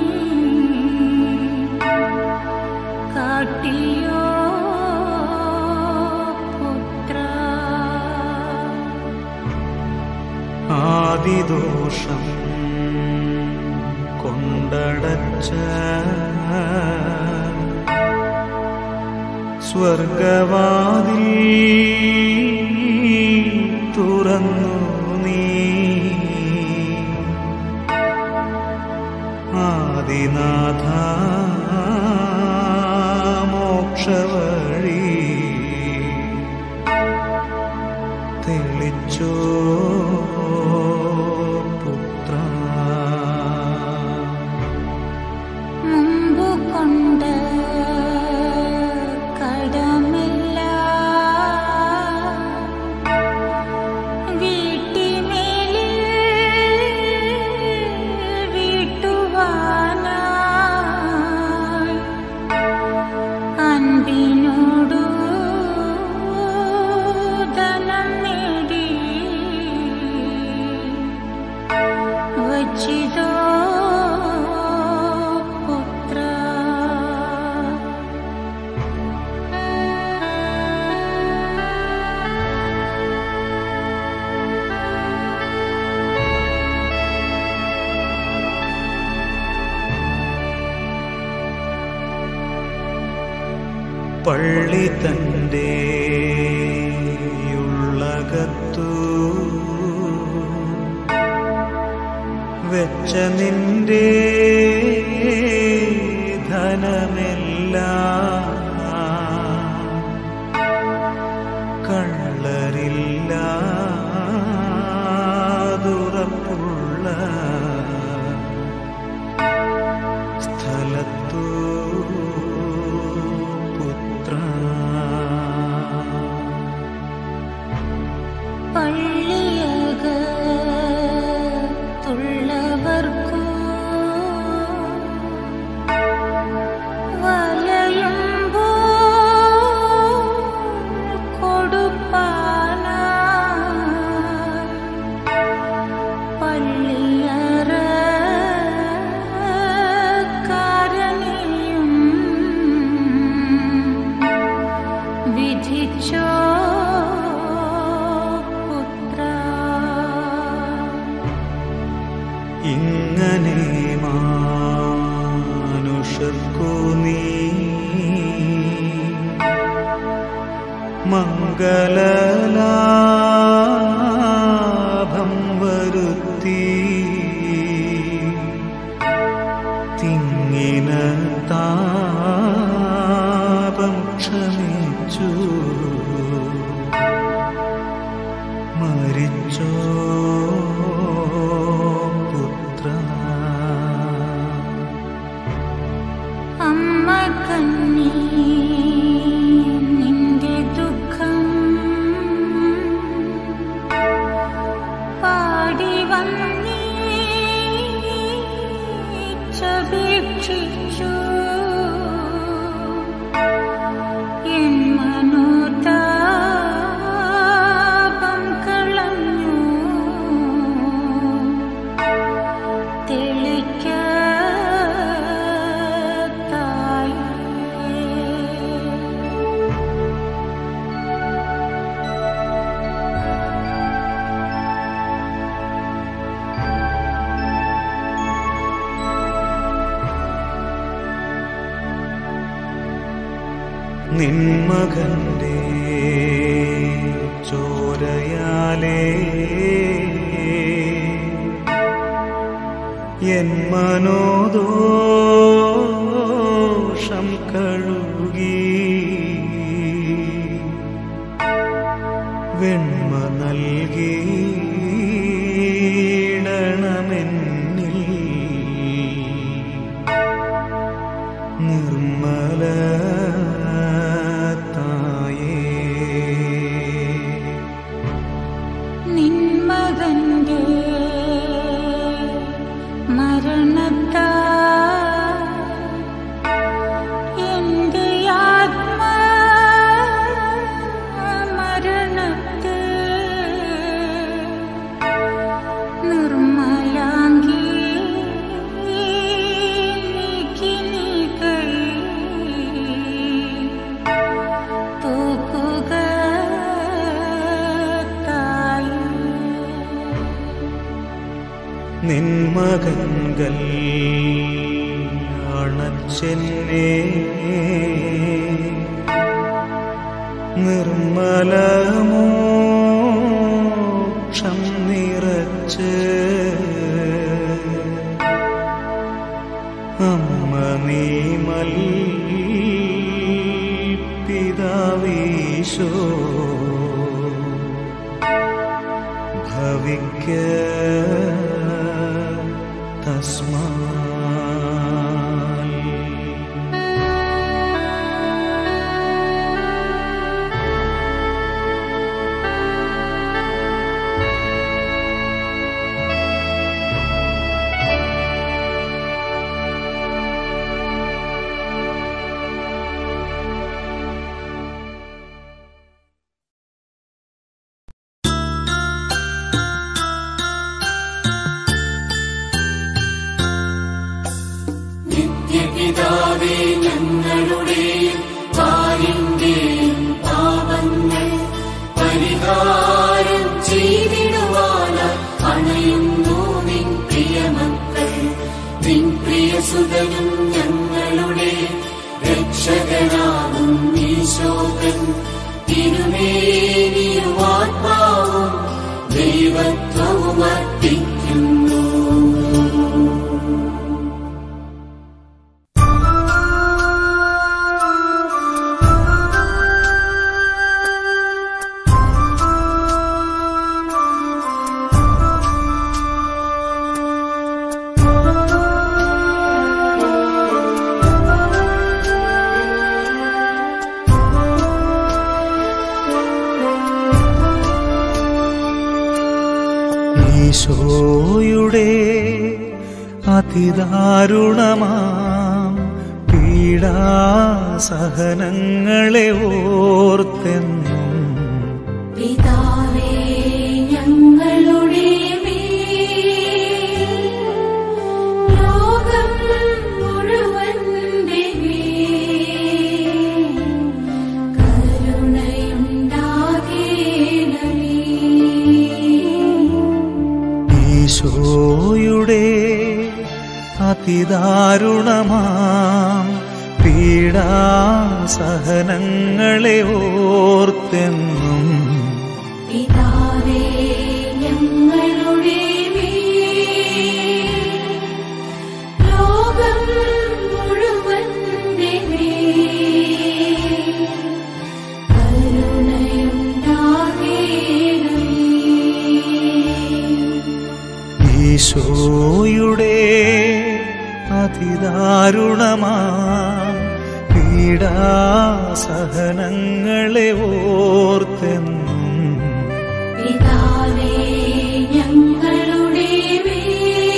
കാട്ടിയോ പുത്ര ആദിദോഷം കൊണ്ടടച്ച സ്വർഗവാതിൽ തുറന്നു നീ ആദിനാഥ മോക്ഷവഴി തെളിച്ചോ പുത്ര മുമ്പു കൊണ്ട് കടമില്ല വീട്ടിമേലിൽ വീട്ടുവാനായി അൻപിനോടു ധനം നേടി വച്ചിതോ പുത്ര പള്ളി തൻ്റെ ഉള്ളകത്തു വെച്ച നിന്റെ ധനമെല്ലാം കള്ളരില്ലാതുറപ്പുള്ള സ്ഥലത്തു പുത്ര പള്ളിയകത്തുള്ളവർക്കു വലയുമ്പോ കൊടുപ്പാനായി പള്ളിയറ കാരണിയും വിധിച്ചോ പുത്ര ഇങ്ങനെ മാനുഷർക്കു നീ മംഗളലാഭം വരുത്തി തിങ്ങിന താപം ക്ഷമിച്ചു മരിച്ചോ പുത്ര അമ്മ കണ്ണീ നിന്റെ ദുഃഖം പാടി വന്നീ നിന്മകന്റെ ചോരയാലേ എൻ മനോദോഷം കഴുകി വെണ്മ നൽകിയിടണമെന്നിൽ നിർമ്മല തായേ നിന്മകന്റെ മരണത്താ എന്റെ ആത്മ മരണത്തെ നിർമ്മലാങ്കി നീക്കി നീ കൈ തൂക്കുക തായേ നിന്മകൻകൾ അണച്ചെന്നെ നിർമ്മലമോക്ഷം നിറച്ച് അമ്മ നീമൽ പിതാവീശോ ഭവിക്ക തസ്മാ നിത്യപിതാവേ ഞങ്ങളുടെയും പാലിന്റെയും പാപങ്ങൾ പരിഹാരം ചെയ്തിടുവാനായി അണയുന്നു നിൻ പ്രിയമക്കൾ നിൻ പ്രിയസുതനും ഞങ്ങളുടെ രക്ഷകനാകും ഈശോകൻ തിരുമേനിയും ആത്മാവും ദൈവത്വവും അർപ്പിക്കുന്നു ഈശോയുടെ അതിദാരുണമാം പീഡാസഹനങ്ങളെ ഓർത്തെന്നും പിതാവേ ഞങ്ങളുടെ മേൽ ലോകം മുഴുവന്റെ മേൽ കരുണയുണ്ടാകേണമേ ഈശോയുടെ അതിദാരുണമാം പീഡാസഹനങ്ങളെ ഓർത്തെന്നും പിതാവേ ഞങ്ങളുടെ മേൽ ലോകം മുഴുവന്റെ മേൽ കരുണയുണ്ടാകേണമേ ഈശോയുടെ അതിദാരുണമാം പീഡാസഹനങ്ങളെ ഓർത്തെന്നും പിതാവേ ഞങ്ങളുടെ മേൽ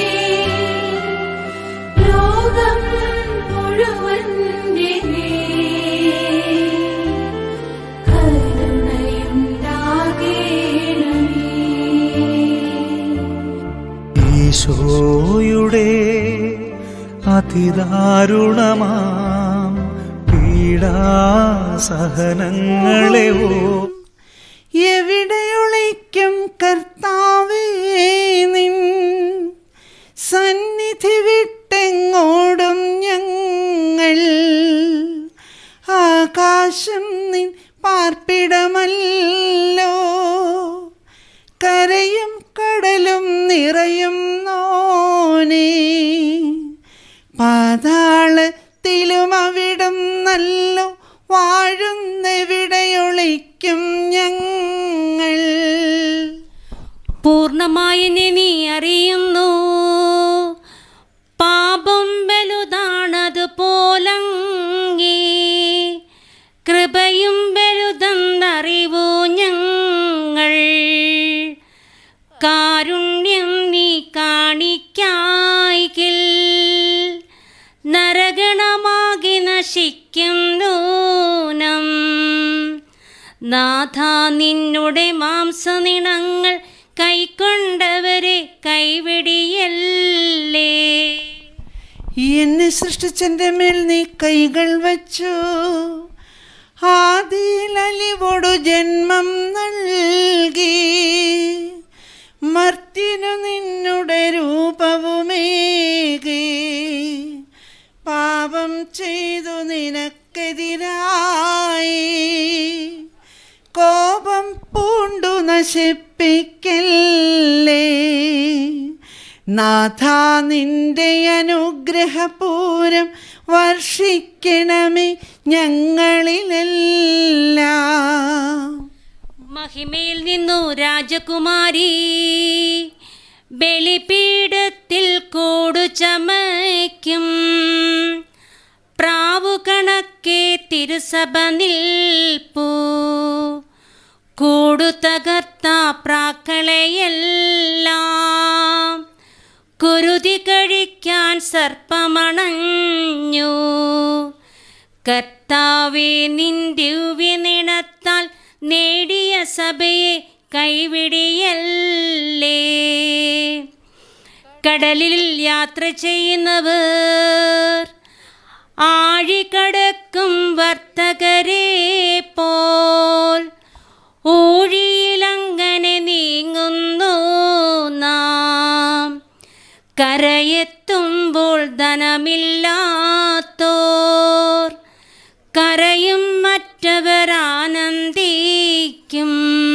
ലോകം മുഴുവന്റെ മേൽ കരുണയുണ്ടാകേണമേ ഈശോയുടെ അതിദാരുണമാം പീഡാസഹനങ്ങളെ ഓ എവിടെയൊളിക്കും കർത്താവേ നിൻ സന്നിധി വിട്ടെങ്ങോടും ഞങ്ങൾ ആകാശ പാർപ്പിടമല്ലോ കരയും കടലും നിറയും നോനേ പാതാളത്തിലും അവിടം നല്ലോ വാഴുന്നെവിടെയൊളിക്കും ഞങ്ങൾ പൂർണ്ണമായി നീ അറിയുന്നു പാപം വലുതാണത് പോലങ്ങി കൃപയും വലുതെന്നറിവു ഞങ്ങൾ കാരുണ്യം നീ കാണിക്കായികിൽ നരകണമാകി നശിക്കും നൂനം നാഥ നിന്നുടെ മാംസനിണങ്ങൾ കൈക്കൊണ്ടവരെ കൈവിടിയല്ലേ എന്നെ സൃഷ്ടിച്ചെൻ്റെ മേൽ നീ കൈകൾ വച്ചു ആദിയിലലിവോടു ജന്മം നൽകി മർത്തിനു നിന്നുടെ രൂപവുമേകി പാപം ചെയ്തു നിനക്കെതിരായി കോപം പൂണ്ടു നശിപ്പിക്കല്ലേ നാഥ നിന്റെ അനുഗ്രഹപൂരം വർഷിക്കണമേ ഞങ്ങളിലെല്ലാം മഹിമയിൽ നിന്നു രാജകുമാരി ബലിപീഠത്തിൽ കൂടു ചമയ്ക്കും പ്രാവു കണക്കെ തിരുസഭ നിൽപ്പൂ കൂടു തകർത്ത പ്രാക്കളെയെല്ലാം കുരുതി കഴിക്കാൻ സർപ്പമണഞ്ഞു കർത്താവെ നിൻ ദിവ്യനിണത്താൽ നേടിയ സഭയെ കൈവിടിയല്ലേ കടലിൽ യാത്ര ചെയ്യുന്നവർ ആഴികടക്കും വർത്തകരെ പോൽ ഊഴിയിലങ്ങനെ നീങ്ങുന്നു നാം കരയെത്തുമ്പോൾ ധനമില്ലാത്തോർ കരയും മറ്റവർ ആനന്ദിക്കും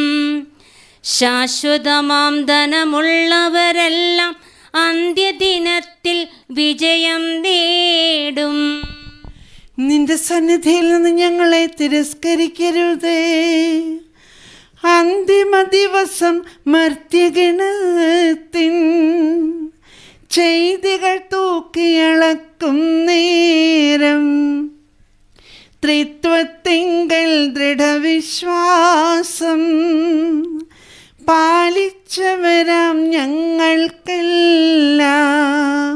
ശാശ്വതമാം ധനമുള്ളവരെല്ലാം അന്ത്യദിനത്തിൽ വിജയം നേടും നിന്റെ സന്നിധിയിൽ നിന്ന് ഞങ്ങളെ തിരസ്കരിക്കരുതേ അന്തിമ ദിവസം മർത്യഗണത്തിൻ ചെയ്തികൾ തൂക്കിയളക്കും നേരം ത്രിത്വത്തിങ്കൽ ദൃഢവിശ്വാസം പാലിച്ചവരാം ഞങ്ങൾക്കെല്ലാം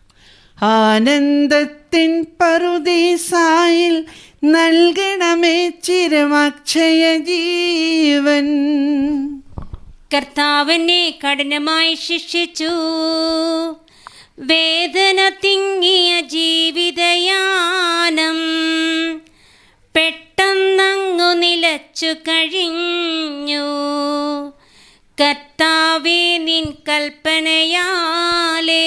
ആനന്ദത്തിൻ പറുദീസായിൽ നൽകണമേ ചിരമക്ഷയ ജീവൻ കർത്താവിനെ കഠിനമായി ശിക്ഷിച്ചു വേദന തിങ്ങിയ ജീവിതയാനം പെട്ടെന്നങ്ങു നിലച്ചു കഴിഞ്ഞു കർത്താവേ നിൻ കൽപ്പനയാലേ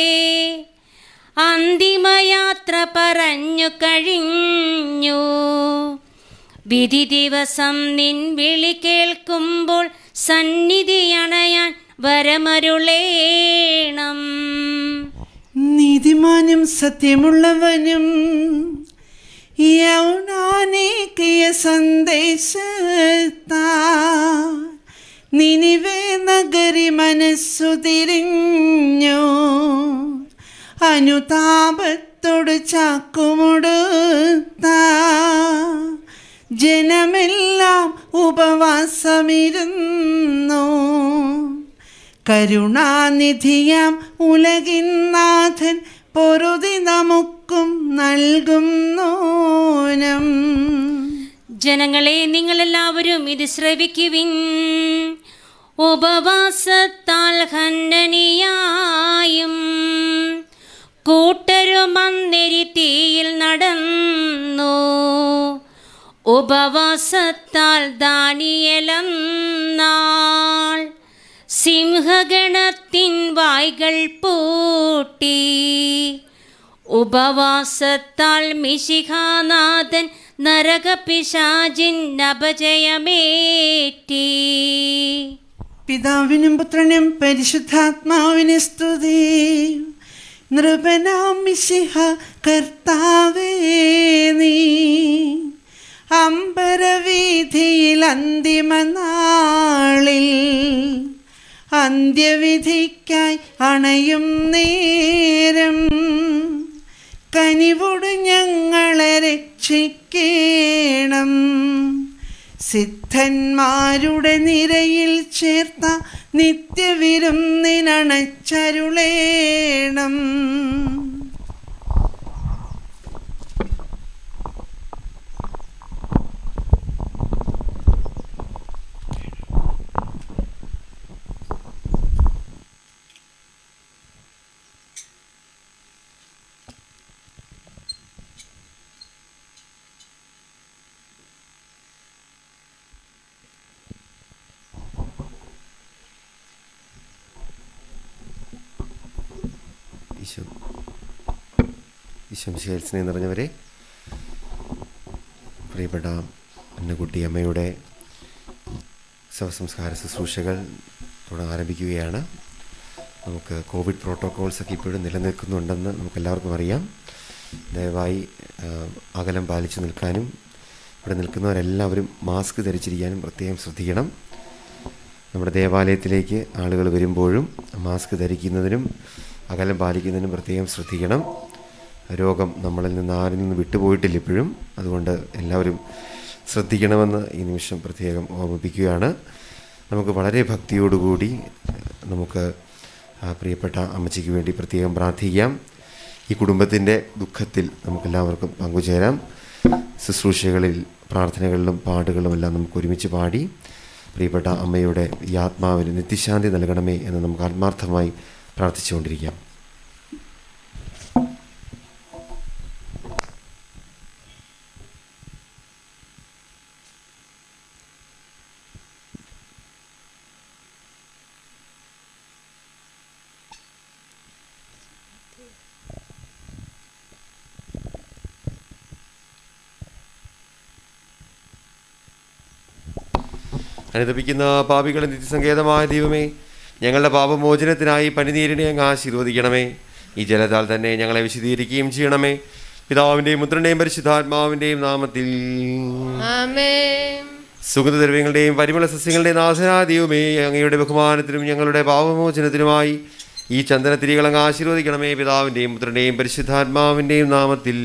അന്തിമയാത്ര പറഞ്ഞു കഴിഞ്ഞു വിധി ദിവസം നിൻ വിളി കേൾക്കുമ്പോൾ സന്നിധി അണയാൻ വരമരുളേണം നീതിമാനും സത്യമുള്ളവനും യൗനാനേക്കിയ സന്ദേശത്താ നിനിവേ നഗരി മനസ്സു തിരിഞ്ഞു അനുതാപത്തോട് ചാക്കുമുടുത്ത ജനമെല്ലാം ഉപവാസമിരുന്നു കരുണാനിധിയാം ഉലകിന്നാഥൻ പൊറുതി നമുക്കും നൽകും നോനം ജനങ്ങളെ നിങ്ങളെല്ലാവരും ഇത് ശ്രവിക്കുവിൻ ഉപവാസത്താൽ ഖണ്ഡനിയായും കൂട്ടരും അന്നെരി തീയിൽ നടന്നു ഉപവാസത്താൽ ദാനിയലം നാൾ സിംഹഗണത്തിൻ വായ്കൾ പൂട്ടി ഉപവാസത്താൽ മിശിഖാനാഥൻ നരകപിശാചിന്നപജയമേറ്റി പിതാവിനും പുത്രനും പരിശുദ്ധാത്മാവിന് സ്തുതി നൃപനാം മിശിഹ കർത്താവേ നീ അമ്പരവീഥിയിൽ അന്തിമ നാളിൽ അന്ത്യവിധിക്കായി അണയും നേരം കനിവോട് ഞങ്ങളെ രക്ഷിക്കേണം സിദ്ധന്മാരുടെ നിരയിൽ ചേർത്ത നിത്യവിരുന്നിനണച്ചരുളേണം ഈശോ ഈശോ സ്നേഹം നിറഞ്ഞവരെ പ്രിയപ്പെട്ട അന്നക്കുട്ടി അമ്മയുടെ ശവസംസ്കാര ശുശ്രൂഷകൾ തുടങ്ങാൻ ആരംഭിക്കുകയാണ് നമുക്ക് കോവിഡ് പ്രോട്ടോക്കോൾസ് ഒക്കെ ഇപ്പോഴും നിലനിൽക്കുന്നുണ്ടെന്ന് നമുക്കെല്ലാവർക്കും അറിയാം ദയവായി ആ, അകലം പാലിച്ചു നിൽക്കാനും ഇവിടെ നിൽക്കുന്നവരെല്ലാവരും മാസ്ക് ധരിച്ചിരിക്കാനും പ്രത്യേകം ശ്രദ്ധിക്കണം നമ്മുടെ ദേവാലയത്തിലേക്ക് ആളുകൾ വരുമ്പോഴും മാസ്ക് ധരിക്കുന്നതിനും അകലം പാലിക്കുന്നതിനും പ്രത്യേകം ശ്രദ്ധിക്കണം രോഗം നമ്മളിൽ നിന്ന് ആരിൽ നിന്ന് വിട്ടുപോയിട്ടില്ല ഇപ്പോഴും അതുകൊണ്ട് എല്ലാവരും ശ്രദ്ധിക്കണമെന്ന് ഈ നിമിഷം പ്രത്യേകം ഓർമ്മിപ്പിക്കുകയാണ് നമുക്ക് വളരെ ഭക്തിയോടുകൂടി നമുക്ക് ആ പ്രിയപ്പെട്ട അമ്മച്ചിക്ക് വേണ്ടി പ്രത്യേകം പ്രാർത്ഥിക്കാം ഈ കുടുംബത്തിൻ്റെ ദുഃഖത്തിൽ നമുക്കെല്ലാവർക്കും പങ്കുചേരാം ശുശ്രൂഷകളിൽ പ്രാർത്ഥനകളിലും പാട്ടുകളും എല്ലാം നമുക്ക് ഒരുമിച്ച് പാടി പ്രിയപ്പെട്ട അമ്മയുടെ ഈ ആത്മാവിന് നിത്യശാന്തി നൽകണമേ എന്ന് നമുക്ക് ആത്മാർത്ഥമായി പ്രാർത്ഥിച്ചുകൊണ്ടിരിക്കാം അനുദപിക്കുന്ന പാപികളെ നിത്യസങ്കേതമായ ദൈവമേ ഞങ്ങളുടെ പാപമോചനത്തിനായി പനിനീരിനെ അങ്ങ് ആശീർവദിക്കണമേ ഈ ജലത്താൽ തന്നെ ഞങ്ങളെ വിശദീകരിക്കുകയും ചെയ്യണമേ പിതാവിൻ്റെയും പുത്രൻ്റെയും പരിശുദ്ധാത്മാവിൻ്റെയും നാമത്തിൽ സുഗന്ധദ്രവ്യങ്ങളുടെയും പരിമള സസ്യങ്ങളുടെയും നാശനാ ദൈവമേ അങ്ങയുടെ ബഹുമാനത്തിനും ഞങ്ങളുടെ പാപമോചനത്തിനുമായി ഈ ചന്ദനത്തിരികൾ അങ്ങ് ആശീർവദിക്കണമേ പിതാവിൻ്റെയും പുത്രൻ്റെയും പരിശുദ്ധാത്മാവിൻ്റെയും നാമത്തിൽ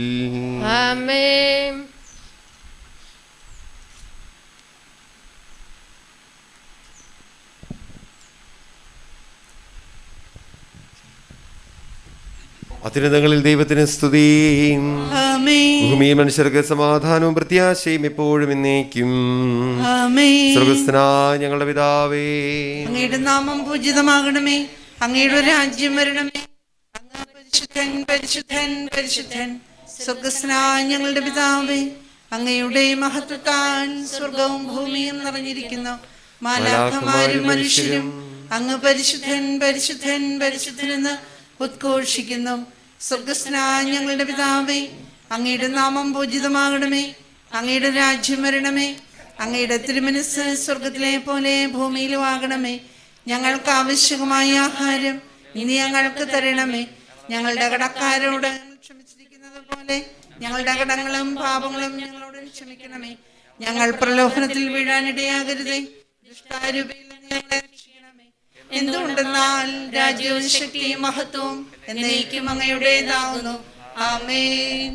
അത്യുന്നതങ്ങളിൽ ദൈവത്തിന് സ്തുതി ആമേൻ ഭൂമിയിൽ മനുഷ്യർക്ക് സമാധാനവും പ്രത്യാശയും എപ്പോഴും എന്നേക്കും ആമേൻ സ്വർഗസ്ഥനായ ഞങ്ങളുടെ പിതാവേ അങ്ങയുടെ നാമം പൂജിതമാകണമേ അങ്ങയുടെ രാജ്യം വരണമേ അങ്ങ് പരിശുദ്ധൻ പരിശുദ്ധൻ പരിശുദ്ധൻ സ്വർഗസ്നായ ഞങ്ങളുടെ പിതാവേ അങ്ങയുടെ മഹത്വത്താൽ സ്വർഗവും ഭൂമിയും നിറഞ്ഞിരിക്കുന്നു മാലാഖമാരും മനുഷ്യരും അങ്ങ് പരിശുദ്ധൻ പരിശുദ്ധൻ പരിശുദ്ധനെന്ന് ഉദ്ഘോഷിക്കുന്നു സ്വർഗസ്നായ ഞങ്ങളുടെ പിതാവേ അങ്ങയുടെ നാമം പൂജിതമാകണമേ അങ്ങയുടെ രാജ്യം വരണമേ അങ്ങയുടെ തിരുമനസ് സ്വർഗത്തിലെ പോലെ ഭൂമിയിലും ആകണമേ ഞങ്ങൾക്ക് ആവശ്യമായ ആഹാരം ഇനി ഞങ്ങൾക്ക് തരണമേ ഞങ്ങളുടെ കടക്കാരോട് ഞങ്ങൾ ക്ഷമിച്ചിരിക്കുന്നത് പോലെ ഞങ്ങളുടെ കടങ്ങളും പാപങ്ങളും ഞങ്ങളോട് ക്ഷമിക്കണമേ ഞങ്ങൾ പ്രലോഭനത്തിൽ വീഴാനിടയാകരുതേ ദുഷ്ടാരൂപയിൽ നിന്ന് ഞങ്ങളെ രക്ഷിക്കണമേ എന്തുകൊണ്ടെന്നാൽ രാജ്യവും ശക്തിയും മഹത്വവും എന്നേക്കും അങ്ങയുടേതാവുന്നു ആമേൻ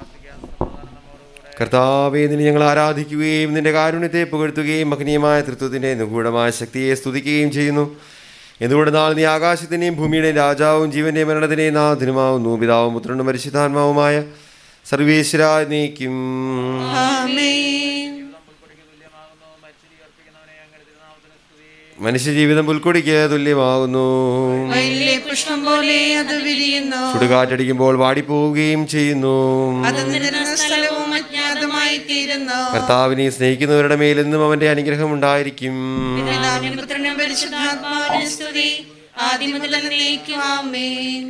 കർത്താവേ നിന്നെ ഞങ്ങൾ ആരാധിക്കുകയും നിന്റെ കാരുണ്യത്തെ പുകഴ്ത്തുകയും മഹനീയമായ തൃത്വത്തിൻ്റെ നിഗൂഢമായ ശക്തിയെ സ്തുതിക്കുകയും ചെയ്യുന്നു എന്തുകൊണ്ട് നാൾ നീ ആകാശത്തിൻ്റെയും ഭൂമിയുടെയും രാജാവും ജീവന്റെയും മരണത്തിൻ്റെയും നാഥനുമാവുന്നു പിതാവും പുത്രനും പരിശുദ്ധാത്മാവുമായ സർവേശ്വര നീക്കും ആമേൻ മനുഷ്യജീവിതം പുൽക്കൊടിക്ക് തുല്യമാകുന്നു വയലിലെ പുഷ്പം പോലെ അത് വിരിയുന്നു ചുടുകാറ്റടിക്കുമ്പോൾ വാടിപ്പോവുകയും ചെയ്യുന്നു അത് നിരന്ന സ്ഥലവും അജ്ഞാതമായി തീരുന്നു കർത്താവിനെ സ്നേഹിക്കുന്നവരുടെ മേലെന്നും അവന്റെ അനുഗ്രഹം ഉണ്ടായിരിക്കും പിതാവിനും പുത്രനും പരിശുദ്ധാത്മാവിനും സ്തുതി ആദ്യം മുതൽ എന്നേക്കും ആമേൻ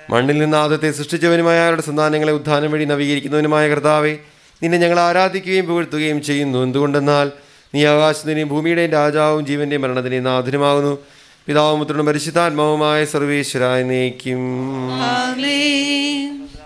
മണ്ണിൽ നിന്ന് ആദത്തെ സൃഷ്ടിച്ചവനുമായ അവരുടെ സന്താനങ്ങളെ ഉദ്ധാനം വഴി നവീകരിക്കുന്നവനുമായ കർത്താവെ നിന്നെ ഞങ്ങൾ ആരാധിക്കുകയും പുകഴ്ത്തുകയും ചെയ്യുന്നു എന്തുകൊണ്ടെന്നാൽ നീ ആകാശത്തിൻ്റെയും ഭൂമിയുടെയും രാജാവും ജീവന്റെയും മരണത്തിൻ്റെയും നാഥനുമാകുന്നു പിതാവും പുത്രനും പരിശുദ്ധാത്മാവുമായ സർവേശ്വരായ നയിക്കും ആമേൻ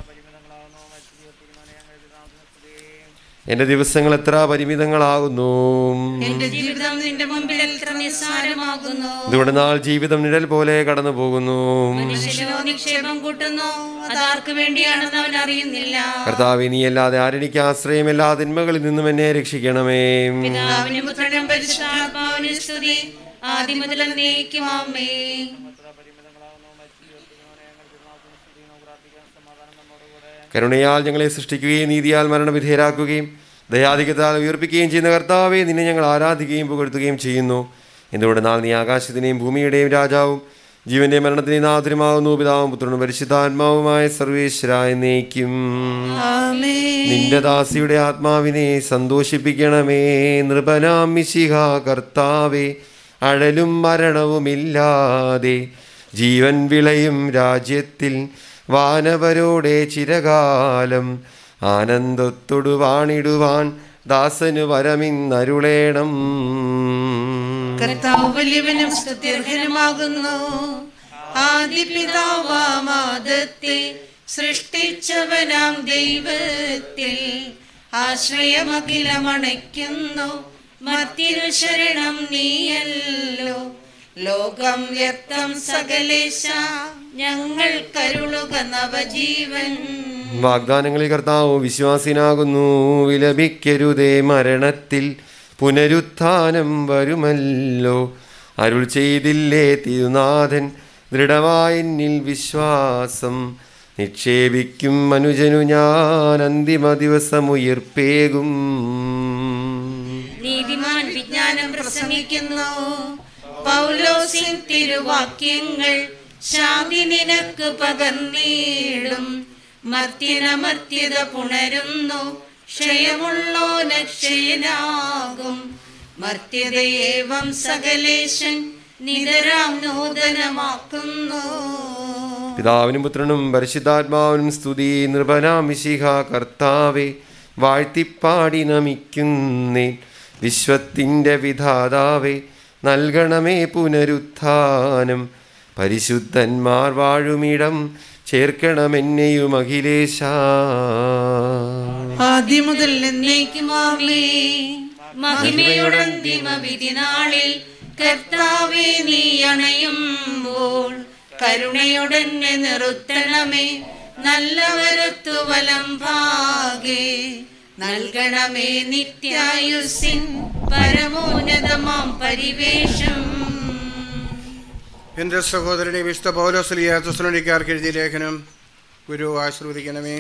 എൻ്റെ ദിവസങ്ങൾ എത്ര പരിമിതങ്ങളാകുന്നു എന്റെ ജീവിതം നിന്റെ മുമ്പിൽ എത്ര നിസ്സാരമാകുന്നു ഇതുകൊണ്ട് നാൾ ജീവിതം നിഴൽ പോലെ കടന്നു പോകുന്നു മനുഷ്യനോ നിക്ഷേപം കൂട്ടുന്നു അതാർക്ക് വേണ്ടിയാണെന്ന് അവൻ അറിയുന്നില്ല കർത്താവ് നീയല്ലാതെ ആരെനിക്ക് ആശ്രയം എല്ലാ തിന്മകളിൽ നിന്നും എന്നെ രക്ഷിക്കണമേ പിതാവിനും പുത്രനും പരിശുദ്ധാത്മാവിനും സ്തുതി ആദ്യം മുതൽ എന്നേക്കും ആമേൻ കരുണയാൽ ഞങ്ങളെ സൃഷ്ടിക്കുകയും നീതിയാൽ മരണവിധേയരാക്കുകയും ദയാധികത്താൽ ഉയർപ്പിക്കുകയും ചെയ്യുന്ന കർത്താവെ നിന്നെ ഞങ്ങൾ ആരാധിക്കുകയും പുകഴ്ത്തുകയും ചെയ്യുന്നു എന്തുകൊണ്ട് നാൾ നീ ആകാശത്തിനെയും ഭൂമിയുടെയും രാജാവും ജീവന്റെയും മരണത്തിനെയും നാഥനുമാകുന്നു പിതാവും പുത്രനും പരിശുദ്ധാത്മാവുമായ സർവേശ്വരായ നയിക്കും ആമേൻ നിന്റെ ദാസിയുടെ ആത്മാവിനെ സന്തോഷിപ്പിക്കണമേ നൃപനാം മിശിഹ കർത്താവേ അഴലും മരണവുമില്ലാതെ ജീവൻ വിളയും രാജ്യത്തിൽ വാനവരോടെ ചിരകാലം ആനന്ദത്തൊടു വാണിടുവാൻ ദാസനു വരമിന്നരുളേണം കർത്താവ് വലിയവനും സ്തുത്യർഹനുമാകുന്നു ആദ്യ പിതാവാമാദത്തെ സൃഷ്ടിച്ചവനാം ദൈവത്തിൽ ആശ്രയമഖിലമണയ്ക്കുന്നു മത്തിരു ശരണം നീയല്ലോ ലോകം വ്യക്തം സകലേശ ഞങ്ങൾ കരുളുക നവജീവൻ വാഗ്ദാനങ്ങളിൽ കർത്താവ് വിശ്വാസിനാകുന്നു വിലപിക്കരുതേ മരണത്തിൽ പുനരുത്ഥാനം വരുമല്ലോ അരുൾ ചെയ്തില്ലേ തിരുനാഥൻ ദൃഢമായെന്നിൽ വിശ്വാസം നിക്ഷേപിക്കും മനുജനു ഞാൻ അന്തിമ ദിവസമുയർപ്പേകും നീതിമാൻ വിജ്ഞാനം പ്രസംഗിക്കുന്നു പൗലോസിൻ തിരുവാക്യങ്ങൾ ശാന്തി നിനക്ക് പകർന്നീടും മർത്യനമർത്യത പുണരുന്നു ക്ഷയമുള്ളോന ക്ഷയനാകും മർത്യതയേവം സകലേശൻ നിതരാം നൂതനമാക്കുന്നു പിതാവിനും പുത്രനും പരിശുദ്ധാത്മാവിനും സ്തുതി നൃപനാമിശിഹ കർത്താവെ വാഴ്ത്തിപ്പാടി നമിക്കുന്നേ വിശ്വത്തിൻ്റെ വിധാതാവെ നൽകണമേ പുനരുത്ഥാനം പരിശുദ്ധന്മാർ വാഴുമിടം ചേർക്കണമെന്നെയും അഖിലേശ ആദ്യം മുതൽ എന്നേക്കുമാമേ മഹിമയുടന്തിമ വിധി നാളിൽ കർത്താവെ നീ അണയുമ്പോൾ കരുണയുടനെ നിർത്തണമേ നല്ലവരത്തു വലം ഭാഗേ നൽകണമേ നിത്യായുസിൻ പരമോന്നതമാം പരിവേഷം എൻ്റെ സഹോദരനെ വിശുദ്ധ പൗലോസ്ലിയ തുസ്ലണിക്കാർക്ക് എഴുതിയ ലേഖനം ഗുരു ആശീർവദിക്കണമേ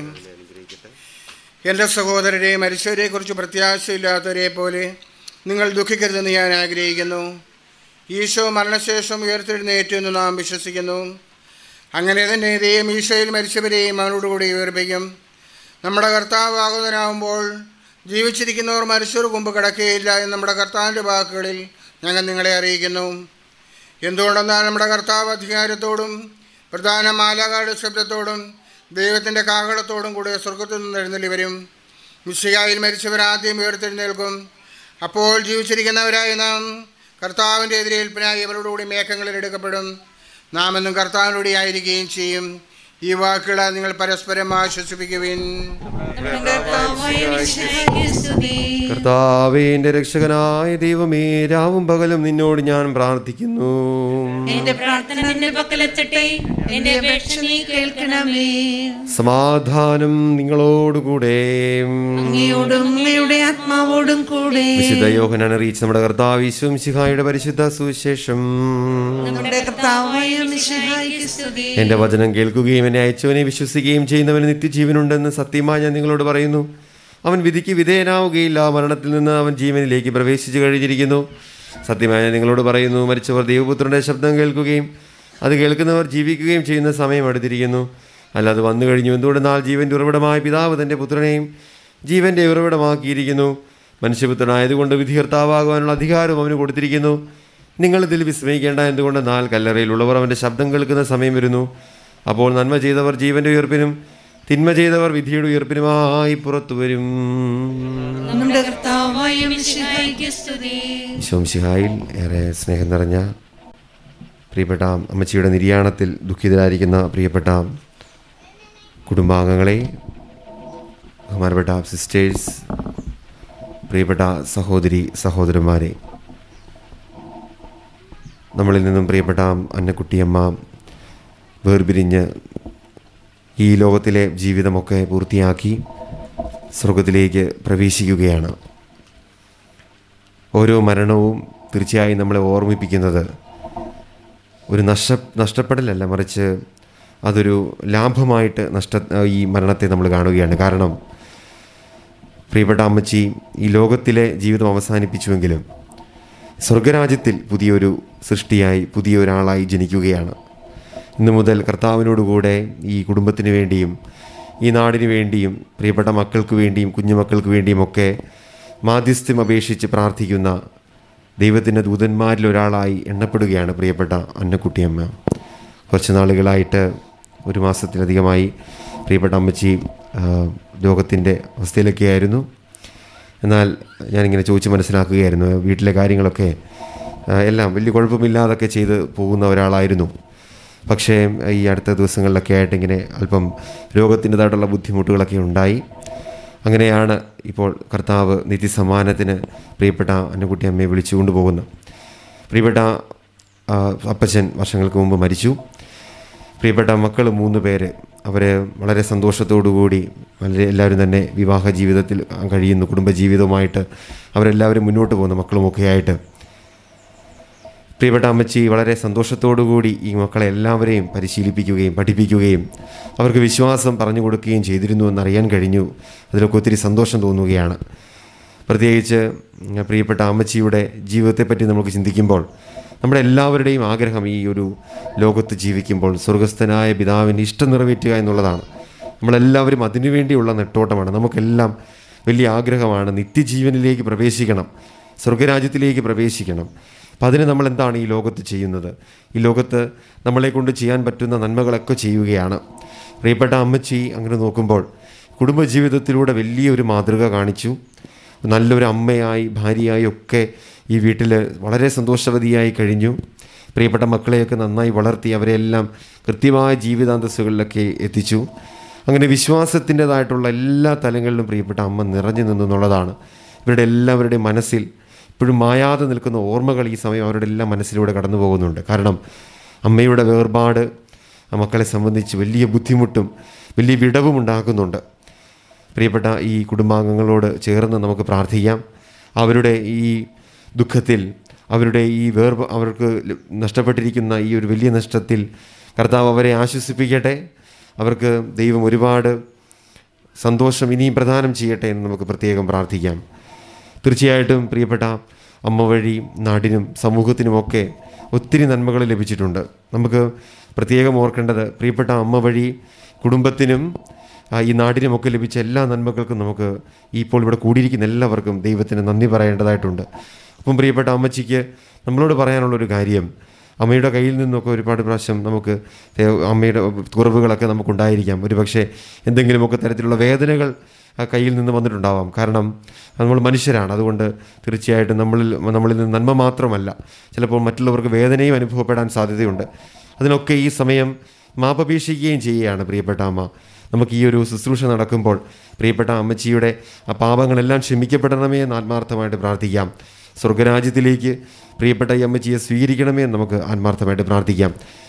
എൻ്റെ സഹോദരരെ മരിച്ചവരെക്കുറിച്ച് പ്രത്യാശയില്ലാത്തവരെ പോലെ നിങ്ങൾ ദുഃഖിക്കരുതെന്ന് ഞാൻ ആഗ്രഹിക്കുന്നു ഈശോ മരണശേഷം ഉയർത്തെഴുന്നേറ്റു എന്ന് നാം വിശ്വസിക്കുന്നു അങ്ങനെ തന്നെ ദൈവം ഈശോയിൽ മരിച്ചവരെയും അവനോടുകൂടി ഉയർപ്പിക്കും നമ്മുടെ കർത്താവ് ആകുന്നതിനാവുമ്പോൾ ജീവിച്ചിരിക്കുന്നവർ മരിച്ചവർ മുമ്പ് കിടക്കുകയില്ല എന്ന് നമ്മുടെ കർത്താവിൻ്റെ വാക്കുകളിൽ ഞങ്ങൾ നിങ്ങളെ അറിയിക്കുന്നു എന്തുകൊണ്ടെന്നാൽ നമ്മുടെ കർത്താവ് അധികാരത്തോടും പ്രധാന മാലാകാരുടെ ശബ്ദത്തോടും ദൈവത്തിൻ്റെ കാഹളത്തോടും കൂടെ സ്വർഗത്തിൽ നിന്ന് എഴുന്നള്ളി വരും മിശികായിൽ മരിച്ചവർ ആദ്യം ഉയർത്തെഴുന്നേൽക്കും അപ്പോൾ ജീവിച്ചിരിക്കുന്നവരായ നാം കർത്താവിൻ്റെ എതിരേൽപ്പിനായി ഇവരോടുകൂടി മേഘങ്ങളിൽ എടുക്കപ്പെടും നാം എന്നും കർത്താവിനോടെ ആയിരിക്കുകയും ചെയ്യും ഈ വാക്കുകളാൽ നിങ്ങൾ പരസ്പരം ആശ്വസിപ്പിക്കുവിൻ കർത്താവായ മിശിഹായ്ക്ക് സ്തുതി. കർത്താവേ എൻ്റെ രക്ഷകനായ ദൈവമേ രാവും പകലും നിന്നോട് ഞാൻ പ്രാർത്ഥിക്കുന്നു എന്റെ പ്രാർത്ഥന നിന്റെ പക്കലെത്തട്ടെ എന്റെ അപേക്ഷ നീ കേൾക്കണമേ സമാധാനം നിങ്ങളോടുകൂടെ അങ്ങയോടും അങ്ങയുടെ ആത്മാവോടും കൂടെ വിശുദ്ധ യോഹനാൻ അറിയിച്ച നമ്മുടെ കർത്താവ് ഈശോം ശിഹായുടെ പരിശുദ്ധ സുവിശേഷം നമ്മുടെ കർത്താവായ മിശിഹായ്ക്ക് സ്തുതി എൻ്റെ വചനം കേൾക്കുകയും എന്നെ അയച്ചവനെ വിശ്വസിക്കുകയും ചെയ്യുന്നവന് നിത്യജീവനുണ്ടെന്ന് സത്യമായി ഞാൻ നിങ്ങളോട് പറയുന്നു അവൻ വിധിക്ക് വിധേയനാവുകയില്ല മരണത്തിൽ നിന്ന് അവൻ ജീവനിലേക്ക് പ്രവേശിച്ചു കഴിഞ്ഞിരിക്കുന്നു സത്യമായി ഞാൻ നിങ്ങളോട് പറയുന്നു മരിച്ചവർ ദൈവപുത്രൻ്റെ ശബ്ദം കേൾക്കുകയും അത് കേൾക്കുന്നവർ ജീവിക്കുകയും ചെയ്യുന്ന സമയം അടുത്തിരിക്കുന്നു അല്ലാതെ വന്നു കഴിഞ്ഞു എന്തുകൊണ്ട് നാൾ ജീവൻ്റെ ഉറവിടമായ പിതാവ് തൻ്റെ പുത്രനെയും ജീവൻ്റെ ഉറവിടമാക്കിയിരിക്കുന്നു മനുഷ്യപുത്രനായതുകൊണ്ട് വിധികർത്താവാകുവാനുള്ള അധികാരം അവന് കൊടുത്തിരിക്കുന്നു നിങ്ങൾ ഇതിൽ വിസ്മയിക്കേണ്ട എന്തുകൊണ്ട് നാല് കല്ലറയിലുള്ളവർ അവൻ്റെ ശബ്ദം കേൾക്കുന്ന സമയം വരുന്നു അപ്പോൾ നന്മ ചെയ്തവർ ജീവന്റെ ഉയർപ്പിനും തിന്മ ചെയ്തവർ വിധിയുടെ ഉയർപ്പിനുമായി പുറത്തു വരും നമ്മുടെ കർത്താവായ മിശിഹായിക്ക് സ്തുതി ശംശിഹായിൽ ഏറെ സ്നേഹം നിറഞ്ഞ പ്രിയപ്പെട്ട അമ്മച്ചിയുടെ നിര്യാണത്തിൽ ദുഃഖിതരായിരിക്കുന്ന പ്രിയപ്പെട്ട കുടുംബാംഗങ്ങളെ ബഹുമാനപ്പെട്ട സിസ്റ്റേഴ്സ് പ്രിയപ്പെട്ട സഹോദരി സഹോദരന്മാരെ നമ്മളിൽ നിന്നും പ്രിയപ്പെട്ട അന്നക്കുട്ടിയമ്മ വേർപിരിഞ്ഞ് ഈ ലോകത്തിലെ ജീവിതമൊക്കെ പൂർത്തിയാക്കി സ്വർഗത്തിലേക്ക് പ്രവേശിക്കുകയാണ് ഓരോ മരണവും തീർച്ചയായും നമ്മളെ ഓർമ്മിപ്പിക്കുന്നത് ഒരു നഷ്ട നഷ്ടപ്പെടലല്ല മറിച്ച് അതൊരു ലാഭമായിട്ട് നഷ്ട ഈ മരണത്തെ നമ്മൾ കാണുകയാണ് കാരണം പ്രിയപ്പെട്ട അമ്മച്ചി ഈ ലോകത്തിലെ ജീവിതം അവസാനിപ്പിച്ചുവെങ്കിലും സ്വർഗരാജ്യത്തിൽ പുതിയൊരു സൃഷ്ടിയായി പുതിയ ഒരാളായി ജനിക്കുകയാണ് ഇന്നു മുതൽ കർത്താവിനോടുകൂടെ ഈ കുടുംബത്തിന് വേണ്ടിയും ഈ നാടിന് വേണ്ടിയും പ്രിയപ്പെട്ട മക്കൾക്ക് വേണ്ടിയും കുഞ്ഞുമക്കൾക്ക് വേണ്ടിയും ഒക്കെ മാധ്യസ്ഥ്യം അപേക്ഷിച്ച് പ്രാർത്ഥിക്കുന്ന ദൈവത്തിൻ്റെ ദൂതന്മാരിൽ ഒരാളായി എണ്ണപ്പെടുകയാണ് പ്രിയപ്പെട്ട അന്നക്കുട്ടിയമ്മ കുറച്ച് നാളുകളായിട്ട് ഒരു മാസത്തിലധികമായി പ്രിയപ്പെട്ട അമ്മച്ചി ആ, രോഗത്തിൻ്റെ അവസ്ഥയിലൊക്കെ ആയിരുന്നു എന്നാൽ ഞാനിങ്ങനെ ചോദിച്ച് മനസ്സിലാക്കുകയായിരുന്നു വീട്ടിലെ കാര്യങ്ങളൊക്കെ ആ, എല്ലാം വലിയ കുഴപ്പമില്ലാതൊക്കെ ചെയ്ത് പോകുന്ന ഒരാളായിരുന്നു പക്ഷേ ഈ അടുത്ത ദിവസങ്ങളിലൊക്കെ ആയിട്ട് ഇങ്ങനെ അല്പം രോഗത്തിൻ്റെതായിട്ടുള്ള ബുദ്ധിമുട്ടുകളൊക്കെ ഉണ്ടായി അങ്ങനെയാണ് ഇപ്പോൾ കർത്താവ് നിത്യസമ്മാനത്തിന് പ്രിയപ്പെട്ട അന്നക്കുട്ടി അമ്മയെ വിളിച്ചുകൊണ്ട് പോകുന്നത് പ്രിയപ്പെട്ട ആ, അപ്പച്ചൻ വർഷങ്ങൾക്ക് മുമ്പ് മരിച്ചു പ്രിയപ്പെട്ട മക്കൾ മൂന്ന് പേര് അവർ വളരെ സന്തോഷത്തോടു കൂടി വളരെ എല്ലാവരും തന്നെ വിവാഹ ജീവിതത്തിൽ കഴിയുന്നു കുടുംബജീവിതവുമായിട്ട് അവരെല്ലാവരും മുന്നോട്ട് പോകുന്നു മക്കളുമൊക്കെ ആയിട്ട് പ്രിയപ്പെട്ട അമ്മച്ചി വളരെ സന്തോഷത്തോടു കൂടി ഈ മക്കളെ എല്ലാവരെയും പരിശീലിപ്പിക്കുകയും പഠിപ്പിക്കുകയും അവർക്ക് വിശ്വാസം പറഞ്ഞു കൊടുക്കുകയും ചെയ്തിരുന്നു എന്നറിയാൻ കഴിഞ്ഞു അതിലൊക്കെ ഒത്തിരി സന്തോഷം തോന്നുകയാണ് പ്രത്യേകിച്ച് ഉം, പ്രിയപ്പെട്ട അമ്മച്ചിയുടെ ജീവിതത്തെപ്പറ്റി നമുക്ക് ചിന്തിക്കുമ്പോൾ നമ്മുടെ എല്ലാവരുടെയും ആഗ്രഹം ഈ ഒരു ലോകത്ത് ജീവിക്കുമ്പോൾ സ്വർഗസ്ഥനായ പിതാവിൻ്റെ ഇഷ്ടം നിറവേറ്റുക എന്നുള്ളതാണ് നമ്മളെല്ലാവരും അതിനുവേണ്ടിയുള്ള നെട്ടോട്ടമാണ് നമുക്കെല്ലാം വലിയ ആഗ്രഹമാണ് നിത്യജീവനിലേക്ക് പ്രവേശിക്കണം സ്വർഗരാജ്യത്തിലേക്ക് പ്രവേശിക്കണം അപ്പം അതിന് നമ്മൾ എന്താണ് ഈ ലോകത്ത് ചെയ്യുന്നത് ഈ ലോകത്ത് നമ്മളെ കൊണ്ട് ചെയ്യാൻ പറ്റുന്ന നന്മകളൊക്കെ ചെയ്യുകയാണ് പ്രിയപ്പെട്ട അമ്മച്ചി അങ്ങനെ നോക്കുമ്പോൾ കുടുംബജീവിതത്തിലൂടെ വലിയൊരു മാതൃക കാണിച്ചു നല്ലൊരു അമ്മയായി ഭാര്യയായി ഒക്കെ ഈ വീട്ടിൽ വളരെ സന്തോഷവതിയായി കഴിഞ്ഞു പ്രിയപ്പെട്ട മക്കളെയൊക്കെ നന്നായി വളർത്തി അവരെല്ലാം കൃത്യമായ ജീവിതാന്തസ്സുകളിലൊക്കെ എത്തിച്ചു അങ്ങനെ വിശ്വാസത്തിൻ്റെതായിട്ടുള്ള എല്ലാ തലങ്ങളിലും പ്രിയപ്പെട്ട അമ്മ നിറഞ്ഞു നിന്നു എന്നുള്ളതാണ് ഇവരുടെ എല്ലാവരുടെയും മനസ്സിൽ ഇപ്പോഴും മായാതെ നിൽക്കുന്ന ഓർമ്മകൾ ഈ സമയം അവരുടെ എല്ലാം മനസ്സിലൂടെ കടന്നു പോകുന്നുണ്ട് കാരണം അമ്മയുടെ വേർപാട് ആ മക്കളെ സംബന്ധിച്ച് വലിയ ബുദ്ധിമുട്ടും വലിയ വിടവും ഉണ്ടാക്കുന്നുണ്ട് പ്രിയപ്പെട്ട ഈ കുടുംബാംഗങ്ങളോട് ചേർന്ന് നമുക്ക് പ്രാർത്ഥിക്കാം അവരുടെ ഈ ദുഃഖത്തിൽ അവരുടെ ഈ വേർപ അവർക്ക് ല- നഷ്ടപ്പെട്ടിരിക്കുന്ന ഈ ഒരു വലിയ നഷ്ടത്തിൽ കർത്താവ് അവരെ ആശ്വസിപ്പിക്കട്ടെ അവർക്ക് ദൈവം ഒരുപാട് സന്തോഷം ഇനിയും പ്രദാനം ചെയ്യട്ടെ എന്ന് നമുക്ക് പ്രത്യേകം പ്രാർത്ഥിക്കാം തീർച്ചയായിട്ടും പ്രിയപ്പെട്ട അമ്മ വഴി നാടിനും സമൂഹത്തിനുമൊക്കെ ഒത്തിരി നന്മകൾ ലഭിച്ചിട്ടുണ്ട് നമുക്ക് പ്രത്യേകം ഓർക്കേണ്ടത് പ്രിയപ്പെട്ട അമ്മ വഴി കുടുംബത്തിനും ആ, ഈ നാടിനുമൊക്കെ ലഭിച്ച എല്ലാ നന്മകൾക്കും നമുക്ക് ഈ ഇപ്പോൾ ഇവിടെ കൂടിയിരിക്കുന്ന എല്ലാവർക്കും ദൈവത്തിന് നന്ദി പറയേണ്ടതായിട്ടുണ്ട് അപ്പം പ്രിയപ്പെട്ട അമ്മച്ചിക്ക് നമ്മളോട് പറയാനുള്ളൊരു കാര്യം അമ്മയുടെ കയ്യിൽ നിന്നൊക്കെ ഒരുപാട് പ്രാവശ്യം നമുക്ക് ദേ- അമ്മയുടെ കുറവുകളൊക്കെ നമുക്കുണ്ടായിരിക്കാം ഒരുപക്ഷെ എന്തെങ്കിലുമൊക്കെ തരത്തിലുള്ള വേദനകൾ ആ കയ്യിൽ നിന്ന് വന്നിട്ടുണ്ടാവാം കാരണം നമ്മൾ മനുഷ്യരാണ് അതുകൊണ്ട് തീർച്ചയായിട്ടും നമ്മളിൽ നമ്മളിൽ നിന്ന് നന്മ മാത്രമല്ല ചിലപ്പോൾ മറ്റുള്ളവർക്ക് വേദനയും അനുഭവപ്പെടാൻ സാധ്യതയുണ്ട് അതിനൊക്കെ ഈ സമയം മാപപേക്ഷിക്കുകയും ചെയ്യുകയാണ് പ്രിയപ്പെട്ട അമ്മ നമുക്ക് ഈ ഒരു ശുശ്രൂഷ നടക്കുമ്പോൾ പ്രിയപ്പെട്ട അമ്മച്ചിയുടെ ആ പാപങ്ങളെല്ലാം ക്ഷമിക്കപ്പെടണമേ എന്ന് ആത്മാർത്ഥമായിട്ട് പ്രാർത്ഥിക്കാം സ്വർഗരാജ്യത്തിലേക്ക് പ്രിയപ്പെട്ട ഈ അമ്മച്ചിയെ സ്വീകരിക്കണമേ എന്ന് നമുക്ക് ആത്മാർത്ഥമായിട്ട് പ്രാർത്ഥിക്കാം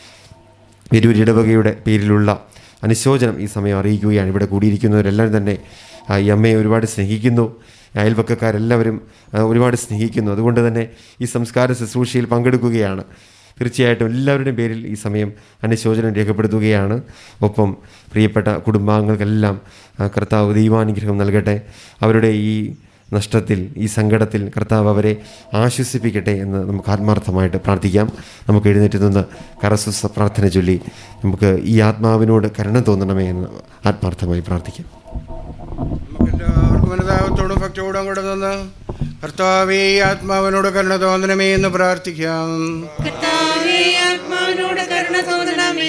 വിരൂർ ഇടവകയുടെ പേരിലുള്ള അനുശോചനം ഈ സമയം അറിയിക്കുകയാണ് ഇവിടെ കൂടിയിരിക്കുന്നവരെല്ലാം തന്നെ ആ, ഈ അമ്മയെ ഒരുപാട് സ്നേഹിക്കുന്നു അയൽവക്കക്കാരെല്ലാവരും ആ, ഒരുപാട് സ്നേഹിക്കുന്നു അതുകൊണ്ട് തന്നെ ഈ സംസ്കാര ശുശ്രൂഷയിൽ പങ്കെടുക്കുകയാണ് തീർച്ചയായിട്ടും എല്ലാവരുടെയും പേരിൽ ഈ സമയം അനുശോചനം രേഖപ്പെടുത്തുകയാണ് ഒപ്പം പ്രിയപ്പെട്ട കുടുംബാംഗങ്ങൾക്കെല്ലാം ആ, കർത്താവ് ദൈവാനുഗ്രഹം നൽകട്ടെ അവരുടെ ഈ നഷ്ടത്തിൽ ഈ സങ്കടത്തിൽ കർത്താവ് അവരെ ആശ്വസിപ്പിക്കട്ടെ എന്ന് നമുക്ക് ആത്മാർത്ഥമായിട്ട് പ്രാർത്ഥിക്കാം നമുക്ക് എഴുന്നേറ്റ് നിന്ന് കറസുസ പ്രാർത്ഥന ചൊല്ലി നമുക്ക് ഈ ആത്മാവിനോട് കരുണ തോന്നണമേ എന്ന് ആത്മാർത്ഥമായി പ്രാർത്ഥിക്കാം എല്ലാവർക്കും അനുതാപത്തോടും ഭക്തിയോടും കൂടെ നിന്ന് കർത്താവേ ഈ ആത്മാവിനോട് കരുണ തോന്നണമേ എന്ന് പ്രാർത്ഥിക്കാം കർത്താവേ ആത്മാവിനോട് കരുണ തോന്നണമേ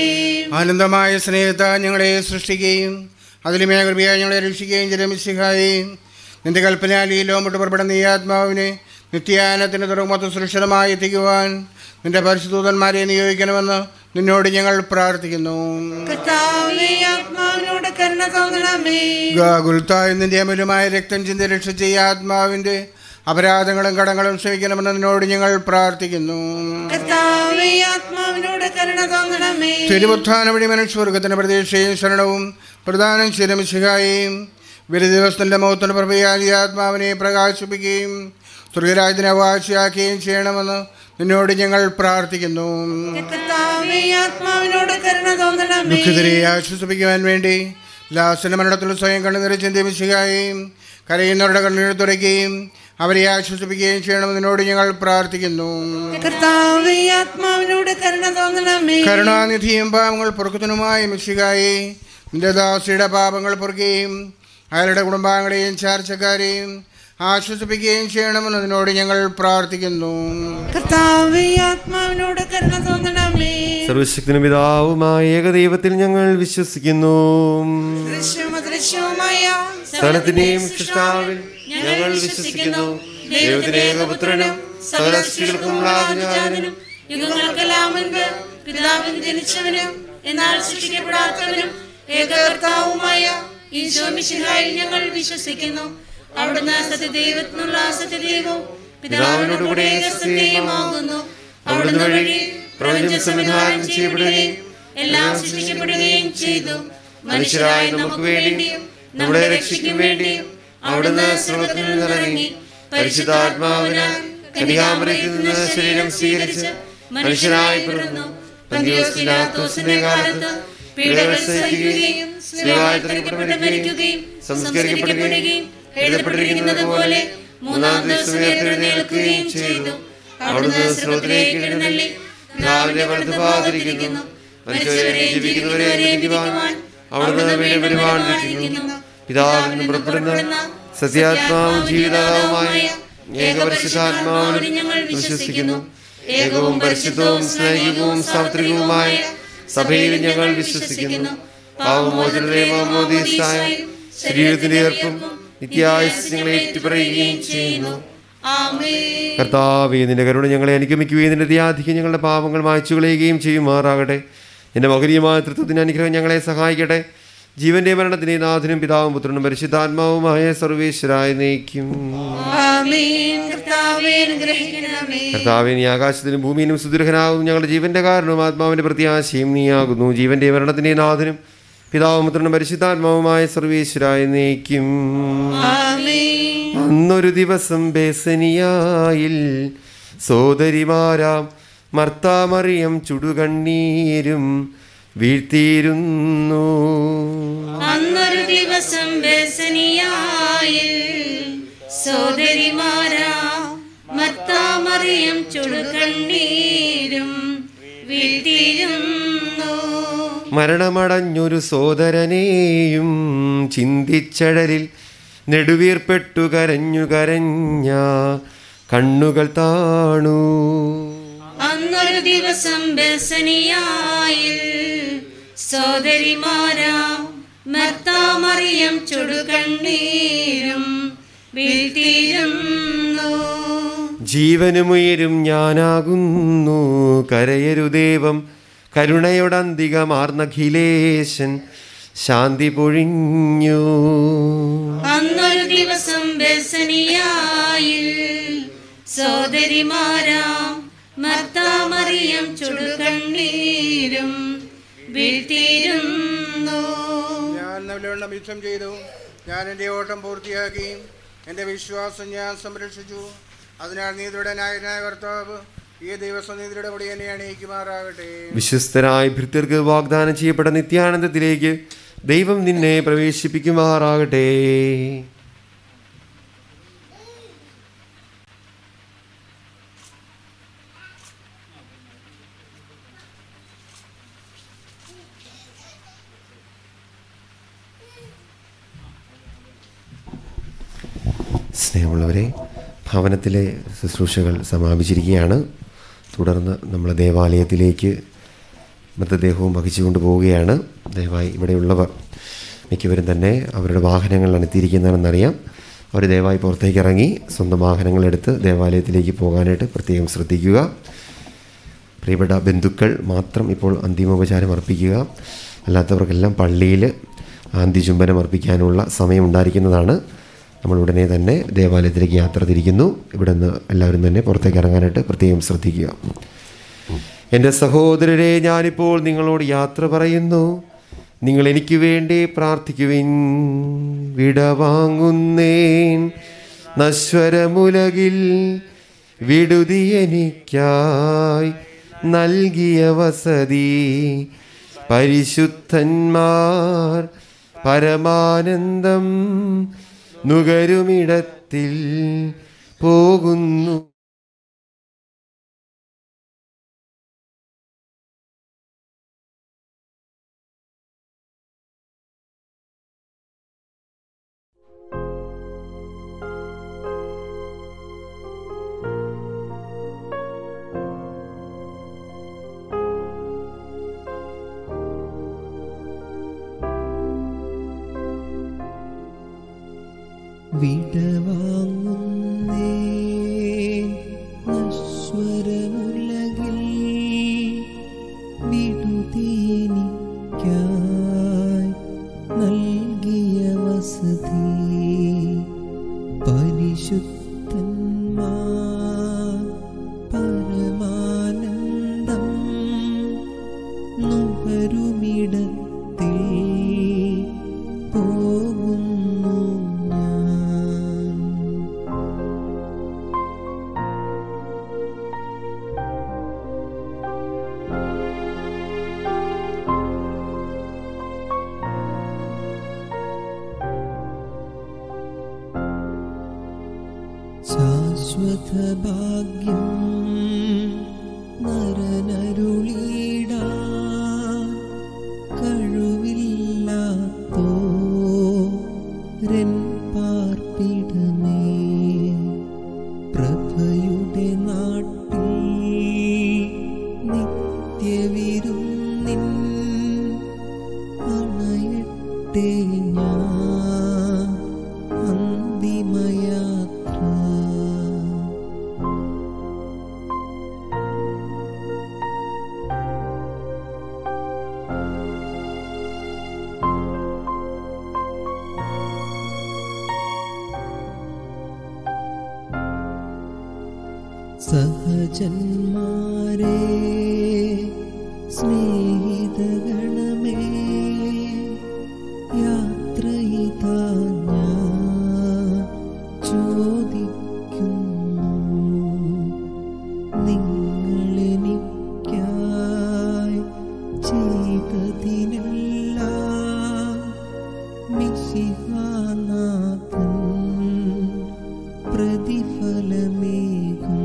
ആനന്ദമായ സ്നേഹത്താൽ ഞങ്ങളെ സൃഷ്ടിക്കുകയും അതിലുമേ കൃപയായി ഞങ്ങളെ രക്ഷിക്കുകയും ചെയ്ത മിശിഹായെയും നിന്റെ കൽപ്പനയാൽ ഈ ലോകമിട്ട് പുറപ്പെടുന്ന ഈ ആത്മാവിനെ നിത്യാനത്തിന് തുറമുഖത്ത് സുരക്ഷിതമായി എത്തിക്കുവാൻ നിന്റെ പരിശുദ്ധൂതന്മാരെ നിയോഗിക്കണമെന്ന് നിന്നോട് ഞങ്ങൾ പ്രാർത്ഥിക്കുന്നു കർത്താവേ ആത്മാവിനോട് കരുണ തോന്നണമേ ഗാകുൽത്തായ നിന്റെ അമൂല്യമായ രക്തം ചിന്തി രക്ഷിച്ച ഈ ആത്മാവിന്റെ അപരാധങ്ങളും കടങ്ങളും ക്ഷമിക്കണമെന്ന് നിന്നോട് ഞങ്ങൾ പ്രാർത്ഥിക്കുന്നു കർത്താവേ ആത്മാവിനോട് കരുണ തോന്നണമേ തിരുവുത്ഥാന വഴി മനുഷ്യവർഗത്തിന്റെ പ്രതീക്ഷയും ശരണവും പ്രധാനം ശിരമിശിഹായും വരും ദിവസത്തിന്റെ മുഖത്തിന് പ്രഭയാൽ ഈ ആത്മാവിനെ പ്രകാശിപ്പിക്കുകയും സ്വർഗരാജ്യത്തിനെ അവകാശിയാക്കുകയും ചെയ്യണമെന്ന് നിന്നോട് ഞങ്ങൾ പ്രാർത്ഥിക്കുന്നു കർത്താവേ ആത്മാവിനോട് കരുണ തോന്നണമേ ദുഃഖിതരെ ആശ്വസിപ്പിക്കുവാൻ വേണ്ടി ലാസന മരണത്തിൽ സ്വയം കണ്ണുനിറി ചിന്തിമിശുകയും കരയുന്നവരുടെ കണ്ണീർ തുറയ്ക്കുകയും അവരെ ആശ്വസിപ്പിക്കുകയും ചെയ്യണമെന്ന് നിന്നോട് ഞങ്ങൾ പ്രാർത്ഥിക്കുന്നു കർത്താവേ ആത്മാവിനോട് കരുണ തോന്നണമേ കരുണാനിധിയും പാപങ്ങൾ പൊറുക്കത്തിനുമായ മിശികായി നിന്റെ ദാസിയുടെ പാപങ്ങൾ പൊറുക്കുകയും അയാളുടെ കുടുംബാംഗങ്ങളെയും ചാർച്ചക്കാരെയും ആശ്വസിപ്പിക്കുകയും ചെയ്യണമെന്ന് നിന്നോട് ഞങ്ങൾ പ്രാർത്ഥിക്കുന്നു കർത്താവേ ആത്മാവിനോട് കരുണ തോന്നണമേ സർവശക്തിനും പിതാവുമായ ഏകദൈവത്തിൽ ഞങ്ങൾ വിശ്വസിക്കുന്നു ദൃശ്യവും അദൃശ്യവുമായ സ്ഥലത്തിന്റെയും സൃഷ്ടാവിൽ ഞങ്ങൾ വിശ്വസിക്കുന്നു ദൈവത്തിന്റെ ഏകപുത്രനും സകല സൃഷ്ടികൾക്കും ആദിജാതനും യുഗങ്ങൾക്കെല്ലാം മുൻപ് പിതാവിന് ജനിച്ചവനും എന്നാൽ സൃഷ്ടിക്കപ്പെടാത്തവനും ഏകകർത്താവുമായ ഈശോ മിശിഹായിൽ ഞങ്ങൾ വിശ്വസിക്കുന്നു അവിടുന്ന് സത്യദൈവത്തിനുള്ള സത്യദൈവവും പിതാവിനോടുകൂടെ ഏകസത്യമാകുന്നു അവിടുന്ന് വഴി പ്രപഞ്ചം സംവിധാനം ചെയ്യപ്പെടുകയും എല്ലാം സൃഷ്ടിക്കപ്പെടുകയും ചെയ്തു മനുഷ്യരായ നമുക്ക് വേണ്ടിയും നമ്മളെ രക്ഷിക്കും വേണ്ടിയും അവിടുന്ന് സ്രോതത്തിൽ നിന്നിറങ്ങി പരിശുദ്ധാത്മാവിനാൽ കന്യാമരത്തിൽ നിന്ന് ശരീരം സ്വീകരിച്ച് മനുഷ്യനായി പിറന്നു പന്തിയോസ് പിലാത്തോസിന്റെ കാലത്ത് പീഡകൾ സഹിക്കുകയും സ്ലീവായി തറയ്ക്കപ്പെട്ട് മരിക്കുകയും സംസ്കരിക്കപ്പെടുകയും എഴുതപ്പെട്ടിരിക്കുന്നത് പോലെ മൂന്നാം ദിവസം ഉയർത്തെഴുന്നേൽക്കുകയും ചെയ്തു അവിടുന്ന് സ്രോതത്തിലേക്ക് എഴുന്നള്ളി രാവിലെ വലതുഭാഗത്തിരിക്കുന്നു മരിച്ചവരെ ജീവിക്കുന്നവരെ അനുഗ്രഹിക്കുവാൻ അവിടുന്ന് വീണ്ടും പരിപാലിക്കുന്നു പിതാവിൽ നിന്ന് പുറപ്പെടുന്ന സത്യാത്മാവും ജീവിതാവുമായ ഏകപരിശുദ്ധാത്മാവിനും ഞങ്ങൾ വിശ്വസിക്കുന്നു ഏകവും പരിശുദ്ധവും സ്നേഹികവും സാത്വികവുമായ സഭയിൽ ഞങ്ങൾ വിശ്വസിക്കുന്നു പാവമോചനദേവമോദീസായ ശരീരത്തിന്റെ ഏർപ്പും നിത്യായുസ്യങ്ങളെ ഏറ്റുപറയുകയും ചെയ്യുന്നു കർത്താവേ നിന്റെ കരുണ ഞങ്ങളെ അനുഗമിക്കുകയും നിന്റെ ധ്യാധിക്ക് ഞങ്ങളുടെ പാപങ്ങൾ മായ്ച്ചു കളയുകയും ചെയ്യുമാറാകട്ടെ നിന്റെ മകരീയമായ തൃത്വത്തിന് അനുഗ്രഹം ഞങ്ങളെ സഹായിക്കട്ടെ ജീവന്റെ മരണത്തിന്റെ നാഥനും പിതാവും പുത്രനും പരിശുദ്ധാത്മാവുമായ സർവേശ്വരായ നയിക്കും ആമേൻ കർത്താവേ അനുഗ്രഹിക്കണമേ കർത്താവെ നീ ആകാശത്തിലും ഭൂമിയിലും സുദീർഘനാകും ഞങ്ങളുടെ ജീവന്റെ കാരണവും ആത്മാവിന്റെ പ്രത്യാശയും നീയാകുന്നു ജീവന്റെ മരണത്തിന്റെ നാഥനും പിതാവും പുത്രനും പരിശുദ്ധാത്മാവുമായ സർവേശ്വരായ നയിക്കും ആമേൻ അന്നൊരു ദിവസം ബേസനിയായിൽ സോദരിമാരാം മർത്താമറിയം ചുടുകണ്ണീരും വീഴ്ത്തിയിരുന്നു അന്നൊരു ദിവസം ബസനിയായിൽ സോദരിമാരാ മത്താമറിയം ചുടുകണ്ണീരും വീട്ടിരുന്നു മരണമടഞ്ഞൊരു സോദരനെയും ചിന്തിച്ചടലിൽ നെടുവീർപ്പെട്ടു കരഞ്ഞു കരഞ്ഞ കണ്ണുകൾ താണു അന്നൊരു ദിവസം ബസനിയായിൽ സോദരിമാരാ മത്താമറിയം ചുടുകണ്ണീരും വീട്ടിരുന്നു ജീവനുമുയരും ഞാനാകുന്നു കരയരുദേവം കരുണയോടന്തികമാർന്നഖിലേശൻ ശാന്തി പൊഴിഞ്ഞു അന്നൊരു ദിവസം ബസനിയായിൽ സോദരിമാരാം മർത്താമറിയം ചുടുകണ്ണീരും വീഴ്ത്തിയിരുന്നു ഞാൻ നല്ലവണ്ണം യുദ്ധം ചെയ്തു ഞാൻ എൻ്റെ ഓട്ടം പൂർത്തിയാക്കി എൻ്റെ വിശ്വാസം ഞാൻ സംരക്ഷിച്ചു അതിനാൽ നീതിയുടെ നായകനായ കർത്താവ് ഈ ദിവസം നീതിയുടെ കൂടി എന്നെ അണിയിക്കുമാറാകട്ടെ വിശ്വസ്തരായ ഭൃത്യർക്ക് വാഗ്ദാനം ചെയ്യപ്പെട്ട നിത്യാനന്ദത്തിലേക്ക് ദൈവം നിന്നെ പ്രവേശിപ്പിക്കുമാറാകട്ടെ സ്നേഹമുള്ളവരെ ഭവനത്തിലെ ശുശ്രൂഷകൾ സമാപിച്ചിരിക്കുകയാണ് തുടർന്ന് നമ്മൾ ദേവാലയത്തിലേക്ക് മൃതദേഹവും വഹിച്ചുകൊണ്ട് പോവുകയാണ് ദയവായി ഇവിടെയുള്ളവർ മിക്കവരും തന്നെ അവരുടെ വാഹനങ്ങളിലാണ് എത്തിയിരിക്കുന്നതെന്നറിയാം അവർ ദയവായി പുറത്തേക്ക് ഇറങ്ങി സ്വന്തം വാഹനങ്ങളെടുത്ത് ദേവാലയത്തിലേക്ക് പോകാനായിട്ട് പ്രത്യേകം ശ്രദ്ധിക്കുക പ്രിയപ്പെട്ട ബന്ധുക്കൾ മാത്രം ഇപ്പോൾ അന്തിമോപചാരം അർപ്പിക്കുക അല്ലാത്തവർക്കെല്ലാം പള്ളിയിൽ അന്ത്യചുംബനം അർപ്പിക്കാനുള്ള സമയം ഉണ്ടായിരിക്കുന്നതാണ് നമ്മൾ ഉടനെ തന്നെ ദേവാലയത്തിലേക്ക് യാത്ര തിരിക്കുന്നു ഇവിടെ നിന്ന് എല്ലാവരും തന്നെ പുറത്തേക്ക് ഇറങ്ങാനായിട്ട് പ്രത്യേകം ശ്രദ്ധിക്കുക എൻ്റെ സഹോദരരെ ഞാനിപ്പോൾ നിങ്ങളോട് യാത്ര പറയുന്നു നിങ്ങൾ എനിക്ക് വേണ്ടി പ്രാർത്ഥിക്കുവിൻ വിടവാങ്ങുന്നേൻ നശ്വരമുലകിൽ വിടുതി എനിക്കായി നൽകിയ വസതി പരിശുദ്ധന്മാർ പരമാനന്ദം നുകരുമിടത്തിൽ പോകുന്നു വിടവാങ്ങുന്നേ നശ്വരമുലകിൽ വിടുതീനിക്കായി നൽകിയ വസതി പരിശുദ്ധന്മാർ പരമാനന്ദം നുകരുമിടത്തിൽ പോകുന്നു ഞാൻ ശാശ്വത ഭാഗ്യം നരനരുളീടാ കഴിവില്ലാത്തോ രൻ പാർപ്പിടമേ പ്രഭയുടെ നാട്ടിൽ നിത്യവിരുന്നിൻ അണയട്ടെ ഞാൻ അന്തിമയാത്ര സഹജന്മാരെ സ്നേഹിതഗണമേ യാത്രയിതാ ഞാൻ ചോദിക്കുന്നു നിങ്ങളെനിക്കായി ചെയ്തതിനെല്ലാം മിശിഹാനാഥൻ പ്രതിഫലമേകും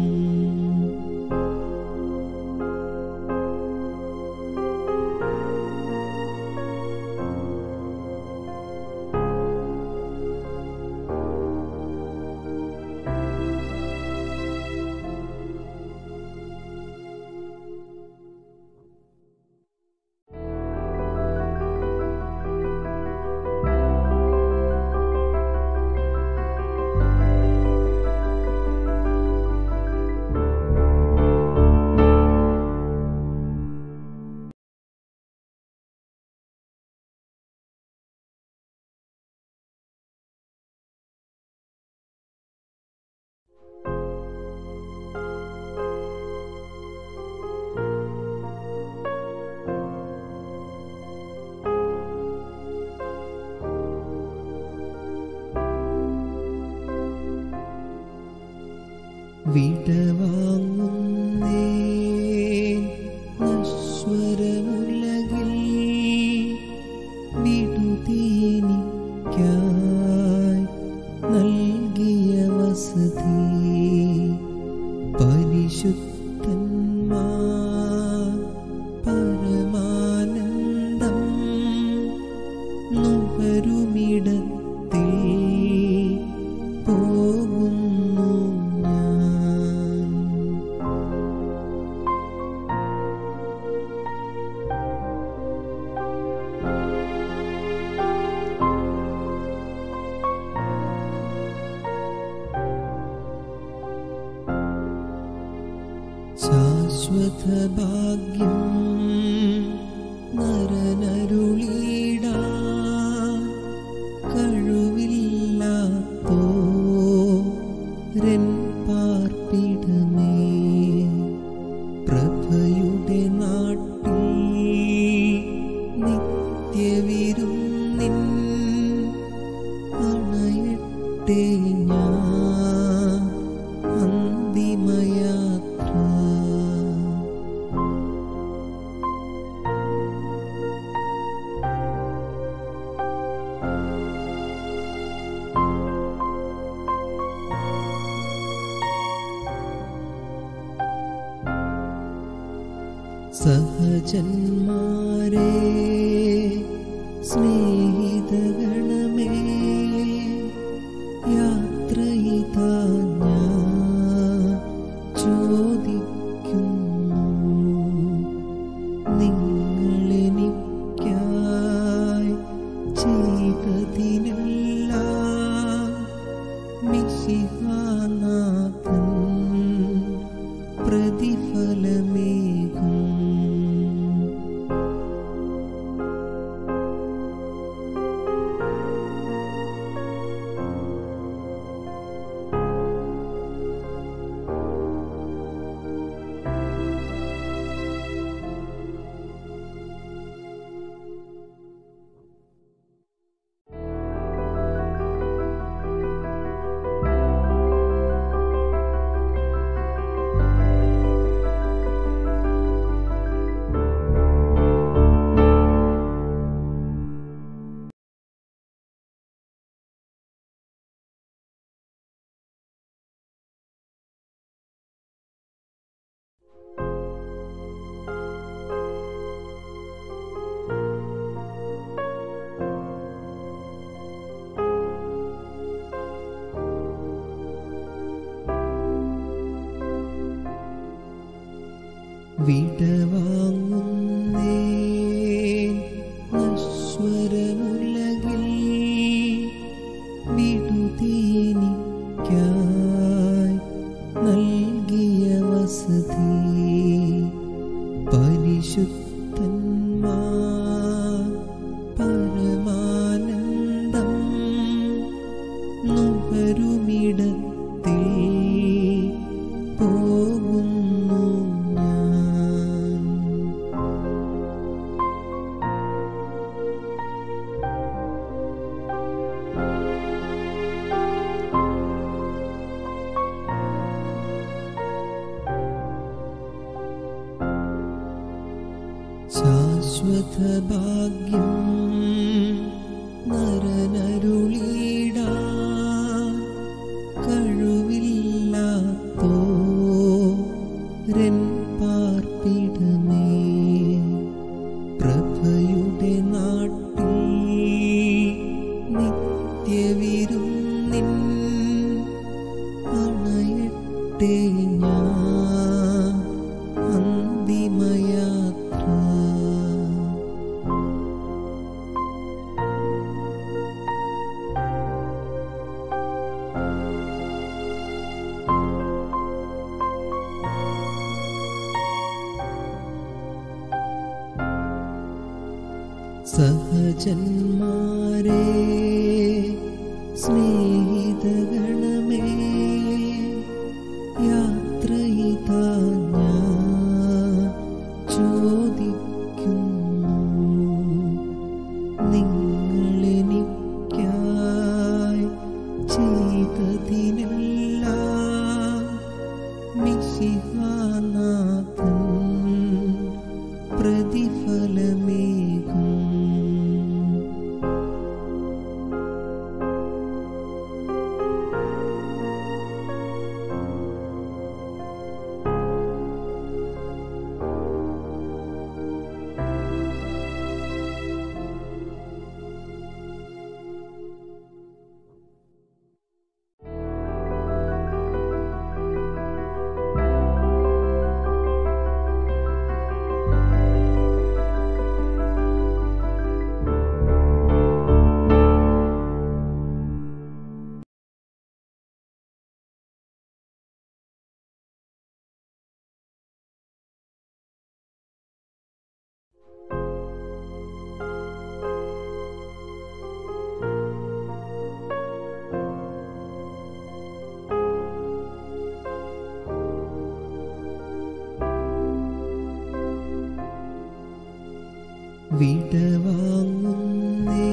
വിടവാങ്ങുന്നേ നശ്വരമുലകിൽ വിടുതീനിക്കായി നൽകിയ വസതി പരിശുദ്ധന്മാർ പരമാനന്ദം നുകരുമിടത്തിൽ പോകുന്നു ഞാൻ ശാശ്വത ഭാഗ്യം നരനരുളീടാ കഴിവില്ലാത്തോ രൻ പാർപ്പിടമേ പ്രഭയുടെ നാട്ടിൽ നിത്യവിരുന്നിൻ അണയട്ടെ ഞാൻ അന്തിമയാത്ര സഹജന്മാരെ സ്നേഹിതഗണമേ യാത്രയിതാ ഞാൻ ചോദിക്കുന്നു നിങ്ങളെനിക്കായി ചെയ്തതിനെല്ലാം മിശിഹാനാഥൻ പ്രതിഫലമേകും വിടവാങ്ങുന്നേ നശ്വരമുലകിൽ വിടുതീനിക്കായി നൽകിയ വസതി പരിശുദ്ധന്മാർ പരമാനന്ദം നുകരുമിടത്തിൽ പോകുന്നു ഞാൻ ശാശ്വത ഭാഗ്യം നരനരുളീടാ കഴിവില്ലാത്തോ രൻ പാർപ്പിടമേ പ്രഭയുടെ നാട്ടിൽ നിത്യവിരുന്നിൻ അണയട്ടെ ഞാൻ അന്തിമയാത്ര സഹജന്മാരെ സ്നേഹിതഗണമേ യാത്രയിതാ ഞാൻ ചോദിക്കുന്നു നിങ്ങളെനിക്കായി ചെയ്തതിനെല്ലാം മിശിഹാനാഥൻ പ്രതിഫലമേകും വിടവാങ്ങുന്നേ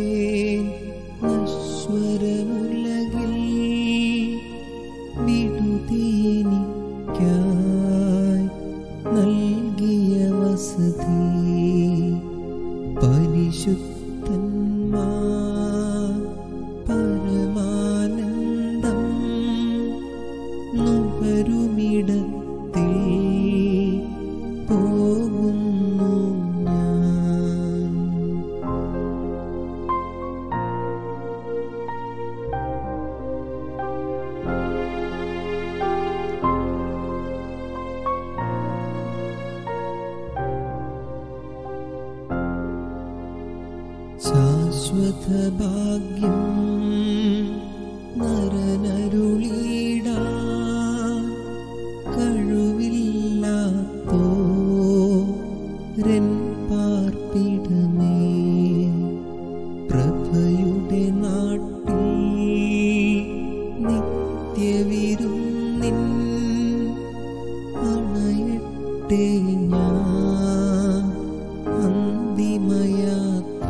നശ്വരമുലകിൽ വിടുതീനിക്കായി നൽകിയ വസതി പരിശുദ്ധന്മാ പരമാനന്ദം നുകരുമിടത്തിൽ പോകുന്നു ഞാൻ ശാശ്വത ഭാഗ്യം നരനരുളീടാ കഴിവില്ലാത്തോ രൻ പാർപ്പിടമേ പ്രഭയുടെ നാട്ടിൽ നിത്യവിരുന്നിൻ അണയട്ടെ ഞാൻ അന്തിമയാത്ര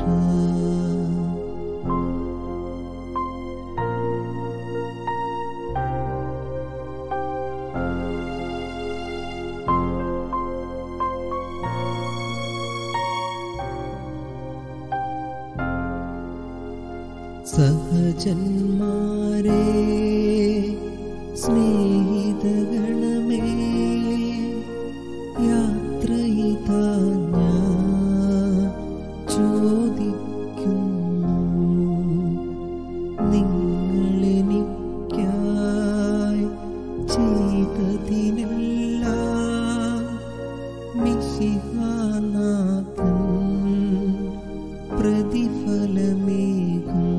സഹജന്മാരെ സ്നേഹിതഗണമേ യാത്രയിതാ ഞാൻ ചോദിക്കുന്നു നിങ്ങളെനിക്കായി ചെയ്തതിനെല്ലാം മിശിഹാനാഥൻ പ്രതിഫലമേകും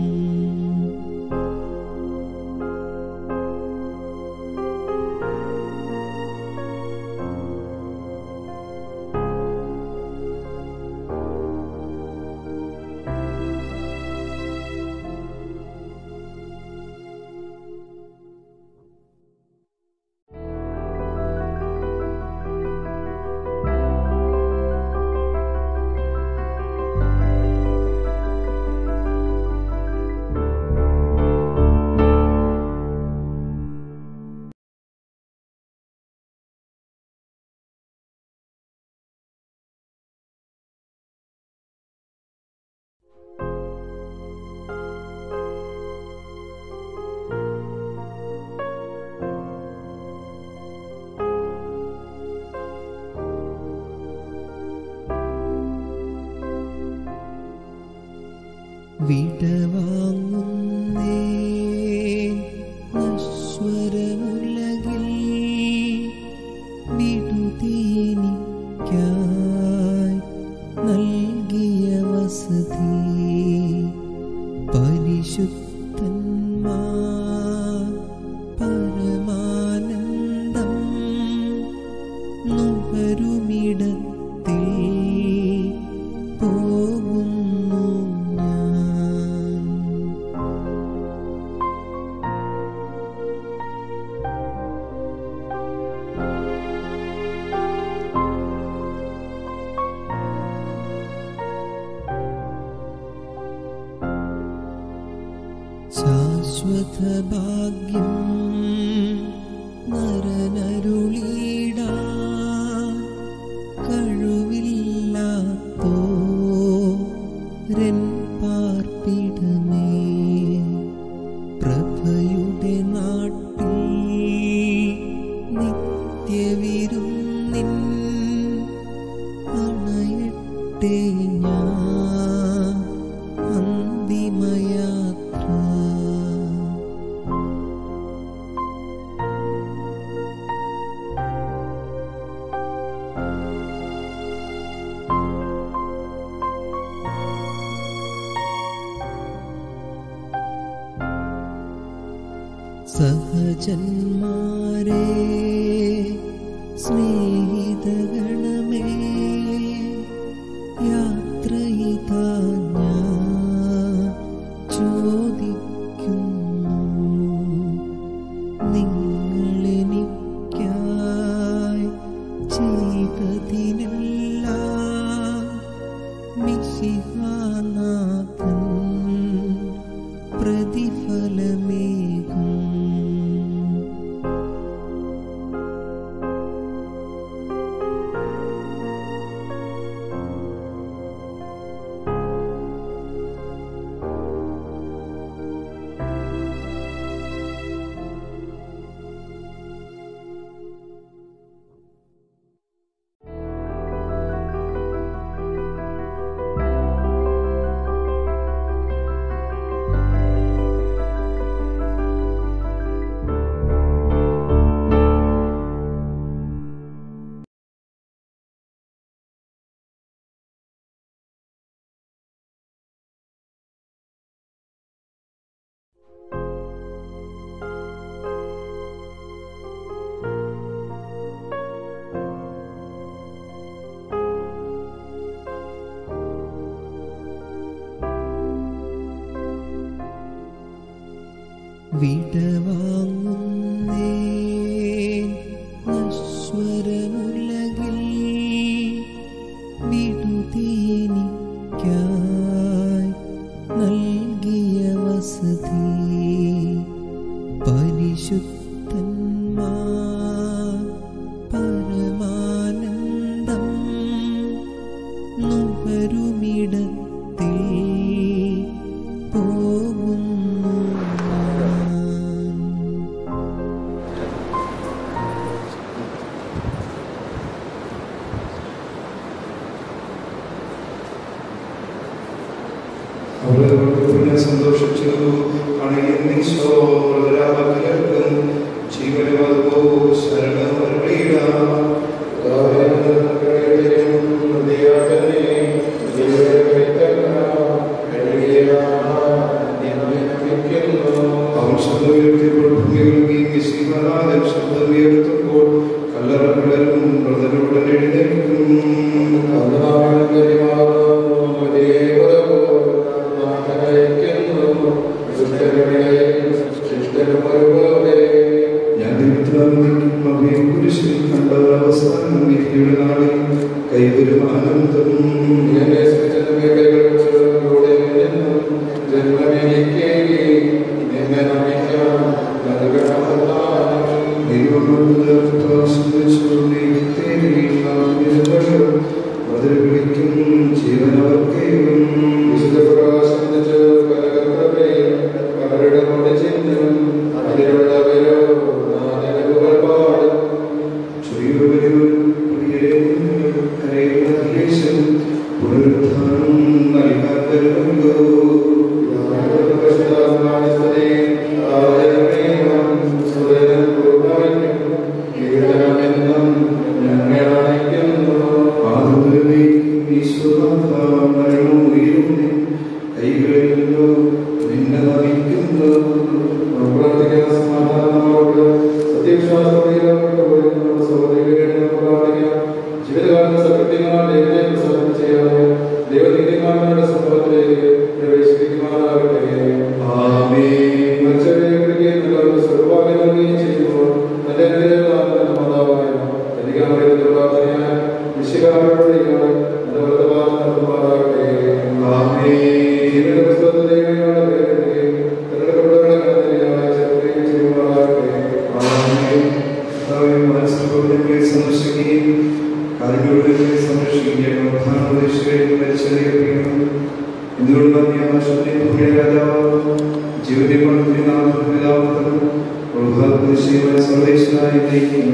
വിടവാങ്ങുന്നേ നശ്വരമുലകിൽ വിടുതീനിക്കായി നൽകിയ വസതി പരിശുദ്ധന്മാ പരമാനന്ദം നുകരുമിടത്തിൽ പോകുന്നു ഞാൻ ശാശ്വത ഭാഗ്യം നരനരുളീടാ കഴിവില്ലാത്തോ രൻ പാർപ്പിടമേ പ്രഭയുടെ നാട്ടിൽ നിത്യവിരുന്നിൻ അണയട്ടെ ഞാൻ അന്തിമയാത്ര സഹജന്മാരെ സ്നേഹിതഗണമേ വിടവാങ്ങുന്നേ നശ്വരമുലകിൽ വിടുതീനിക്കായി നൽകിയ വസതി പരിശുദ്ധന്മാ പരമാനന്ദം നുകരുമിടത്തിൽ പോകുന്നു ഞാൻ. അവരെ സന്തോഷിച്ചു അണയുന്നീശ്വരരാമകർക്കും ജീവനവതോ ശബ്ദമുയർത്തുമ്പോൾ കല്ലറകളും വ്രതനുടൻ എഴുന്നേൽക്കും ഞാൻ ദൈവത്തിലാകുന്നെങ്കിൽ അവയെ കുരിശിൽ കണ്ട അവസാനം വിധിയുടെ നാളിൽ കൈവരും ആനന്ദം വിളിക്കും ജീവനവർക്കേകും വിശുദ്ധ പുനരുത്ഥാനം നൽകാൻ വരുമല്ലോ ജീവിതകാലത്ത് സത്യങ്ങളാൽ ദൈവത്തെ പ്രസവം ചെയ്യാതെ ദൈവനിത്യമാരുടെ സംഭവത്തിലേക്ക് പ്രവേശിപ്പിക്കുമാറാകട്ടെ മനുഷ്യരെ കുറിക്കുകയും എല്ലാവരും സർവ്വഭാഗ്യം നൽകുകയും ചെയ്യുമ്പോൾ തന്റെ അനുഗ്രഹങ്ങളാൽ മാതാവായ അധികാരികളുടെ പ്രാർത്ഥനയാൽ വിശുകാരോടെയാണ് എന്റെ വർത്തമാനം നടത്തുമാറാകട്ടെ ജീവന്റെ പുസ്തകത്തിൽ ദൈവങ്ങളുടെ പേരെടുക്കുകയും തിരഞ്ഞെടുക്കപ്പെട്ടവരുടെ കടന്നിലാണ് ചേർക്കുകയും ചെയ്യുമാറാകട്ടെ സന്ദർശിക്കുകയും കാര്യങ്ങളുടെ സംരക്ഷിക്കുകയും പ്രധാനോദ്ദേശിക്കുകയും മരിച്ചറിയപ്പെടുകയും എന്തുകൊണ്ട് രാജാവ് ജീവനെ പിതാവ് പ്രഭാതശീല സർവേശ്വരായി നയിക്കും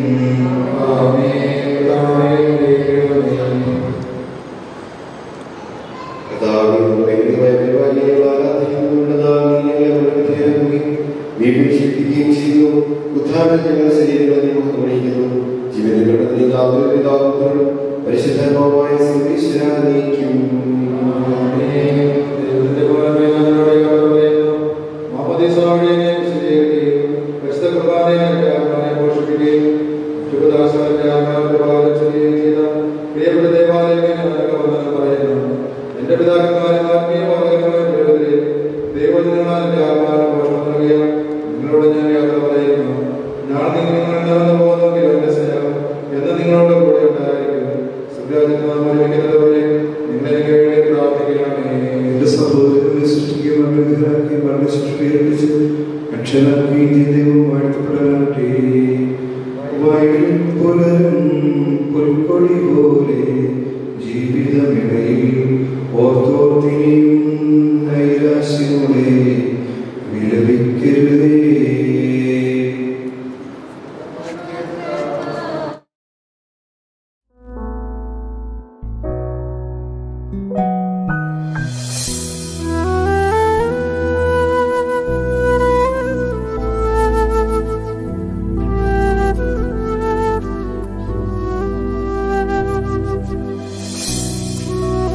വീണ്ടും ശിക്ഷിക്കുകയും ചെയ്യുന്നു ഉദ്ധാരണം ഞങ്ങളുടെ ശരീരങ്ങളെ മഹത്വമണിക്കുന്നു ജീവനെ കണ്ടെത്തി കാവലും പിതാവും പരിശുദ്ധമായ സർവീശ്വരാനയിക്കും ദൈവത്തിന്റെ പുറമേ ഞങ്ങളുടെ യാത്ര പറയുന്നു മാമോദീസാവഴിയെ വിശദീകരിക്കുകയും പരിശുദ്ധ കുർബാനയെ ആത്മാവിനെ പോഷിപ്പിക്കുകയും ശുഭദാസന്റെ ആത്മാവിന്റെ ഭാഗം ചെയ്യുകയും ചെയ്ത പ്രിയപ്പെട്ട ദേവാലയമേ ഞങ്ങൾക്ക് വന്ദനം പറയുന്നു എന്റെ പിതാക്കന്മാരും ആത്മീയ ബാലകന്മാരും പ്രയോജനം ദൈവജനങ്ങളാൽ എന്റെ ആത്മാവിനെ പോഷണം നൽകിയ നിങ്ങളോട് ഞാൻ യാത്ര പറയുന്നു ഞാൻ നിങ്ങൾ നടന്നു പോകുന്നെങ്കിൽ എന്റെ സ്നേഹം എന്ന് നിങ്ങളുടെ കൂടെ ഉണ്ടായിരിക്കും സുരാജ്യത്ത് നാം ഒരുമിക്കുന്നത് വഴി നിങ്ങൾ എനിക്ക് വേണ്ടി പ്രാർത്ഥിക്കണമേ എന്റെ സഹോദരനെ സൃഷ്ടിക്കുകയും അനുഗ്രഹാക്കി വളരെ സൃഷ്ടിയേൽപ്പിച്ച് അക്ഷരാക്കി ദൈവം വാഴ്ത്തപ്പെടാനാട്ടെ വയലിൽ പുലരും പുൽക്കൊടി പോലെ ജീവിതമിടയിൽ ഓർത്തോർത്തിനിയും നൈരാശ്യമുടെ വിലപിക്കരുതേ Thank you.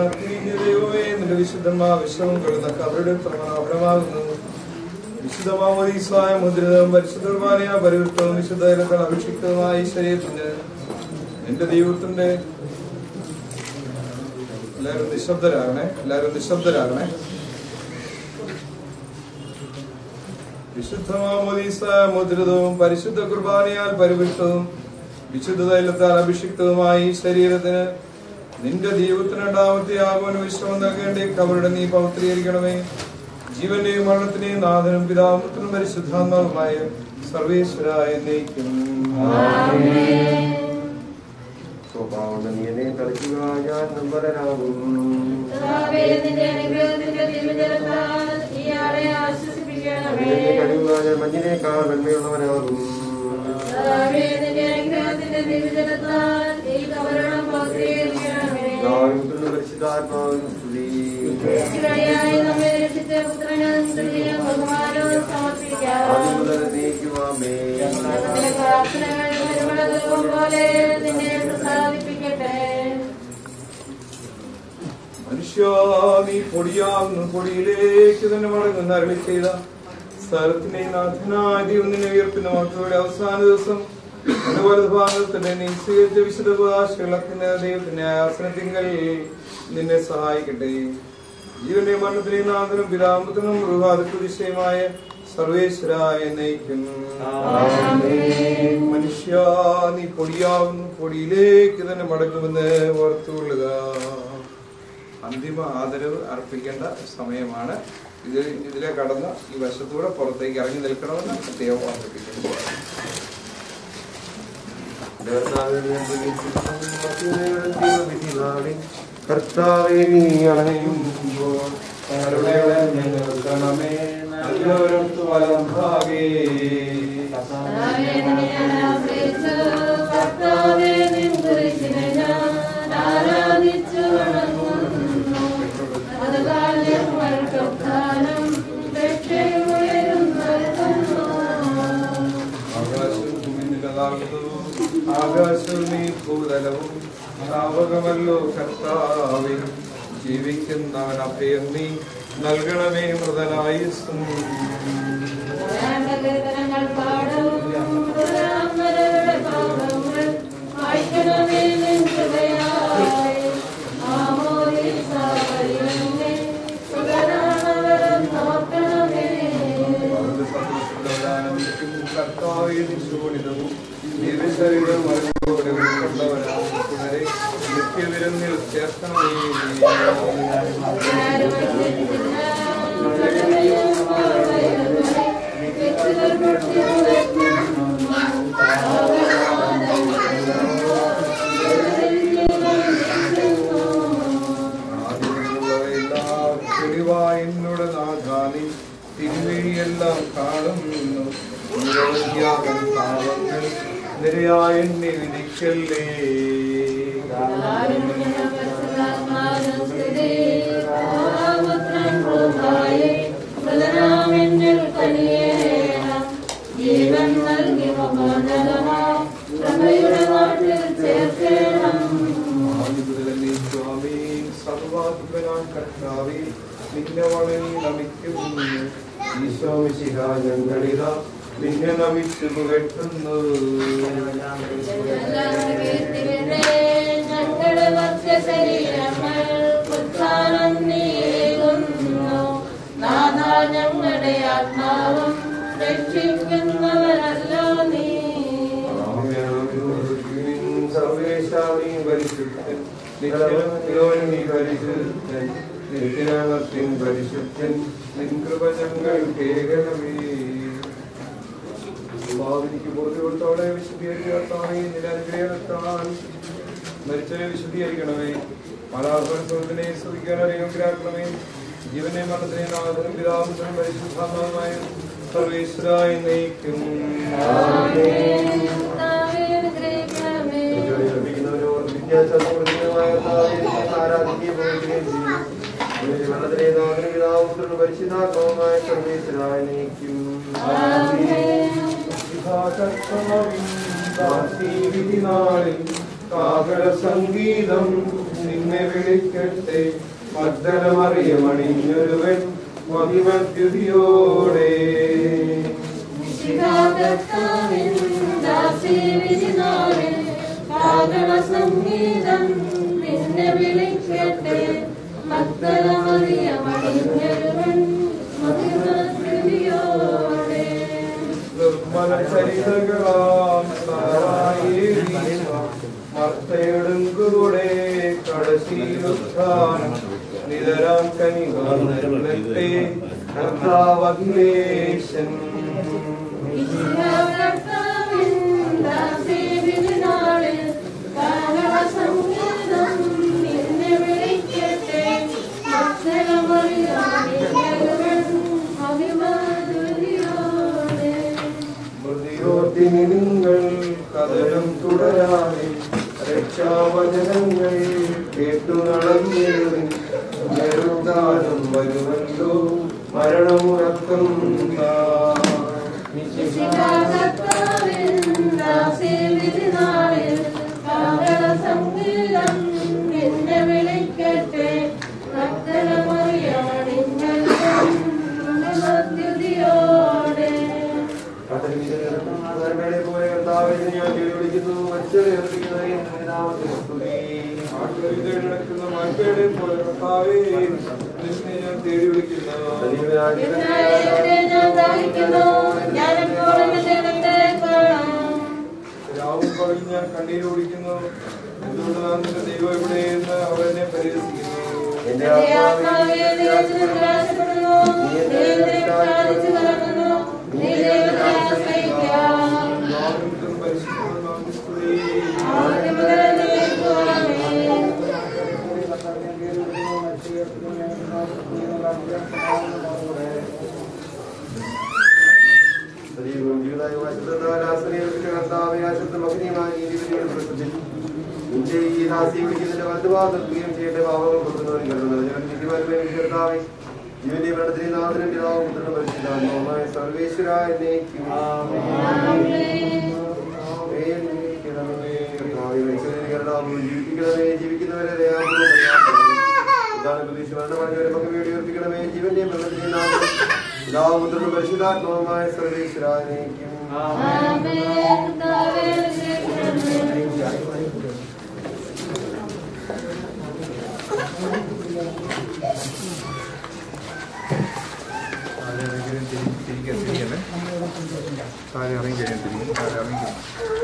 അഗ്നിന്റെ ദൈവമേ നിന്റെ വിശുദ്ധന്മാ വിശ്രമം കൊള്ളുന്ന അവരുടെ പ്രമാണമാകുന്നു വിശുദ്ധമാമോദീസായ മുദ്രിതവും പരിശുദ്ധ കുർബാനയ പരിവൃത്തവും വിശുദ്ധ ഇലക്കൾ അഭിഷിക്തവുമായ ഈ ശരീരത്തിന് എന്റെ ദൈവത്തിന്റെ എല്ലാവരും നിശബ്ദരാകണേ എല്ലാവരും നിശബ്ദരാകണേ വിശുദ്ധമാമോദീസായ മുദ്രിതവും പരിശുദ്ധ കുർബാനയാൽ പരിവിഷ്ടവും വിശുദ്ധ തൈലത്താൽ അഭിഷിക്തവുമായ ഈ ശരീരത്തിന് നിന്റെ ദൈവത്തിന് രണ്ടാമത്തെ ആഗമന വിശ്രമം നൽകേണ്ട ഈ കവരുടെ നീ പവിത്രീകരിക്കണമേ ജീവന്റെയും മരണത്തിന്റെയും നാഥനും പിതാമത്തിനും പരിശുദ്ധാത്മാവുമായ സർവേശ്വരായ എന്നേക്കും സ്വഭാവം നീ എന്നെ കളിക്കുക ഞാൻ നമ്പരനാകും കർത്താവേ, നിന്റെ അനുഗ്രഹത്തിന്റെ ദിവ്യജലത്താൽ ഇയാളെ ആശ്വസിപ്പിക്കണമേ. എന്നെ കഴിയുക ഞാൻ മഞ്ഞിനേക്കാൾ നന്മയുള്ളവനാകും കർത്താവേ, നിന്റെ അനുഗ്രഹത്തിന്റെ ദിവ്യജലത്താൽ ഈ കവരണം പൗത്രീകരിക്കണമേ. ദൈവത്തിന്റെ പരിശുദ്ധാത്മാവിനും സ്തുതി രക്ഷകനായി നമ്മെ രക്ഷിച്ച പുത്രന് സ്തുതിയും ബഹുമാനവും സമർപ്പിക്കാം. ആദ്യം മുതൽ നീക്കുവാമേ ഞങ്ങളുടെ പ്രാർത്ഥനകൾ പരിമളതൂപം പോലെ നിന്നെ പ്രസാദിപ്പിക്കട്ടെ മനുഷ്യ നീ പൊടിയാകുന്നു പൊടിയിലേക്ക് തന്നെ മടങ്ങുന്ന അരളി ചെയ്ത സ്ഥലത്തിന്റെ നാഥനായ ദൈവം നിന്നെ ഉയർത്തുന്ന മക്കളുടെ അവസാന ദിവസം എന്റെ വലതുഭാഗത്തിന്റെ നീ സ്വീകരിച്ച വിശുദ്ധ പ്രകാശിളക്കുന്ന ദൈവത്തിന്റെ ആസനത്തിങ്കൽ നിന്നെ സഹായിക്കട്ടെ ജീവന്റെ മരണത്തിനെയും നാഥനും പിതാമത്തിനും മൃഗാതിക്ക് ദിശയുമായ സർവേശ്വരായ നയിക്കും മനുഷ്യ നീ പൊടിയാവുന്നു പൊടിയിലേക്ക് തന്നെ മടങ്ങുമെന്ന് ഓർത്തുകൊള്ളുക അന്തിമ ആദരവ് അർപ്പിക്കേണ്ട സമയമാണ് ഇത് ഇതിലെ കടന്ന് ഈ വശത്തൂടെ പുറത്തേക്ക് ഇറങ്ങി നിൽക്കണമെന്ന് പ്രത്യേകം ഓർമ്മിപ്പിക്കുന്നു കർത്താവേ നീ അണയുമ്പോൾ കരുണയുടെ ഞങ്ങൾ കണമേ നല്ലൊരിടത്ത് വലം ഭാഗേ കർത്താവേ, നിന്നെ ഞാൻ ആശ്രയിച്ചു. കർത്താവേ, നിൻ കുരിശിനെ ഞാൻ ആരാധിച്ചു വണങ്ങുന്നു. അതുകാൽ ഞങ്ങൾക്ക് ഉദ്ധാനം രക്ഷയുയരും നൽകുന്നു. ആകാശവും ഭൂമിയിലുള്ളതാകുന്നു ആകാശവും നീ ഭൂതലവും സ്ഥാപകമല്ലോ കർത്താവേ ജീവിക്കുന്നവൻ അഭയം നീ നൽകണമേ മൃതനായുസ്സും കീർത്തനങ്ങൾ പാടും പുരാമരുടെ പാപങ്ങൾ വായിക്കണമേ നിൻ കൃപയായി. ആമോദിച്ച വഴിയങ്ങേ സുതരാണവരും നോക്കണമേ കർത്താവേ നിശോണിതവും ദിവശരീരവും അറിവോടെ ഉൾക്കൊണ്ടവരാണ് പുനരെ നിത്യവിരുന്നിൽ ചേർക്കണമേ എന്നോട് നാഥാനി തിരുവഴിയെല്ലാം കാണുന്നു നിരവധിയാകൻ പാവങ്ങൾ നിരയായ എന്നെ വിധിക്കല്ലേ ജീവൻ നൽകി മമോന്നതമാം പ്രഭയുടെ നാട്ടിൽ ചേർക്കണം ആദിമുതലേ സ്വാമി സർവാത്മനാം കർത്താവേ നിന്നെ വളരെ നമിക്കുന്നു ഈശോ മിശിഹ ഞങ്ങളിതാ നിന്നെ നമിച്ചു പുകഴ്ത്തുന്നു ഞങ്ങളുടെ ഭക്ഷ്യശരീരങ്ങൾ ഉത്ഥാനം നീങ്ങുന്നു നാഥാ ഞങ്ങളുടെ ആത്മാവും രക്ഷിക്കുന്നവനല്ലോ നീ സർവേശാമി പരിശുദ്ധൻ നിത്യനും നീ പരിശുദ്ധൻ നിത്യനാമത്തിൻ പരിശുദ്ധൻ നിൻ കൃപ ഞങ്ങൾ കേൾക്കണമേ ഭാവിക്ക് ബോധ്യത്തോടെ വിശദീകരിക്കാത്തായി നിലനുഗ്രഹത്താൽ മരിച്ചവരെ വിശദീകരിക്കണമേ മലാഹോത്സവത്തിനെ സ്തുതിക്കാൻ അറിയാക്കണമേ ജീവനെ മരണത്തിനെ നാഥനും പിതാവിനും പരിശുദ്ധാത്മാവുമായ സർവേശ്വരായി നയിക്കും പരിശുദ്ധാത്മാവുമായ സർവേശ്വരായ നയിക്കും വിധിനാളിൽ കാകര സംഗീതം നിന്നെ വിളിക്കട്ടെ മദ്ദലമറിയമണിഞ്ഞൊരുവൻ മഹിമദ്യുതിയോടെ സംഗീതം നിന്നെ വിളിക്കട്ടെ മക്കളമറിയമണിഞ്ഞൊരുവൻ മഹിമസ്തുതിയോടെ നിർമ്മല ചരിതകളാം മർത്തയുടെ കൂടെ കടശീലുത്ഥാനം നിതരാം കനികാലത്തെ കർത്താവഖിലേശൻ സംഗീതം നിന്നെ വിളിക്കട്ടെ മക്കളമറിയമണിഞ്ഞൊരുവൻ മഹിമസ്തുതിയോടെ മൃതിയോട്ടിനി നിങ്ങൾ കഥനം തുടരാതെ രക്ഷാവചനങ്ങൾ കേട്ടു നടന്നിരുവിൻ ഉയരുത്താനും വരുമല്ലോ മരണമുറക്കം സംഗീതം നിന്നെ വിളിക്കട്ടെ മക്കളമറിയമണിഞ്ഞോടെ പോലെ കർത്താവിനെ ഞാൻ വിളിക്കുന്നു മനുഷ്യരെ ഏൽപ്പിക്കുന്നവരെ നിന്റെ നാമത്തിൽ സ്തുതി. ആട്ടുകളിൽ കിടക്കുന്ന മനുഷ്യരെ പോലെ കർത്താവേ നിന്നെ ഞാൻ തേടി വിളിക്കുന്നു ഞാൻ ദാഹിക്കുന്നു ഞാനെപ്പോഴും ദൈവത്തെ കാണാം രാവും പകൽ ഞാൻ കണ്ണീര് കുടിക്കുന്നു എന്തുകൊണ്ട് നാം നിന്റെ ദൈവം എവിടെയെന്ന് അവർ എന്നെ പരിഹസിക്കുന്നു എന്റെ ആത്മാവേ ദൈവത്തിൽ നിരാശപ്പെടുന്നു ദൈവത്തെ വിചാരിച്ചു കലങ്ങുന്നു നീ ദൈവത്തെ ആശ്രയിക്കാം ആദ്യം മുതൽ എന്നേക്കും ആമേൻ. സജീവവും ജീവദായകവുമായ ശുദ്ധത്താൽ ആശ്രയിച്ച കർത്താവേ, ആ ശുദ്ധമഗ്നിയുമായ നീതിവിധിയുടെ പ്രശ്നത്തിൽ നിന്റെ ഈ ദാസിയെ വിളിക്കുന്നതിന്റെ വലതുഭാഗത്ത് എത്തുകയും ചെയ്യട്ടെ പാപങ്ങൾ കൊടുക്കുന്നവരും കരുതുന്നത് ഞങ്ങൾ നീതിമാരുടെ കർത്താവേ ജീവന്റെ മരണത്തിന് നാഥനും പിതാവും പുത്രനും പരിശുദ്ധാത്മാവുമായ സർവേശ്വര എന്നേക്കും ജീവിപ്പിക്കണമേ ജീവിക്കുന്നവരെ ദയാപൂർവ്വം പരിപാലിക്കണമേ. ഇതാണ് പ്രതീക്ഷ മരണമടഞ്ഞവരെ നമുക്ക് വേണ്ടി ഉയർപ്പിക്കണമേ ജീവന്റെയും മരണത്തിന്റെയും നാഥനും പിതാവും പുത്രനും പരിശുദ്ധാത്മാവുമായ സർവേശ്വര എന്നേക്കും ആമേൻ. കർത്താവേ, അനുഗ്രഹിക്കണമേ. താഴെ ഇറങ്ങി കഴിയാൻ തിരിക്കും താഴെ ഇറങ്ങി കഴിയും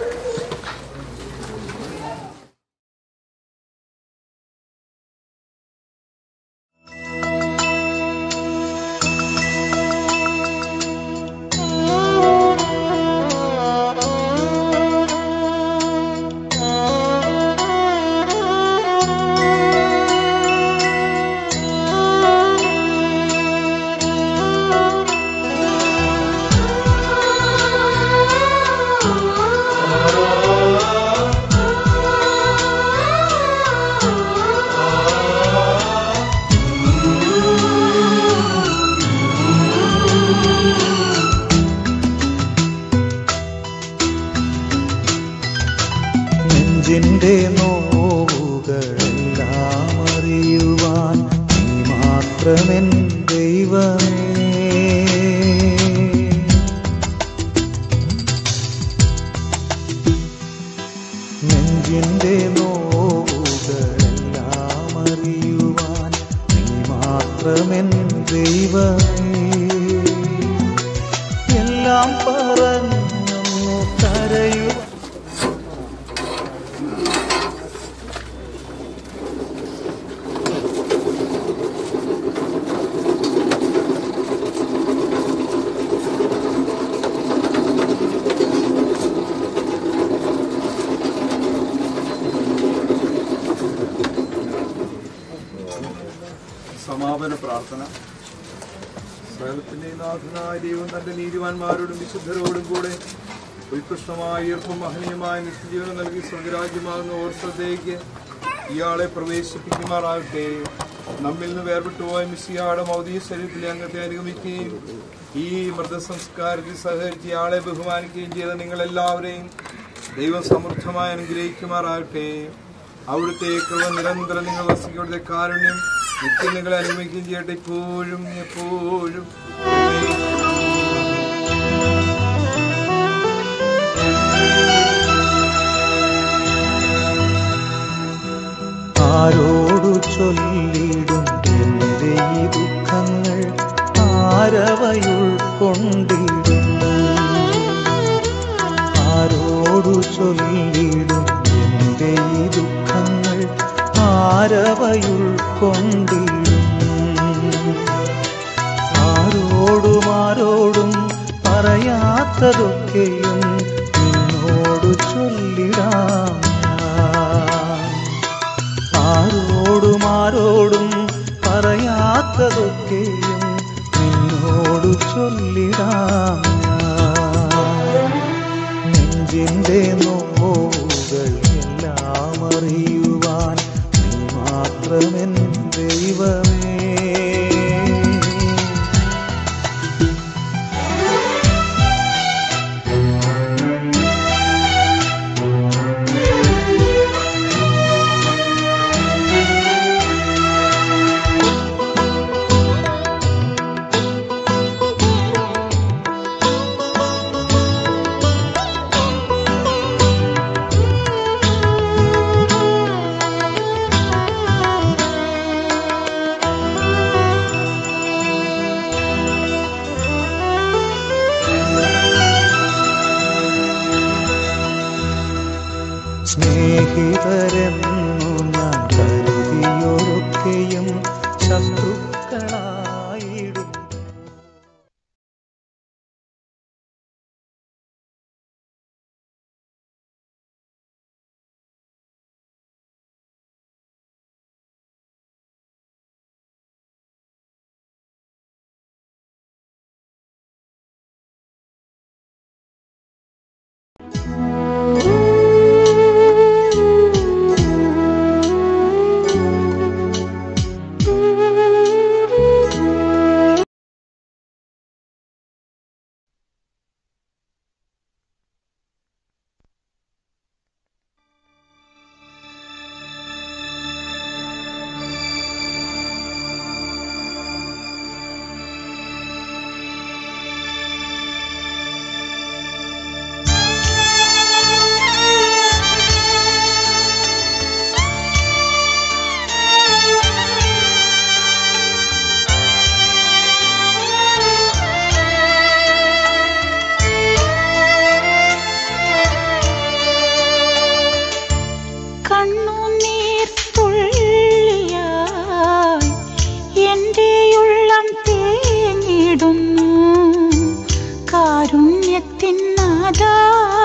നെഞ്ചിന്റെ നോവുകളെല്ലാം അറിയുവാൻ നീ മാത്രമെൻ ദൈവമേ നെഞ്ചിന്റെ നോവുകളെല്ലാം അറിയുവാൻ നീ മാത്രമെൻ ദൈവമേ എല്ലാം പറഞ്ഞൊന്നു കരയുവാൻ സമാപന പ്രാർത്ഥന സകലത്തിന്റെ നാഥനായ ദൈവം തന്റെ നീതിമാന്മാരോടും വിശുദ്ധരോടും കൂടെ ഉത്കൃഷ്ടമായ ഈർപ്പും മഹനീയമായ നിത്യജീവനം നൽകി സ്വർഗരാജ്യമാകുന്ന ഓർസത്തേക്ക് ഇയാളെ പ്രവേശിപ്പിക്കുമാറാകട്ടെ നമ്മിൽ നിന്ന് വേർപെട്ടുപോയ മിസ്സിയാടെ മൗദീയ ശരീരത്തിലെ അംഗത്തെ അനുഗമിക്കുകയും ഈ മൃതസംസ്കാരത്തിൽ സഹകരിച്ച് ഇയാളെ ബഹുമാനിക്കുകയും ചെയ്ത നിങ്ങളെല്ലാവരെയും ദൈവം സമൃദ്ധമായി അനുഗ്രഹിക്കുമാറാകട്ടെ അവിടുത്തെ കൃപ നിരന്തരം നിങ്ങൾ വസിക്കയുടെ കാരുണ്യം നിത്യം നിങ്ങളെ അനുഭവിക്കുകയും ചെയ്യട്ടെ ഇപ്പോഴും എപ്പോഴും ആരോടു ചൊല്ലിടും എൻ്റെ ഈ ദുഃഖങ്ങൾ ആരവയുൾക്കൊണ്ടിടും ആരോടു ചൊല്ലിടും എൻ്റെ ഈ ദുഃഖങ്ങൾ ആരവയുൾക്കൊണ്ടിടും ആരോടും ആരോടും പറയാത്തതൊക്കെയും നിന്നോടു ചൊല്ലിടാം ഞാൻ ആരോടും ആരോടും പറയാത്തതൊക്കെയും നിന്നോടു ചൊല്ലിടാം ഞാൻ നെഞ്ചിൻ്റെ നോവുകൾ എല്ലാം അറിയുവാൻ നീ മാത്രമെൻ ദൈവമേ സ്നേഹിതരെന്നു ഞാൻ കരുതിയൊരൊക്കെയും ശത്രുക്കളായിടും കണ്ണുനീർ തുള്ളിയായി എൻ്റെ ഉള്ളം തേങ്ങിടുന്നു കാരുണ്യത്തിൻ നാദാ